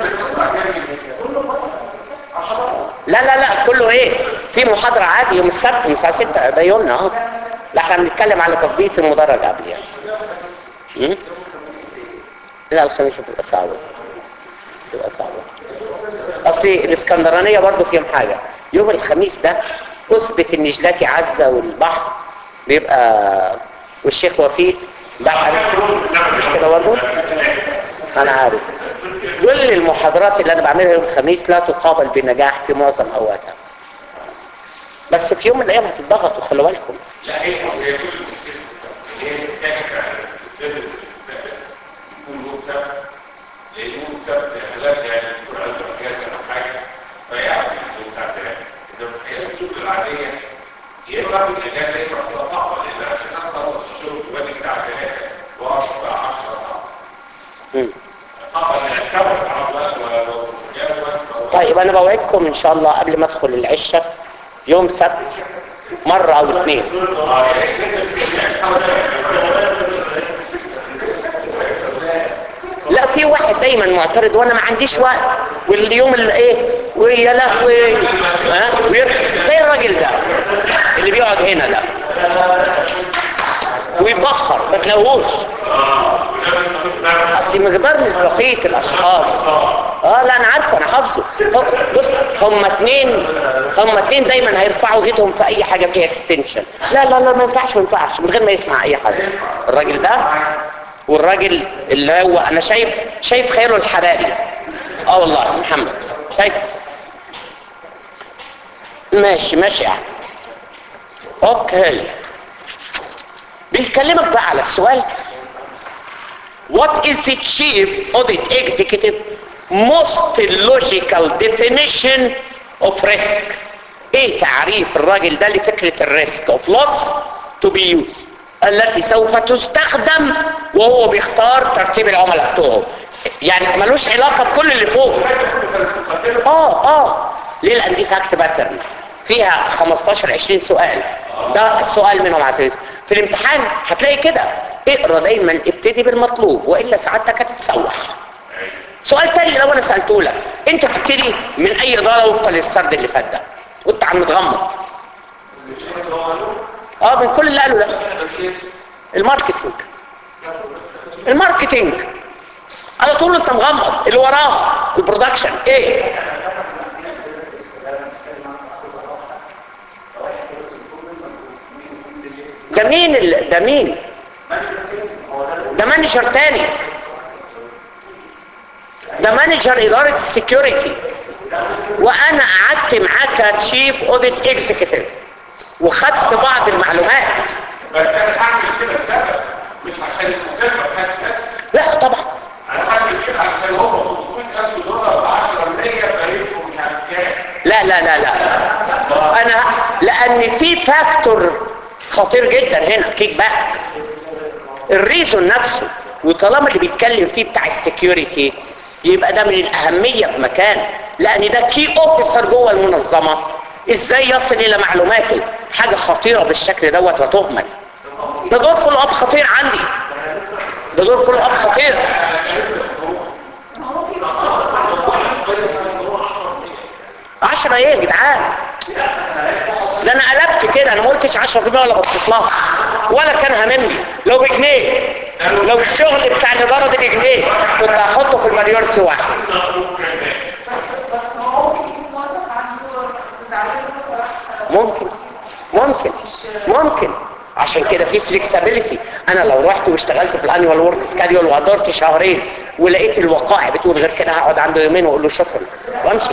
[SPEAKER 1] لا لا لا كله ايه في محاضرة عادي يوم السبت من الساعة 6 ده يومنا اه لا احنا بنتكلم على تطبيق المدرج قبل يعني م? لا الخميس هتبقى صعبة تبقى صعبة اصل الاسكندرانية برضو فيهم حاجة يوم الخميس ده اثبت ان جلاتي عزة والبحر بيبقى والشيخ وفيق بحر مش كده برضو انا عارف كل المحاضرات اللي انا بعملها يوم الخميس لا تقابل بنجاح في معظم اوقاتها بس في يوم من الايام هتتضغطوا خلوا بالكم
[SPEAKER 3] لا هي هي كل المشكله هي الكاشفه يكون يوم سبت لان يوم السبت اغلبها يعني يكون عنده اجازه او حاجه فيعرف يوم سبت يعني انما في ايام الشغل العاديه يا اما باخد اجازه يا اما بتبقى صعبه لان عشان اخلص الشغل واجي الساعه 3 واقف الساعه 10 صعبه
[SPEAKER 1] مم.
[SPEAKER 3] صعبه ان استوعب عربات ولا لو جاوب
[SPEAKER 1] طيب انا بوعدكم ان شاء الله قبل ما ادخل العشاء يوم سبت مرة او اثنين لا في واحد دايما معترض وانا ما عنديش وقت واليوم اللي ايه ويا لهوي ها وير- زي الراجل ده اللي بيقعد هنا ده ويبخر ما تلاقوش اصل مقدار مصداقيه الاشخاص اه لا انا عارفه انا حافظه هو- بص هم اتنين هم اتنين دايما هيرفعوا ايدهم في اي حاجه فيها اكستنشن لا لا لا ما ينفعش ما ينفعش من غير ما يسمع اي حاجه الراجل ده والراجل اللي هو انا شايف شايف خياله الحراري اه والله محمد شايف ماشي ماشي يعني اوكي بيكلمك بقى على السؤال What is the chief audit executive most logical definition of risk? ايه تعريف الراجل ده لفكرة الريسك of loss to be used التي سوف تستخدم وهو بيختار ترتيب العملاء بتوعه يعني ملوش علاقة بكل اللي فوق اه اه ليه لان دي فاكت باترن فيها 15 20 سؤال ده سؤال منهم على سبيل المثال. في الامتحان هتلاقي كده اقرا دايما ابتدي بالمطلوب والا سعادتك هتتسوح سؤال تاني لو انا سالته لك انت تبتدي من اي اداره وفقا للسرد اللي فات ده وانت عم متغمض اه من كل اللي قاله ده الماركتينج الماركتينج على طول انت مغمض اللي وراه البرودكشن ايه ده مين ال... ده مين ده مانجر تاني ده مانجر اداره السكيورتي وانا قعدت معاه كتشيف اوديت اكزيكتيف وخدت بعض المعلومات
[SPEAKER 3] بس انا هعمل كده لسبب مش عشان المكافاه بتاعت
[SPEAKER 1] لا طبعا
[SPEAKER 3] انا هعمل كده عشان هو 500000 دولار ب 10% فيبقوا مش عارف كام
[SPEAKER 1] لا لا لا لا انا لان في فاكتور خطير جدا هنا كيك باك الريزون نفسه وطالما اللي بيتكلم فيه بتاع السكيورتي يبقى ده من الاهميه في مكان لان ده كي اوفيسر جوه المنظمه ازاي يصل الى معلوماته حاجه خطيره بالشكل دوت وتهمل ده دور فولو اب خطير عندي ده دور فولو اب خطير عشرة ايه يا جدعان ده انا قلبت كده انا ما قلتش 10% ولا بصيت لها ولا كان هاممني لو بجنيه لو الشغل بتاع الاداره ده بجنيه كنت هحطه في المليورتي واحد ممكن ممكن ممكن عشان كده في فليكسابيليتي انا لو رحت واشتغلت في الانيوال ورك سكادول وقدرت شهرين ولقيت الوقائع بتقول غير كده هقعد عنده يومين واقول له شكرا وامشي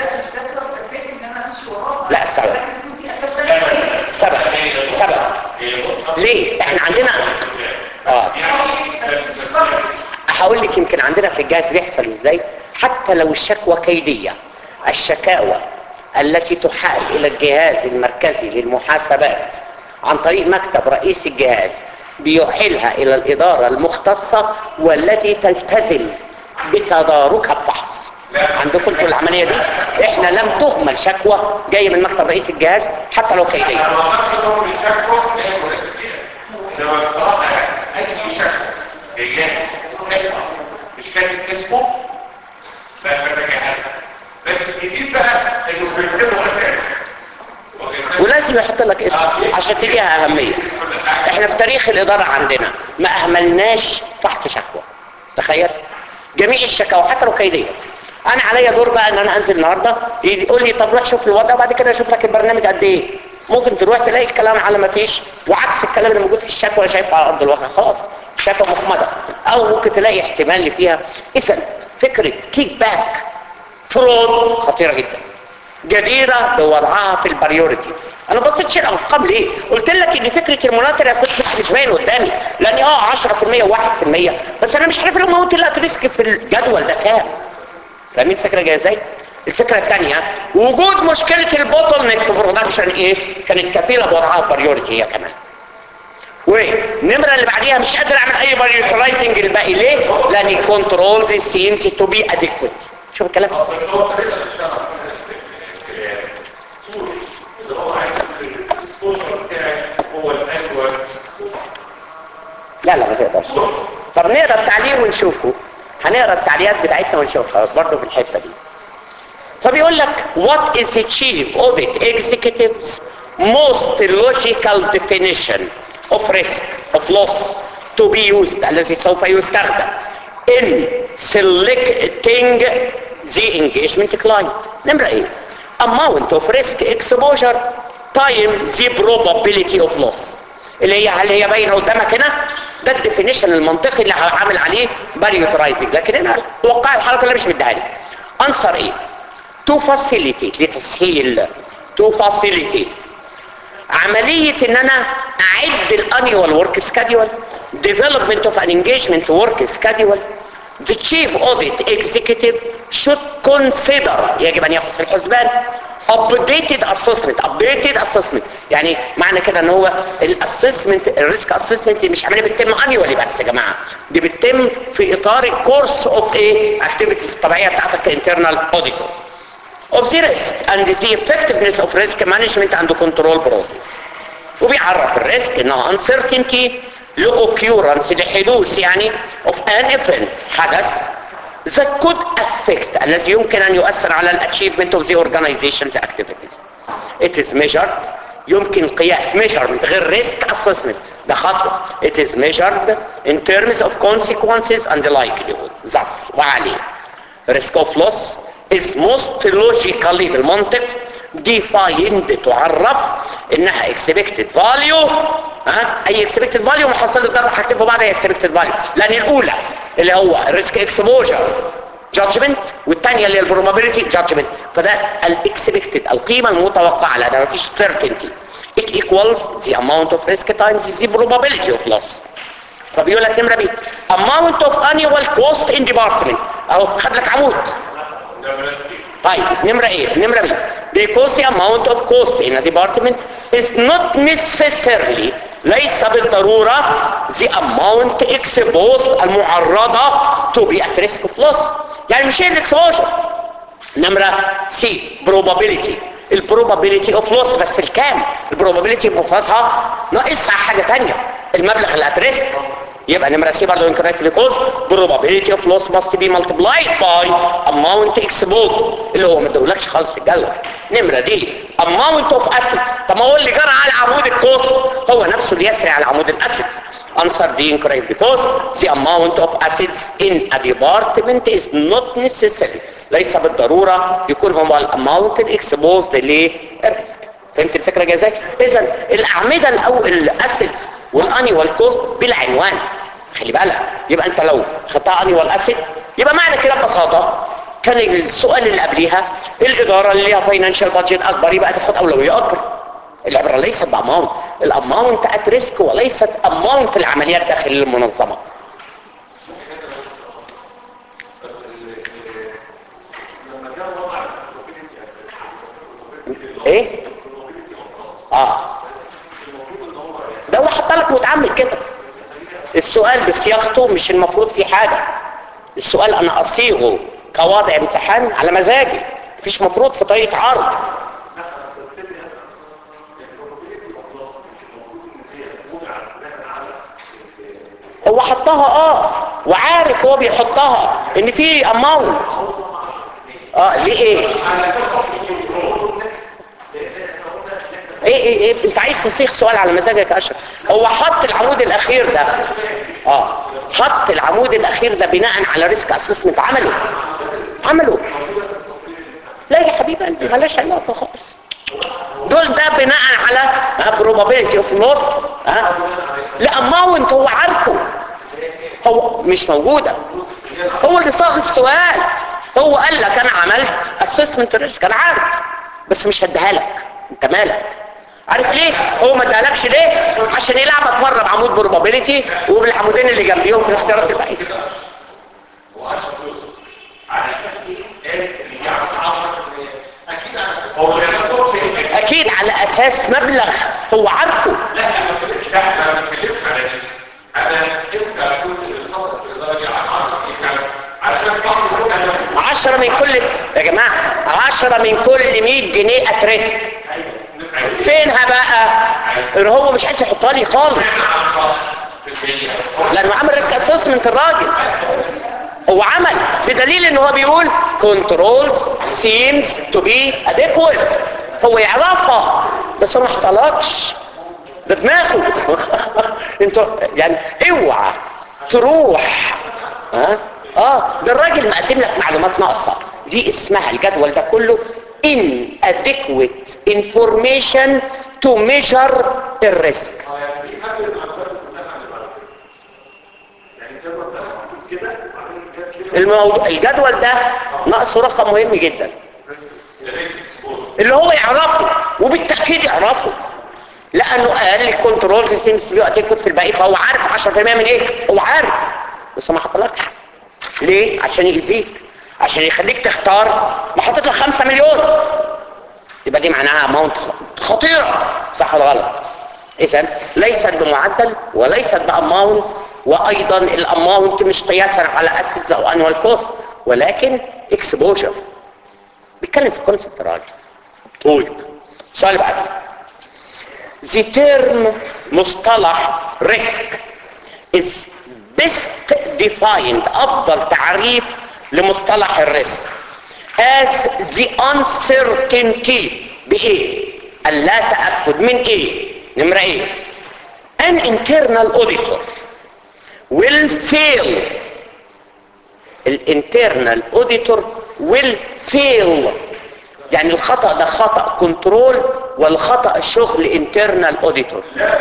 [SPEAKER 1] لا سبب سبب سبب ليه احنا عندنا اه
[SPEAKER 3] يعني
[SPEAKER 1] هقول لك يمكن عندنا في الجهاز بيحصل ازاي حتى لو الشكوى كيدية الشكاوى التي تحال الى الجهاز المركزي للمحاسبات عن طريق مكتب رئيس الجهاز بيحيلها الى الادارة المختصة والتي تلتزم بتداركها بفحص عندكم انتوا العملية دي احنا لم تهمل شكوى جاية من مكتب رئيس الجهاز حتى لو كيدية
[SPEAKER 3] انا ما اعرفش ان هو الشكوى هي مناسب فيها انما بصراحه يعني اي شكوى جايه صحيحه مش كاتب اسمه بقى براجعها بس جديد بقى انه بيكتبوا اساسا
[SPEAKER 1] ولازم يحط لك اسم عشان تديها اهمية احنا في تاريخ الادارة عندنا ما اهملناش فحص شكوى تخيل جميع الشكاوى حتى لو كيدية انا عليا دور بقى ان انا انزل النهاردة يقول لي طب روح شوف الوضع وبعد كده اشوف لك البرنامج قد ايه ممكن تروح تلاقي الكلام على ما فيش وعكس الكلام اللي موجود في الشكوى اللي شايفه على ارض الواقع خلاص شكوى مخمدة او ممكن تلاقي احتمال اللي فيها اذا فكرة كيك باك فرود خطيرة جدا جديرة بوضعها في البريوريتي انا بصيتش الارقام ليه قلت لك ان فكره الموناتري اسيت مش باين قدامي لان اه 10% و1% بس انا مش عارف الاماونت اللي هتريسك في الجدول ده كام فاهمين الفكره جايه ازاي الفكره الثانيه وجود مشكله البوتل نيك في برودكشن ايه كانت كفيله بوضعها في بريوريتي هي كمان والنمره اللي بعديها مش قادر اعمل اي بريوريتايزنج الباقي ليه لان كنترول سيمز تو بي اديكويت شوف الكلام
[SPEAKER 3] بس هو طريقه الشرح اذا هو عايز السبوشر بتاعي هو الاجود
[SPEAKER 1] لا لا ما تقدرش طب نقرا التعليق ونشوفه هنقرا التعليقات بتاعتنا ونشوفها برضه في الحته دي فبيقول لك what is the chief audit executive's most logical definition of risk of loss to be used الذي سوف يستخدم in selecting the engagement client نمرة ايه amount of risk exposure time the probability of loss اللي هي هل هي باينه قدامك هنا ده الديفينيشن المنطقي اللي عامل عليه باريوترايزنج لكن هنا توقع الحركه اللي مش مديها لي انسر ايه تو فاسيليتيت لتسهيل تو فاسيليتيت عمليه ان انا اعد الانيوال ورك سكادول development of an engagement work schedule the chief audit executive should consider يجب ان ياخذ في الحسبان updated assessment updated assessment يعني معنى كده ان هو الاسسمنت الريسك اسسمنت مش عمليه بتتم انيوالي بس يا جماعه دي بتتم في اطار الكورس اوف ايه اكتيفيتيز الطبيعيه بتاعتك كانترنال اوديتور of the risk and the effectiveness of risk management and control process وبيعرف الريسك انه uncertainty لأوكيورنس لحدوث يعني of an event حدث that could affect الذي يمكن أن يؤثر على الاتشيفمنت of the organization's activities it is measured يمكن قياس measurement غير risk assessment ده خطوة it is measured in terms of consequences and likelihood thus وعليه risk of loss is most logically بالمنطق defined تعرف انها expected value ها اي expected value محصل الضرر هكتبه بعدها expected value لان الاولى اللي هو risk exposure judgment والثانيه اللي هي البروبابيلتي judgment فده الاكسبكتد القيمه المتوقعه لان مفيش certainty it equals the amount of risk times the probability of loss فبيقول لك نمره بي amount of annual cost in department اهو خد لك عمود طيب نمرة ايه نمرة بي because the amount of cost in a department is not necessarily ليس بالضرورة the amount exposed المعرضة to be at risk of loss يعني مش هي الاكسبوجر نمرة سي probability البروبابيليتي اوف لوس بس الكام البروبابيليتي مفردها ناقصها حاجة تانية المبلغ اللي at risk يبقى نمرة سي برضه incorrectly caused probability of loss must be multiplied by amount exposed اللي هو ما ادولكش خالص في الجدول نمرة دي amount of assets طب ما هو اللي جرى على عمود الكوست هو نفسه اللي يسري على عمود الاسيتس answer دي incorrect because the amount of assets in a department is not necessary ليس بالضرورة يكون هو الاماونت الاكسبوزد للريسك فهمت الفكرة جايه ازاي؟ اذا الاعمدة الاول الاسيتس والانيوال كوست بالعنوان خلي بالك يبقى انت لو خدتها انيوال اسيت يبقى معنى كده ببساطة كان السؤال اللي قبليها الادارة اللي ليها فاينانشال بادجت اكبر يبقى تاخد اولوية اكبر العبرة ليست باماونت الاماونت ات ريسك وليست اماونت العمليات داخل المنظمه ايه اه ده هو حط لك متعمد كده السؤال بصياغته مش المفروض فيه حاجه السؤال انا اصيغه كوضع امتحان على مزاجي مفيش مفروض في طريقه عرض هو حطها اه وعارف هو بيحطها ان في اماونت اه ليه ايه ايه ايه ايه انت عايز تصيغ سؤال على مزاجك يا اشرف هو حط العمود الاخير ده اه حط العمود الاخير ده بناء على ريسك اسسمنت عمله عمله لا يا حبيب قلبي ملاش علاقه خالص دول ده بناء على probability اوف loss ها لا اماونت هو عارفه هو مش موجوده هو اللي صاغ السؤال هو قال لك انا عملت اسسمنت ريسك انا عارف بس مش هديها لك انت مالك عارف ليه هو ما ادالكش ليه عشان يلعبك مره بعمود بروبابيلتي وبالعمودين اللي جنبيهم في الاختيارات الباقيه
[SPEAKER 3] وعشان فلوس على اساس ايه؟ اللي يعرف 10% اكيد أنا- هو اللي يعرفه شيء
[SPEAKER 1] اكيد على اساس مبلغ هو عارفه
[SPEAKER 3] لا انا ما بتكلمش لا انا ما بتكلمش على دي انا امتى كنت الخطر في الدرجه على 10 على اساس بعض انا
[SPEAKER 1] عشرة من كل يا جماعة عشرة من كل 100 جنيه اتريسك فينها بقى ان هو مش عايز يحطها لي خالص لانه عمل ريسك اسسمنت الراجل هو عمل بدليل ان هو بيقول controls seems to be adequate هو يعرفها بس هو ما حطلكش ده دماغه انت يعني اوعى تروح ها اه ده الراجل مقدم لك معلومات ناقصه دي اسمها الجدول ده كله inadequate information to measure الريسك الموضوع الجدول ده ناقصه رقم مهم جدا اللي هو يعرفه وبالتاكيد يعرفه لانه قال الكنترول سيستمز دلوقتي كنت في الباقي فهو عارف 10% من ايه هو عارف بس ما حطلكش ليه عشان يأذيك عشان يخليك تختار ما حطيت لك 5 مليون يبقى دي معناها اماونت خطيره صح ولا غلط اذا ليست بمعدل وليست باماونت وايضا الاماونت مش قياسا على اسيدز او انوال كوست ولكن اكسبوجر بيتكلم في كونسبت راجل طيب السؤال اللي بعده The term مصطلح risk is best defined أفضل تعريف لمصطلح الريسك as the uncertainty بإيه؟ اللا تأكد من إيه؟ نمرة إيه؟ An internal auditor will fail الانترنال auditor will fail يعني الخطأ ده خطأ كنترول والخطأ شغل انترنال اوديتور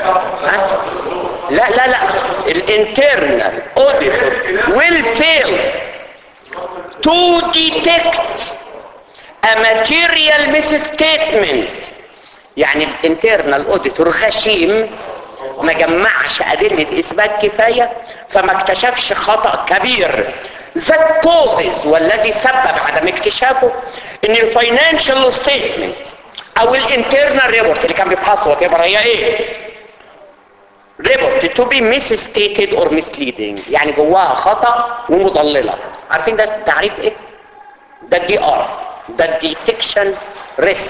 [SPEAKER 1] لا لا لا الانترنال اوديتور will fail to detect a material misstatement يعني الانترنال اوديتور غشيم ما جمعش ادله اثبات كفايه فما اكتشفش خطا كبير that causes والذي سبب عدم اكتشافه ان الفاينانشال ستيتمنت او الانترنال ريبورت اللي كان بيفحصه وكبر هي ايه ريبورت تو بي misstated or misleading يعني جواها خطا ومضلله عارفين ده التعريف ايه ده الدي ار ده الديتكشن ريسك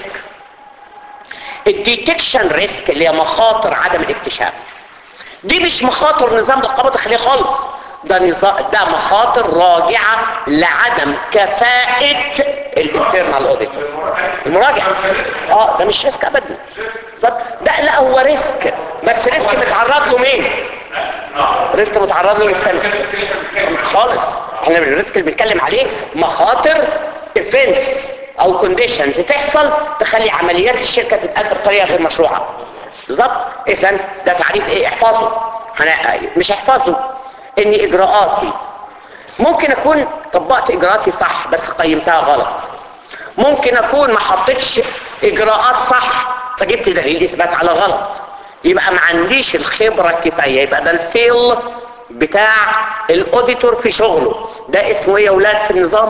[SPEAKER 1] الديتكشن ريسك اللي هي مخاطر عدم الاكتشاف دي مش مخاطر نظام القبض الداخليه خالص ده نظام ده مخاطر راجعه لعدم كفاءه الانترنال اوديتور المراجع اه ده مش ريسك ابدا طب ده لا هو ريسك بس ريسك متعرض له مين ريسك متعرض له يستنى خالص احنا الريسك اللي بنتكلم عليه مخاطر ايفنتس او كونديشنز تحصل تخلي عمليات الشركه تتأدى بطريقه غير مشروعه بالظبط اذا ده تعريف ايه احفظه هن... مش احفظه ان اجراءاتي ممكن اكون طبقت اجراءاتي صح بس قيمتها غلط ممكن اكون ما حطيتش اجراءات صح فجبت دليل اثبات على غلط يبقى ما عنديش الخبرة الكفاية يبقى ده الفيل بتاع الاوديتور في شغله ده اسمه ايه يا اولاد في النظام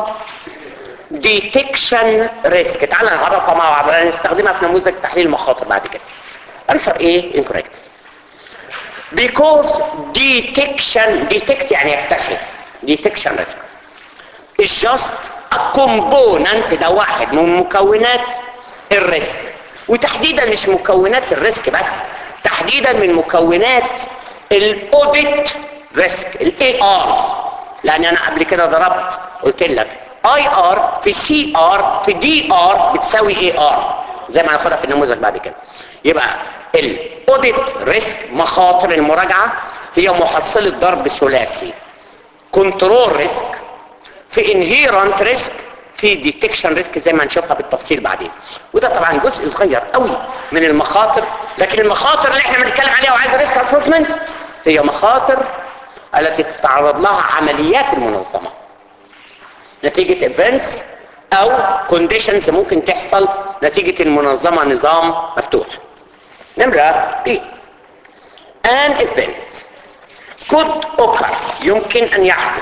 [SPEAKER 1] ديتكشن ريسك تعال نعرفها مع بعض نستخدمها في نموذج تحليل المخاطر بعد كده انسر ايه incorrect because detection detect يعني يكتشف detection risk is just a component ده واحد من مكونات الريسك وتحديدا مش مكونات الريسك بس تحديدا من مكونات الاوديت ريسك الاي ار لان انا قبل كده ضربت قلت لك اي ار في سي ار في دي ار بتساوي اي ار زي ما هناخدها في النموذج بعد كده يبقى الاوديت ريسك مخاطر المراجعه هي محصله ضرب ثلاثي كنترول ريسك في انهيرنت ريسك في ديتكشن ريسك زي ما هنشوفها بالتفصيل بعدين وده طبعا جزء صغير قوي من المخاطر لكن المخاطر اللي احنا بنتكلم عليها وعايز ريسك اسسمنت هي مخاطر التي تتعرض لها عمليات المنظمه نتيجه ايفنتس او كونديشنز ممكن تحصل نتيجه المنظمه نظام مفتوح نمره بي an event could occur يمكن ان يحدث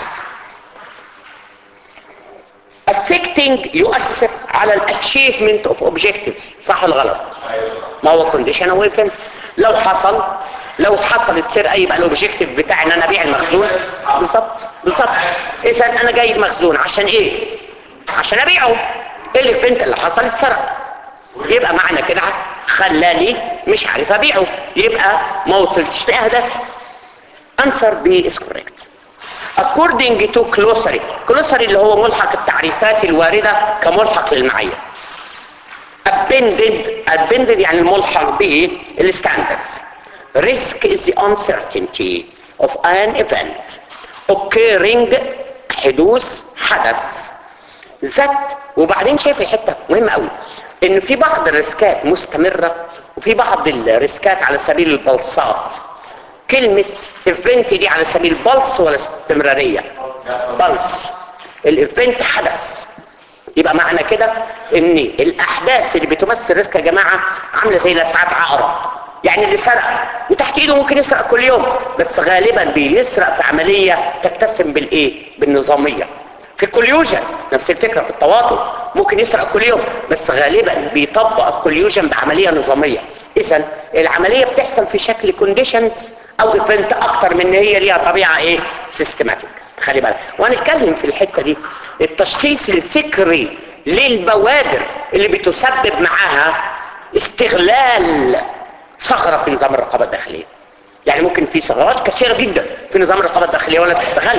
[SPEAKER 1] affecting يؤثر على الاتشيفمنت اوف اوبجكتيفز صح ولا غلط ما هو كونديشن او ايفنت لو حصل لو حصلت سرقه يبقى الاوبجكتيف بتاعي ان انا ابيع المخزون بالظبط بالظبط اذا انا جايب مخزون عشان ايه عشان ابيعه ايه الايفنت اللي حصل اتسرق يبقى معنى كده خلاني مش عارف ابيعه يبقى ما وصلتش لاهدافي answer B is correct according to glossary glossary اللي هو ملحق التعريفات الواردة كملحق للمعايير appended appended يعني الملحق به الستاندردز risk is the uncertainty of an event occurring حدوث حدث ذات وبعدين شايف الحته مهمه قوي ان في بعض الريسكات مستمره وفي بعض الريسكات على سبيل البلصات كلمة ايفنت دي على سبيل بلس ولا استمرارية بلس الايفنت حدث يبقى معنى كده ان الاحداث اللي بتمثل ريسك يا جماعة عاملة زي الاسعاد عقرب يعني اللي سرق وتحت ايده ممكن يسرق كل يوم بس غالبا بيسرق في عملية تتسم بالايه بالنظامية في الكوليوجن نفس الفكرة في التواطؤ ممكن يسرق كل يوم بس غالبا بيطبق الكوليوجن بعملية نظامية اذا العملية بتحصل في شكل كونديشنز او ايفنت اكتر من ان هي ليها طبيعة ايه سيستماتيك خلي بالك وهنتكلم في الحتة دي التشخيص الفكري للبوادر اللي بتسبب معاها استغلال ثغرة في نظام الرقابة الداخلية يعني ممكن في ثغرات كثيرة جدا في نظام الرقابة الداخلية ولا تستغل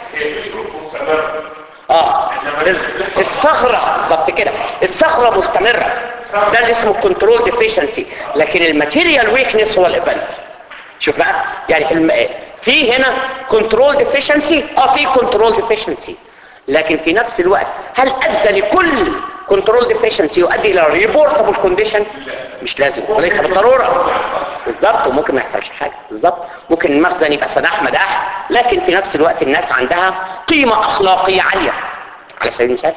[SPEAKER 1] اه الثغرة بالظبط كده الثغرة مستمرة ده اللي اسمه كنترول ديفيشنسي لكن الماتيريال ويكنس هو الايفنت شوف بقى يعني الم... في هنا كنترول ديفيشنسي اه في كنترول ديفيشنسي لكن في نفس الوقت هل ادى لكل كنترول ديفيشنسي يؤدي الى ريبورتابل كونديشن مش لازم وليس بالضروره بالظبط وممكن ما يحصلش حاجه بالظبط ممكن المخزن يبقى سداح مداح لكن في نفس الوقت الناس عندها قيمه اخلاقيه عاليه على سبيل المثال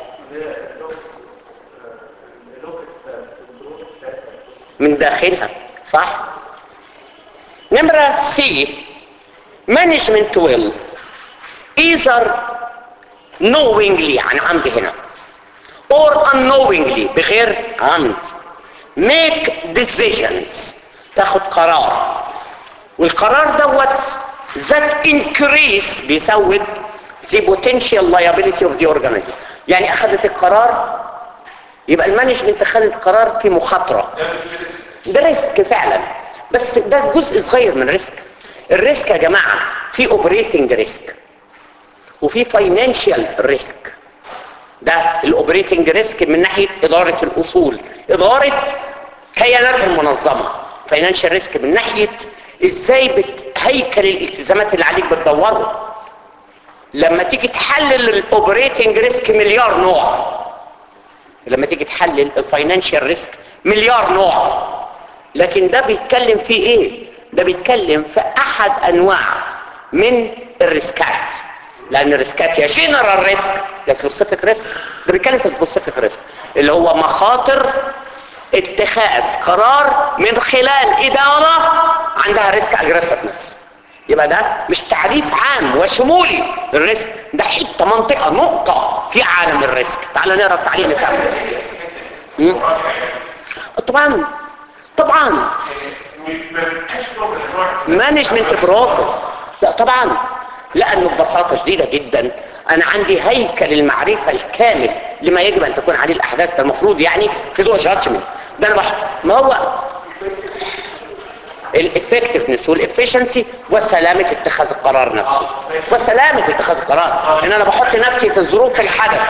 [SPEAKER 1] من داخلها صح نمرة سي management will either knowingly يعني عمد هنا or unknowingly بغير عمد make decisions تاخد قرار والقرار دوت that increase بيسود the potential liability of the organism يعني اخذت القرار يبقى المانجمنت اخذت قرار في مخاطرة ده ريسك فعلا بس ده جزء صغير من الريسك الريسك يا جماعة في اوبريتنج ريسك وفي فاينانشال ريسك ده الاوبريتنج ريسك من ناحية ادارة الاصول ادارة كيانات المنظمة فاينانشال ريسك من ناحية ازاي بتهيكل الالتزامات اللي عليك بتدوره لما تيجي تحلل الاوبريتنج ريسك مليار نوع لما تيجي تحلل الفاينانشال ريسك مليار نوع لكن ده بيتكلم في ايه ده بيتكلم في احد انواع من الريسكات لان الريسكات يا جنرال ريسك يا سبيسيفيك ريسك ده بيتكلم في سبيسيفيك ريسك اللي هو مخاطر اتخاذ قرار من خلال اداره عندها ريسك اجريسفنس يبقى ده مش تعريف عام وشمولي للريسك ده حته منطقه نقطه في عالم الريسك تعال نقرا التعليق نفهم مم. طبعا طبعا مانجمنت بروسس لا طبعا لانه ببساطه شديده جدا انا عندي هيكل المعرفه الكامل لما يجب ان تكون عليه الاحداث ده المفروض يعني في ضوء جادجمنت ده انا بح... ما هو الافكتفنس والافشنسي وسلامه اتخاذ القرار نفسه وسلامه اتخاذ القرار ان انا بحط نفسي في ظروف الحدث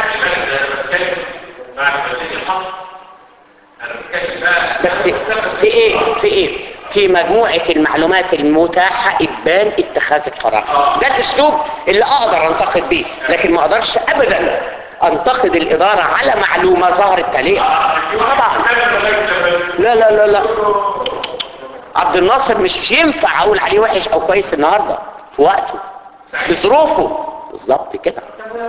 [SPEAKER 1] بس في ايه في ايه في مجموعة المعلومات المتاحة إبان اتخاذ القرار ده الأسلوب اللي أقدر أنتقد بيه لكن ما أقدرش أبدا أنتقد الإدارة على معلومة ظهرت تالية طبعا لا لا لا لا عبد الناصر مش ينفع أقول عليه وحش أو كويس النهاردة في وقته بظروفه بالظبط كده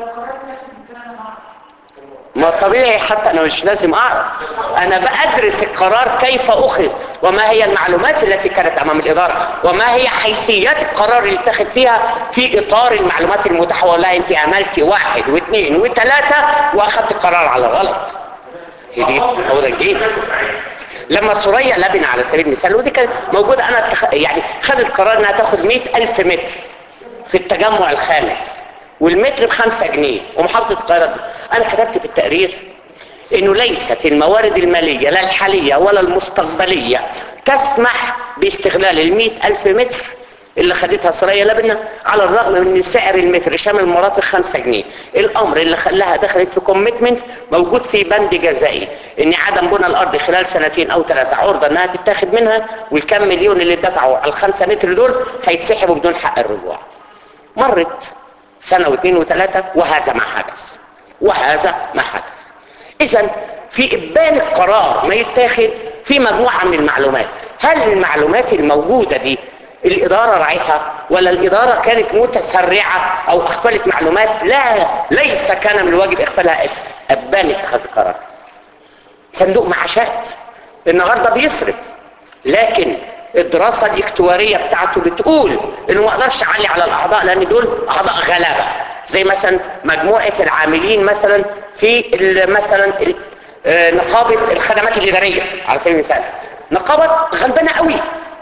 [SPEAKER 1] ما طبيعي حتى انا مش لازم اعرف انا بدرس القرار كيف اخذ وما هي المعلومات التي كانت امام الاداره وما هي حيثيات القرار اللي اتخذ فيها في اطار المعلومات المتاحه والله انت عملتي واحد واثنين وثلاثه واخذت القرار على غلط هي دي هو ده الجيم لما سوريا لبنى على سبيل المثال ودي كانت موجوده انا اتخ... يعني خدت قرار انها تاخد 100000 متر في التجمع الخامس والمتر بخمسة جنيه ومحافظة القاهرة دي. أنا كتبت في التقرير إنه ليست الموارد المالية لا الحالية ولا المستقبلية تسمح باستغلال المئة ألف متر اللي خدتها سرية لبنى على الرغم من ان سعر المتر شامل المرافق 5 جنيه الامر اللي خلاها دخلت في كوميتمنت موجود في بند جزائي ان عدم بنى الارض خلال سنتين او ثلاثه عرضه انها تتاخد منها والكم مليون اللي دفعوا على الخمسة متر دول هيتسحبوا بدون حق الرجوع مرت سنة واثنين وثلاثة وهذا ما حدث وهذا ما حدث اذا في ابان القرار ما يتاخد في مجموعة من المعلومات هل المعلومات الموجودة دي الإدارة رعيتها ولا الإدارة كانت متسرعة أو أخفلت معلومات لا ليس كان من الواجب إخفالها أبان اتخاذ القرار صندوق معاشات النهاردة بيصرف لكن الدراسة الاكتوارية بتاعته بتقول انه ما اقدرش اعلي على الاعضاء لان دول اعضاء غلابة زي مثلا مجموعة العاملين مثلا في ال- مثلا ال- آه، نقابة الخدمات الادارية على سبيل المثال نقابة غلبانة قوي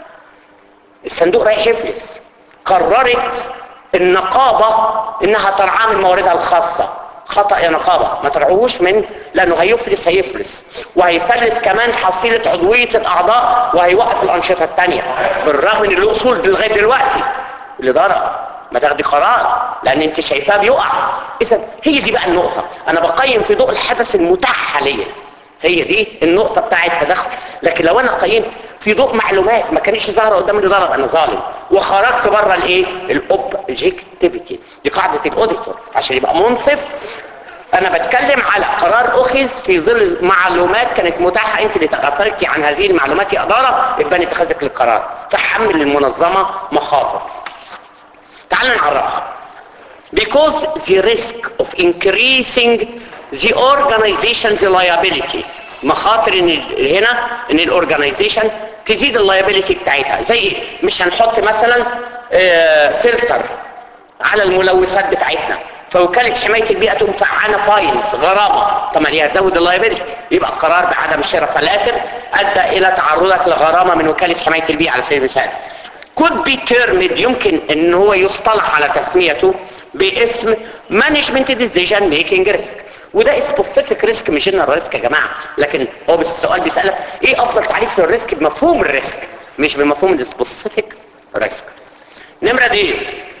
[SPEAKER 1] الصندوق رايح يفلس قررت النقابة انها ترعاه من مواردها الخاصة خطأ يا نقابة ما ترعوش من لانه هيفلس هيفلس وهيفلس كمان حصيلة عضوية الاعضاء وهيوقف الانشطة التانية بالرغم ان له اصول لغاية دلوقتي الادارة ما تاخدي قرار لان انت شايفاه بيقع اذا هي دي بقى النقطة انا بقيم في ضوء الحدث المتاح حاليا هي دي النقطة بتاعة التدخل لكن لو انا قيمت في ضوء معلومات ما كانتش ظاهرة قدام الإدارة أبقى انا ظالم وخرجت بره الايه الاوبجكتيفيتي دي قاعدة الاوديتور عشان يبقى منصف انا بتكلم على قرار اخذ في ظل معلومات كانت متاحة انت اللي تغفلتي عن هذه المعلومات يا ادارة يبقى اتخاذك للقرار تحمل المنظمة مخاطر تعالوا نعرفها because the risk of increasing the organization's liability مخاطر ان ال- هنا ان الاورجنايزيشن تزيد اللايبيليتي بتاعتها زي إيه؟ مش هنحط مثلا فلتر على الملوثات بتاعتنا فوكالة حماية البيئة تقوم فعانة فاينز غرامة طب ما دي هتزود اللايبيلتي يبقى قرار بعدم شراء فلاتر ادى الى تعرضك لغرامة من وكالة حماية البيئة على سبيل المثال could be termed يمكن ان هو يصطلح على تسميته باسم management decision making risk وده سبيسيفيك ريسك مش جنرال ريسك يا جماعه لكن هو بس السؤال بيسالك ايه افضل تعريف للريسك بمفهوم الريسك مش بمفهوم السبيسيفيك ريسك نمره دي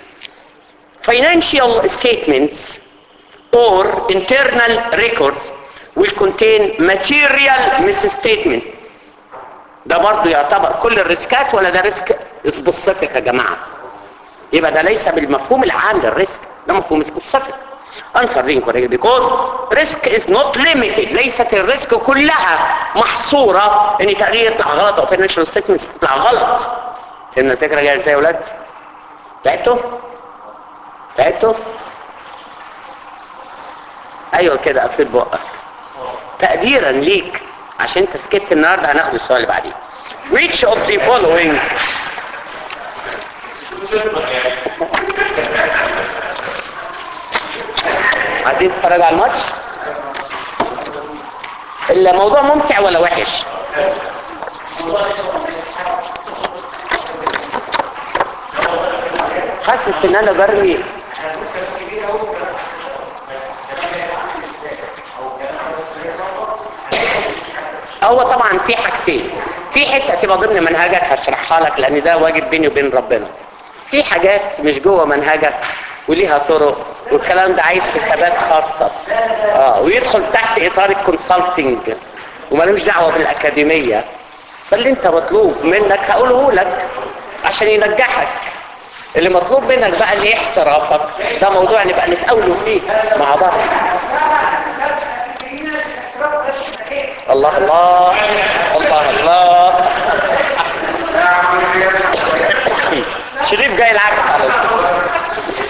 [SPEAKER 1] financial statements or internal records will contain material misstatement ده برضه يعتبر كل الريسكات ولا ده ريسك سبيسيفيك يا جماعه يبقى ده ليس بالمفهوم العام للريسك ده مفهوم سبيسيفيك answer the inquiry because risk is not limited ليست الريسك كلها محصورة ان تقرير يطلع غلط او financial statements تطلع غلط فهمنا الفكرة جاية ازاي يا ولاد تعبتوا تعبتوا ايوه كده قفل بقك تقديرا ليك عشان انت سكت النهارده هناخد السؤال اللي بعديه which of the following عايزين تتفرجوا على الماتش الموضوع ممتع ولا وحش حاسس ان انا برمي هو طبعا في حاجتين في حته تبقى ضمن منهجك هشرحها لك لان ده واجب بيني وبين ربنا في حاجات مش جوه منهجك وليها طرق والكلام ده عايز حسابات خاصه اه ويدخل تحت اطار الكونسلتنج ومالوش دعوه بالاكاديميه فاللي انت مطلوب منك هقوله لك عشان ينجحك اللي مطلوب منك بقى اللي احترافك ده موضوع نبقى نتقاولوا فيه مع بعض الله الله الله الله شريف جاي العكس على طول.